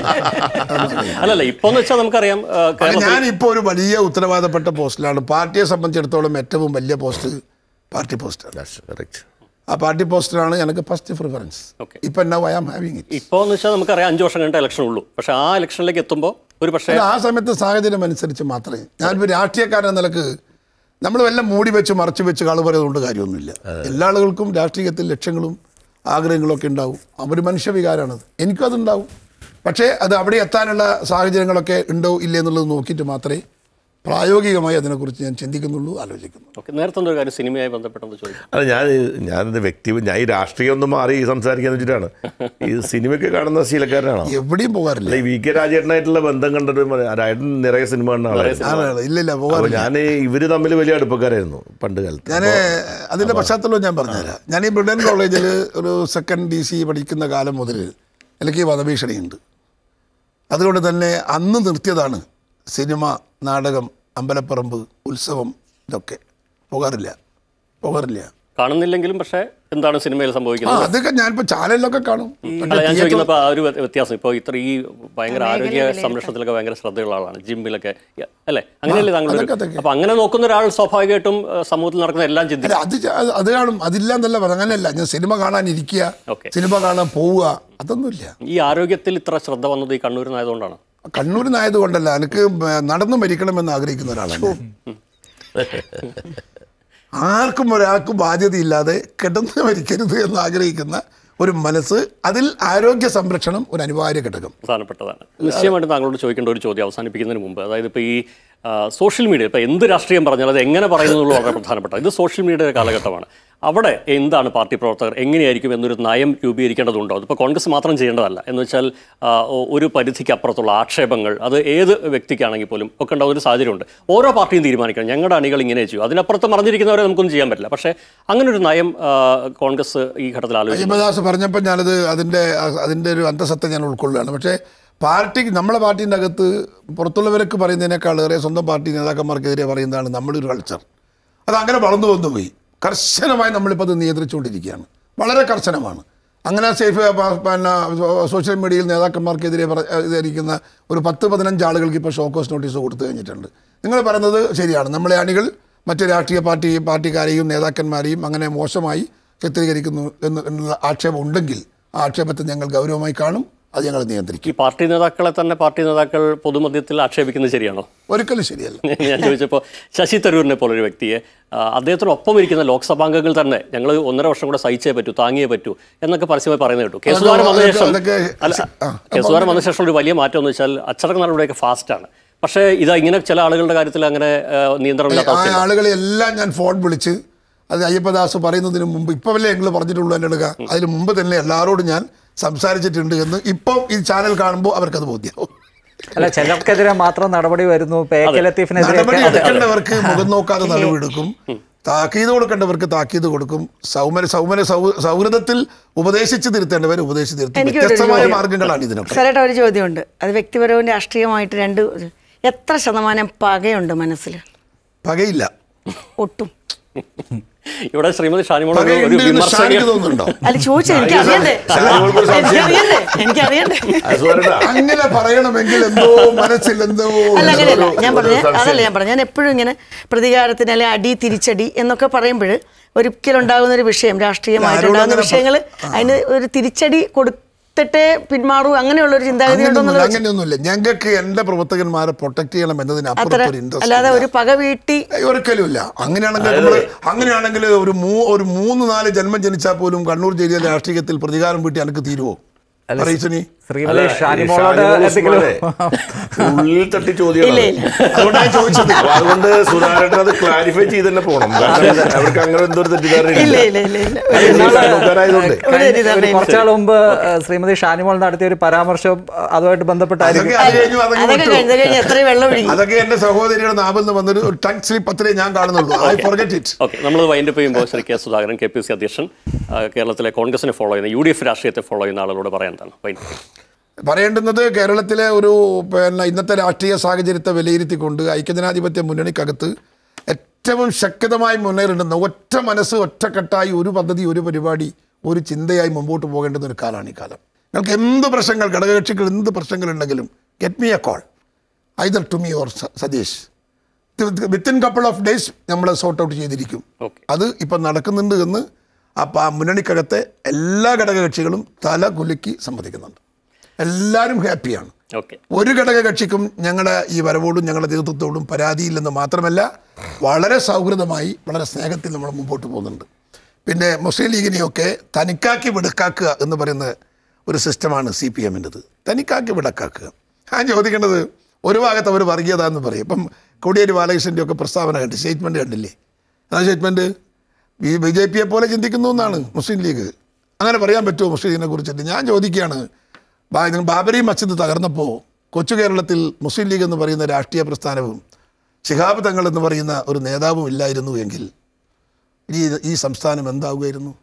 അറിയില്ല. അല്ലല്ല ഇപ്പോന്ന് വെച്ചാൽ നമുക്കറിയാം ആ, അത് കേരളത്തിൽ ഞാൻ ഇപ്പോൾ ഒരു വലിയ ഉത്തരവാദപ്പെട്ട പോസ്റ്റിലാണ് പാർട്ടിയെ സംബന്ധിച്ചിടത്തോളം ഏറ്റവും വലിയ പോസ്റ്റ് പാർട്ടി പോസ്റ്റാണ് കറക്റ്റ് ആ പാർട്ടി പോസ്റ്റിലാണ് എനിക്ക് ഫസ്റ്റ് പ്രിഫറൻസ് Okay. ഇപ്പൊ now I am having it ഇപ്പോന്ന് വെച്ചാൽ നമുക്കറിയാം അഞ്ച് വർഷം കഴിഞ്ഞിട്ട് ഇലക്ഷൻ ഉള്ളൂ പക്ഷെ ആ ഇലക്ഷനിലേക്ക് എത്തുമ്പോൾ ഒരു പക്ഷേ ആ സമയത്ത് സാഹചര്യം അനുസരിച്ച് മാത്രമേ ഞാനിപ്പോൾ രാഷ്ട്രീയക്കാരൻ എന്ന നിലക്ക് നമ്മൾ വല്ല മൂടി വെച്ച് മറച്ചു വെച്ച് കള് പറയുന്നതുകൊണ്ട് കാര്യമൊന്നുമില്ല എല്ലാ ആളുകൾക്കും രാഷ്ട്രീയത്തിൽ ലക്ഷ്യങ്ങളും ആഗ്രഹങ്ങളും ഒക്കെ ഉണ്ടാവും അവർ മനുഷ്യവികാരമാണത് എനിക്കും അതുണ്ടാവും പക്ഷേ അത് അവിടെ എത്താനുള്ള സാഹചര്യങ്ങളൊക്കെ ഉണ്ടോ ഇല്ലേ എന്നുള്ളത് നോക്കിയിട്ട് മാത്രമേ പ്രായോഗികമായി അതിനെക്കുറിച്ച് ഞാൻ ചിന്തിക്കുന്നുള്ളൂ ആലോചിക്കുന്നു ഓക്കെ നേരത്തെ ഒരു കാര്യം സിനിമയായി ബന്ധപ്പെട്ടെന്ന് ചോദിക്കും അല്ല ഞാൻ ഞാനിത് വ്യക്തി ഞാൻ ഈ രാഷ്ട്രീയം ഒന്ന് മാറി സംസാരിക്കാന്ന് വെച്ചിട്ടാണ് ഈ സിനിമയൊക്കെ കാണുന്ന ശീലക്കാരനാണോ എവിടെയും പോകാറില്ല അല്ല ഈ വി കെ രാജേട്ടനായിട്ടുള്ള ബന്ധം കണ്ടിട്ട് രാജേട്ടൻ നിറയെ സിനിമ കാണുന്ന ആളായിരുന്നു ആളാണ്. ഇല്ല ഇല്ല അപ്പൊ പോകാറില്ല ഞാൻ ഇവര് തമ്മിൽ വലിയ അടുപ്പക്കാരായിരുന്നു പണ്ട് കാലത്ത് ഞാൻ അതിൻ്റെ പശ്ചാത്തലവും ഞാൻ പറഞ്ഞുതരാം ഞാൻ ഈ ബ്രിഡൻ കോളേജിൽ ഒരു സെക്കൻഡ് ഡി സി പഠിക്കുന്ന കാലം മുതൽ എനിക്ക് വധഭീഷണിയുണ്ട് അതുകൊണ്ട് തന്നെ അന്ന് നിർത്തിയതാണ് സിനിമ നാടകം അമ്പലപ്പറമ്പ് ഉത്സവം ഇതൊക്കെ പോകാറില്ല പോകാറില്ല കാണുന്നില്ലെങ്കിലും പക്ഷേ എന്താണ് സിനിമയിൽ ആ സംഭവിക്കുന്നത് അതൊക്കെ ഞാനിപ്പോൾ ചാനലിലൊക്കെ കാണും പക്ഷേ അല്ല ഞാൻ theatre- ചോദിക്കുന്നപ്പോൾ ആ ഒരു വ്യ- വ്യത്യാസം ഇപ്പോൾ ഇത്ര ഈ ഭയങ്കര ആരോഗ്യ സംരക്ഷണത്തിലൊക്കെ ഭയങ്കര ശ്രദ്ധയുള്ള ആളാണ് ജിമ്മിലൊക്കെ യ- അല്ലേ അങ്ങനെയല്ലേ താങ്കൾ അതൊക്കെ അതൊക്കെ. അപ്പൊ അങ്ങനെ നോക്കുന്ന ഒരാൾ സ്വാഭാവികമായിട്ടും ആ, സമൂഹത്തിൽ നടക്കുന്ന എല്ലാം അല്ല ചിന്തിക്കും അത് ച- അത് അത് കാണും അതില്ല എന്നല്ല പറഞ്ഞത് അങ്ങനെയല്ല ഞാൻ സിനിമ കാണാൻ ഇരിക്കുക Okay. സിനിമ കാണാൻ പോവുക അതൊന്നുമില്ല ഈ ആരോഗ്യത്തിൽ ഇത്ര ശ്രദ്ധ വന്നത് ഈ കണ്ണൂരിനായതുകൊണ്ടാണ് കണ്ണൂരിനായതുകൊണ്ടല്ല എനിക്ക് നടന്നു മരിക്കണമെന്ന് ആഗ്രഹിക്കുന്ന ഒരാളാണ് ആർക്കും ഒരാൾക്കും ബാധ്യതയില്ലാതെ കിടന്ന് മരിക്കരുത് എന്ന് ആഗ്രഹിക്കുന്ന ഒരു മനസ്സ് അതിൽ ആരോഗ്യ സംരക്ഷണം ഒരു അനിവാര്യ ഘടകം പ്രധാനപ്പെട്ടതാണ് നിശ്ചയമായിട്ടും താങ്കളോട് ചോദിക്കേണ്ട ഒരു ചോദ്യം അവസാനിപ്പിക്കുന്നതിന് മുമ്പ് അതായത് ഇപ്പോൾ ഈ ആ, സോഷ്യൽ മീഡിയ ഇപ്പോൾ എന്ത് രാഷ്ട്രീയം പറഞ്ഞാൽ അത് എങ്ങനെ പറയുന്നു എന്നുള്ളത് വളരെ പ്രധാനപ്പെട്ട ഇത് സോഷ്യൽ മീഡിയയുടെ കാലഘട്ടമാണ് അവിടെ എന്താണ് പാർട്ടി പ്രവർത്തകർ എങ്ങനെയായിരിക്കും എന്നൊരു നയം രൂപീകരിക്കേണ്ടതുണ്ടോ അതിപ്പോൾ കോൺഗ്രസ് മാത്രം ചെയ്യേണ്ടതല്ല എന്ന് വെച്ചാൽ ആ, ഒ- ഒരു പരിധിക്ക് അപ്പുറത്തുള്ള ആക്ഷേപങ്ങൾ അത് ഏത് വ്യക്തിക്കാണെങ്കിൽ പോലും ഒക്കെ ഉണ്ടാകുന്ന ഒരു സാഹചര്യമുണ്ട് ഓരോ പാർട്ടിയും തീരുമാനിക്കണം ഞങ്ങളുടെ അണികൾ ഇങ്ങനെ ചെയ്യും അതിനപ്പുറത്ത് മറിഞ്ഞിരിക്കുന്നവരെ നമുക്കൊന്നും ചെയ്യാൻ പറ്റില്ല പക്ഷേ അങ്ങനെ ഒരു നയം ആ, കോൺഗ്രസ് ഈ ഘട്ടത്തിൽ ആലോചിക്കുന്നു അയ്യപ്പദാസ് പറഞ്ഞപ്പോൾ ഞാനത് അതിൻ്റെ അതിൻ്റെ ഒരു അന്തസത്ത ഞാൻ ഉൾക്കൊള്ളുകയാണ് പക്ഷേ പാർട്ടി നമ്മളെ പാർട്ടീൻ്റെ അകത്ത് പുറത്തുള്ളവരൊക്കെ പറയുന്നതിനേക്കാൾ ഏറെ സ്വന്തം പാർട്ടി നേതാക്കന്മാർക്കെതിരെ പറയുന്നതാണ് നമ്മുടെ ഒരു കൾച്ചർ അത് അങ്ങനെ വളർന്നു വന്നു പോയി കർശനമായി നമ്മളിപ്പോൾ അത് നിയന്ത്രിച്ചുകൊണ്ടിരിക്കുകയാണ് വളരെ കർശനമാണ് അങ്ങനെ സേഫ് പ- പിന്നെ സോഷ്യൽ മീഡിയയിൽ നേതാക്കന്മാർക്കെതിരെ പറ- ഇതായിരിക്കുന്ന ഒരു പത്ത് പതിനഞ്ച് ആളുകൾക്ക് ഇപ്പോൾ ഷോക്കോസ് നോട്ടീസ് കൊടുത്തു കഴിഞ്ഞിട്ടുണ്ട് നിങ്ങൾ പറയുന്നത് ശരിയാണ് നമ്മളെ അണികൾ മറ്റ് രാഷ്ട്രീയ പാർട്ടി പാർട്ടിക്കാരെയും നേതാക്കന്മാരെയും അങ്ങനെ മോശമായി ചിത്രീകരിക്കുന്നു എന്ന് എന്നുള്ള ആക്ഷേപം ഉണ്ടെങ്കിൽ ആ ആക്ഷേപത്തെ ഞങ്ങൾ ഗൗരവമായി കാണും അത് ഞങ്ങൾ നിയന്ത്രിക്കും ഈ പാർട്ടി നേതാക്കളെ തന്നെ പാർട്ടി നേതാക്കൾ പൊതുമധ്യത്തിൽ ആക്ഷേപിക്കുന്നത് ശരിയാണോ ഒരിക്കലും ശരിയല്ല ഞാൻ ചോദിച്ചപ്പോൾ ശശി തരൂരിനെ പോലൊരു വ്യക്തിയെ ആ, അദ്ദേഹത്തിനൊപ്പം ഇരിക്കുന്ന ലോക്സഭാംഗങ്ങൾ തന്നെ ഞങ്ങൾ ഒന്നര വർഷം കൂടെ സഹിച്ചേ പറ്റൂ താങ്ങിയേ പറ്റൂ എന്നൊക്കെ പരസ്യമായി പറയുന്നത് കേട്ടു കെ സുധാകരൻ വന്ന അതൊക്കെ- ശേഷം അതൊക്കെ അല്ല ആ, കെ സുധാകരൻ വന്ന ശേഷം ഒരു വലിയ മാറ്റം എന്ന് വെച്ചാൽ അച്ചടക്ക നടപടിയൊക്കെ ഫാസ്റ്റാണ് പക്ഷേ ഇതാ ഇങ്ങനെ ചില ആളുകളുടെ കാര്യത്തിൽ അങ്ങനെ ആ, നിയന്ത്രണമില്ലാത്ത ആ അവസ്ഥയില്ല ആളുകളെ എല്ലാം ഞാൻ ഫോൺ വിളിച്ച് അത് അയ്യപ്പദാസ് പറയുന്നതിന് മുമ്പ് ഇപ്പമല്ലേ ഞങ്ങൾ പറഞ്ഞിട്ടുള്ളൂ എൻ്റെ എടുക്കുക അതിന് മുമ്പ് തന്നെ എല്ലാവരോടും ഞാൻ സംസാരിച്ചിട്ടുണ്ട് എന്ന് ഇപ്പം ഈ ചാനൽ കാണുമ്പോൾ അവർക്കത് ബോധ്യമാവും അല്ല ചിലർക്കെതിരെ മാത്രം നടപടി വരുന്നു പേ കെ നടപടി ലത്തീഫിനെതിരെയൊക്കെ എടുക്കേണ്ടവർക്ക് മുഖം നോക്കാതെ നടപടിയെടുക്കും താക്കീത് കൊടുക്കേണ്ടവർക്ക് താക്കീത് കൊടുക്കും സൗമന സൗമന സൗ- സൗഹൃദത്തിൽ ഉപദേശിച്ച് തിരുത്തേണ്ടവർ ഉപദേശിച്ച് തിരുത്തും എനിക്കൊരു വ്യത്യസ്തമായ ചോദ്യം. മാർഗങ്ങളാണ് ഇതിനൊക്കെ സാറേട്ടാ ഒരു ചോദ്യമുണ്ട് അത് വ്യക്തിപരവും രാഷ്ട്രീയമായിട്ട് രണ്ട് എത്ര ശതമാനം പകയുണ്ട് മനസ്സിൽ പകയില്ല ഒട്ടും ഇവിടെ ശ്രീമതി ഷാനിമോൾ ഒരു പകയുണ്ട് എന്ന് വിമർശകൻ ഷാനിക്ക് തോന്നുന്നുണ്ടോ അല്ല ചോദിച്ചു എനിക്ക് അറിയണ്ടേ അല്ല, ഇവൾക്കൊരു സംശയം. എനിക്കറിയണ്ടേ എനിക്കറിയണ്ടേ അത് സുധാകരേട്ടാ, അങ്ങനെ പറയണമെങ്കിൽ എന്തോ മനസ്സിൽ എന്തോ അല്ല അങ്ങനെയല്ല ഒരു- ഞാൻ ഒരു പറഞ്ഞ സംശയം. അതല്ല ഞാൻ പറഞ്ഞു ഞാൻ എപ്പോഴും ഇങ്ങനെ പ്രതികാരത്തിന് അല്ലെ അടി തിരിച്ചടി എന്നൊക്കെ പറയുമ്പോൾ ഒരിക്കലുണ്ടാകുന്ന ഒരു വിഷയം രാഷ്ട്രീയമായിട്ടുണ്ടാകുന്ന ആരോടും അങ്ങനെ വിഷയങ്ങൾ അതിന് ഒരു തിരിച്ചടി കൊടുത്തിട്ടേ പിന്മാറൂ അങ്ങനെയുള്ള ഒരു ചിന്താഗതി അങ്ങനെയൊന്നുമില്ല ഉണ്ടെന്നുള്ളത് അങ്ങനെയൊന്നുമില്ല ഞങ്ങൾക്ക് എന്റെ പ്രവർത്തകന്മാരെ പ്രൊട്ടക്ട് ചെയ്യണം അത്ര എന്നതിനപ്പുറത്ത് ഒരു ഇൻട്രസ്റ്റ് അല്ലാതെ ഒരു പക വീട്ടി ഒരിക്കലും ഇല്ല അങ്ങനെയാണെങ്കിൽ നമ്മൾ അങ്ങനെയാണെങ്കിൽ ഒരു മൂ ഒരു മൂന്ന് നാല് ജന്മം ജനിച്ചാൽ പോലും കണ്ണൂർ ജില്ലയിലെ രാഷ്ട്രീയത്തിൽ പ്രതികാരം വീട്ടി എനിക്ക് തീരുവോ പറയിച്ചനി ശ്രീമതി അല്ല, ഈ ഷാനിമോളോട് ഷാനിമോൾ എന്തെങ്കിലും ഉസ്മാനെ ഉള്ളിൽ തട്ടി ഇല്ല ചോദ്യമാണ് ഇല്ല അതുകൊണ്ടാണ് ചോദിച്ചത് അപ്പൊ അതുകൊണ്ട് സുധാകരൻ അത് ക്ലാരിഫൈ ചെയ്ത് തന്നെ പോകണം കാരണം അവർക്ക് അങ്ങനെ എന്തോ ഒരു തെറ്റിദ്ധാരണ ഇല്ല ഇല്ല ഇല്ല ഇല്ല അത് ഈ കണ്ണൂർക്കാരായതുകൊണ്ട് ഒരു തെറ്റിദ്ധാരണയും കുറച്ചു നാൾ മുമ്പ് ഏഹ്, ശ്രീമതി ഷാനിമോൾ നടത്തിയ ഒരു പരാമർശം അഹ് അതുമായിട്ട് ബന്ധപ്പെട്ടായിരിക്കും അതൊക്കെ അത് കഴിഞ്ഞു അതങ്ങ് അതൊക്കെ വിട്ടു. കഴിഞ്ഞ് കഴിഞ്ഞ് എത്രയും വെള്ളം ഒഴുകി അതൊക്കെ എന്റെ സഹോദരിയുടെ നാവിൽ നിന്ന് വന്നൊരു ടങ് സ്ലിപ്പ് അത്രേ ഞാൻ കാണുന്നുള്ളൂ ഐ ഫോർഗെറ്റ് ഇറ്റ് ഓക്കെ നമ്മൾ വൈൻഡപ്പ് ചെയ്യുമ്പോൾ Shri K Sudhakaran K P C അധ്യക്ഷൻ ആ, കേരളത്തിലെ കോൺഗ്രസിനെ ഫോളോ ചെയ്യുന്ന യു ഡി എഫ് രാഷ്ട്രീയത്തെ ഫോളോ ചെയ്യുന്ന ആളുകളോട് പറയാൻ എന്താണ് വൈൻഡപ്പ് പറയേണ്ടുന്നത് കേരളത്തിലെ ഒരു പിന്നെ ഇന്നത്തെ രാഷ്ട്രീയ സാഹചര്യത്തെ വിലയിരുത്തിക്കൊണ്ട് ഐക്യജനാധിപത്യ മുന്നണിക്കകത്ത് ഏറ്റവും ശക്തമായി മുന്നേറുന്ന ഒറ്റ മനസ്സ് ഒറ്റക്കെട്ടായി ഒരു പദ്ധതി ഒരു പരിപാടി ഒരു ചിന്തയായി മുമ്പോട്ട് പോകേണ്ടുന്ന ഒരു കാലമാണ് ഈ കാലം നിങ്ങൾക്ക് എന്ത് പ്രശ്നങ്ങൾ ഘടകകക്ഷികൾ എന്ത് പ്രശ്നങ്ങളുണ്ടെങ്കിലും get me a call either to me or Satish within couple of days നമ്മൾ സോർട്ട് ഔട്ട് ചെയ്തിരിക്കും Okay. അത് ഇപ്പം നടക്കുന്നുണ്ട് എന്ന് ആ പ- മുന്നണിക്കകത്തെ എല്ലാ ഘടകകക്ഷികളും തല കുലുക്കി സമ്മതിക്കുന്നുണ്ട് എല്ലാവരും ഹാപ്പിയാണ് ഓക്കെ ഒരു ഘടകകക്ഷിക്കും ഞങ്ങളുടെ ഈ വരവോടും ഞങ്ങളുടെ നേതൃത്വത്തോടും പരാതിയില്ലെന്ന് മാത്രമല്ല വളരെ സൗഹൃദമായി വളരെ സ്നേഹത്തിൽ നമ്മൾ മുമ്പോട്ട് പോകുന്നുണ്ട് പിന്നെ മുസ്ലിം ലീഗിനെയൊക്കെ തനിക്കാക്കി വിടക്കാക്കുക എന്ന് പറയുന്ന ഒരു സിസ്റ്റമാണ് സി പി എമ്മിൻ്റെത് തനിക്കാക്കി വിടക്കാക്കുക ഞാൻ ചോദിക്കേണ്ടത് ഒരു ഭാഗത്ത് അവർ വർഗീയത എന്ന് പറയും ഇപ്പം കോടിയേരി ബാലകൃഷ്ണൻ്റെ ഒക്കെ പ്രസ്താവന കണ്ട് സ്റ്റേറ്റ്മെൻറ്റ് കണ്ടില്ലേ ആ സ്റ്റേറ്റ്മെൻറ്റ് ബി ബി ജെ പിയെ പോലെ ചിന്തിക്കുന്നു എന്നാണ് മുസ്ലിം ലീഗ് അങ്ങനെ പറയാൻ പറ്റുമോ മുസ്ലിം ലീഗിനെ കുറിച്ചിട്ട് ഞാൻ ചോദിക്കുകയാണ് ബാ- നിങ്ങൾ ബാബരി മസ്ജിദ് തകർന്നപ്പോൾ കൊച്ചു കേരളത്തിൽ മുസ്ലിം ലീഗ് എന്ന് പറയുന്ന രാഷ്ട്രീയ പ്രസ്ഥാനവും ശിഹാബ് തങ്ങൾ എന്ന് പറയുന്ന ഒരു നേതാവും ഇല്ലായിരുന്നു എങ്കിൽ ഈ ഈ സംസ്ഥാനം എന്താവുമായിരുന്നു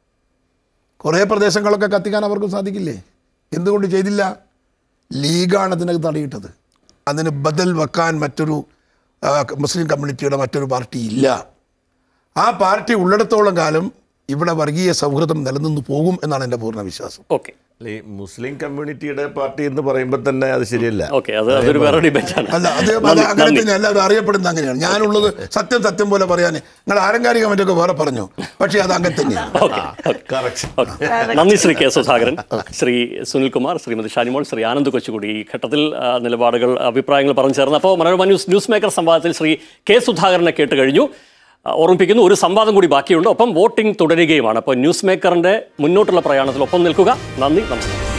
കുറേ പ്രദേശങ്ങളൊക്കെ കത്തിക്കാൻ അവർക്ക് സാധിക്കില്ലേ എന്തുകൊണ്ട് ചെയ്തില്ല ലീഗാണ് അതിനകത്ത് തടയിട്ടത് അതിന് ബദൽ വെക്കാൻ മറ്റൊരു ആ, മുസ്ലിം കമ്മ്യൂണിറ്റിയുടെ മറ്റൊരു പാർട്ടി ഇല്ല ആ പാർട്ടി ഉള്ളിടത്തോളം കാലം ഇവിടെ വർഗീയ സൗഹൃദം നിലനിന്ന് പോകും എന്നാണ് എൻ്റെ പൂർണ്ണ വിശ്വാസം ഓക്കെ അല്ല, ഈ മുസ്ലിം കമ്മ്യൂണിറ്റിയുടെ പാർട്ടി എന്ന് പറയുമ്പോൾ തന്നെ അത് ശരിയല്ല ഓക്കെ അത് അതൊരു വേറെ ഡിബേറ്റാണ് അല്ല അത് അത് അങ്ങനെ തന്നെ അല്ല അത് അറിയപ്പെടുന്നത് അങ്ങനെയാണ് ഞാനുള്ളത് സത്യം സത്യം പോലെ പറയാൻ നിങ്ങൾ ആലങ്കാരിക മറ്റൊക്കെ വേറെ പറഞ്ഞു പക്ഷേ അത് അങ്ങനെ തന്നെയാണ് കറക്റ്റ് ഓക്കെ നന്ദി ശ്രീ കെ സുധാകരൻ ശ്രീ സുനിൽകുമാർ ശ്രീമതി ഷാനിമോൾ ശ്രീ ആനന്ദ് കൊച്ചുകൂടി ഈ ഘട്ടത്തിൽ ആ, നിലപാടുകൾ അഭിപ്രായങ്ങൾ പറഞ്ഞു ചേർന്ന് അപ്പോൾ മനോരമ ന്യൂസ് ന്യൂസ് മേക്കർ സംവാദത്തിൽ ശ്രീ കെ സുധാകരനെ കേട്ട് കഴിഞ്ഞു ആ, ഓർമ്മിപ്പിക്കുന്നു ഒരു സംവാദം കൂടി ബാക്കിയുണ്ട് ഒപ്പം വോട്ടിംഗ് തുടരുകയുമാണ് അപ്പോൾ ന്യൂസ് മേക്കറിന്റെ മുന്നോട്ടുള്ള പ്രയാണത്തിൽ ഒപ്പം നിൽക്കുക നന്ദി നമസ്കാരം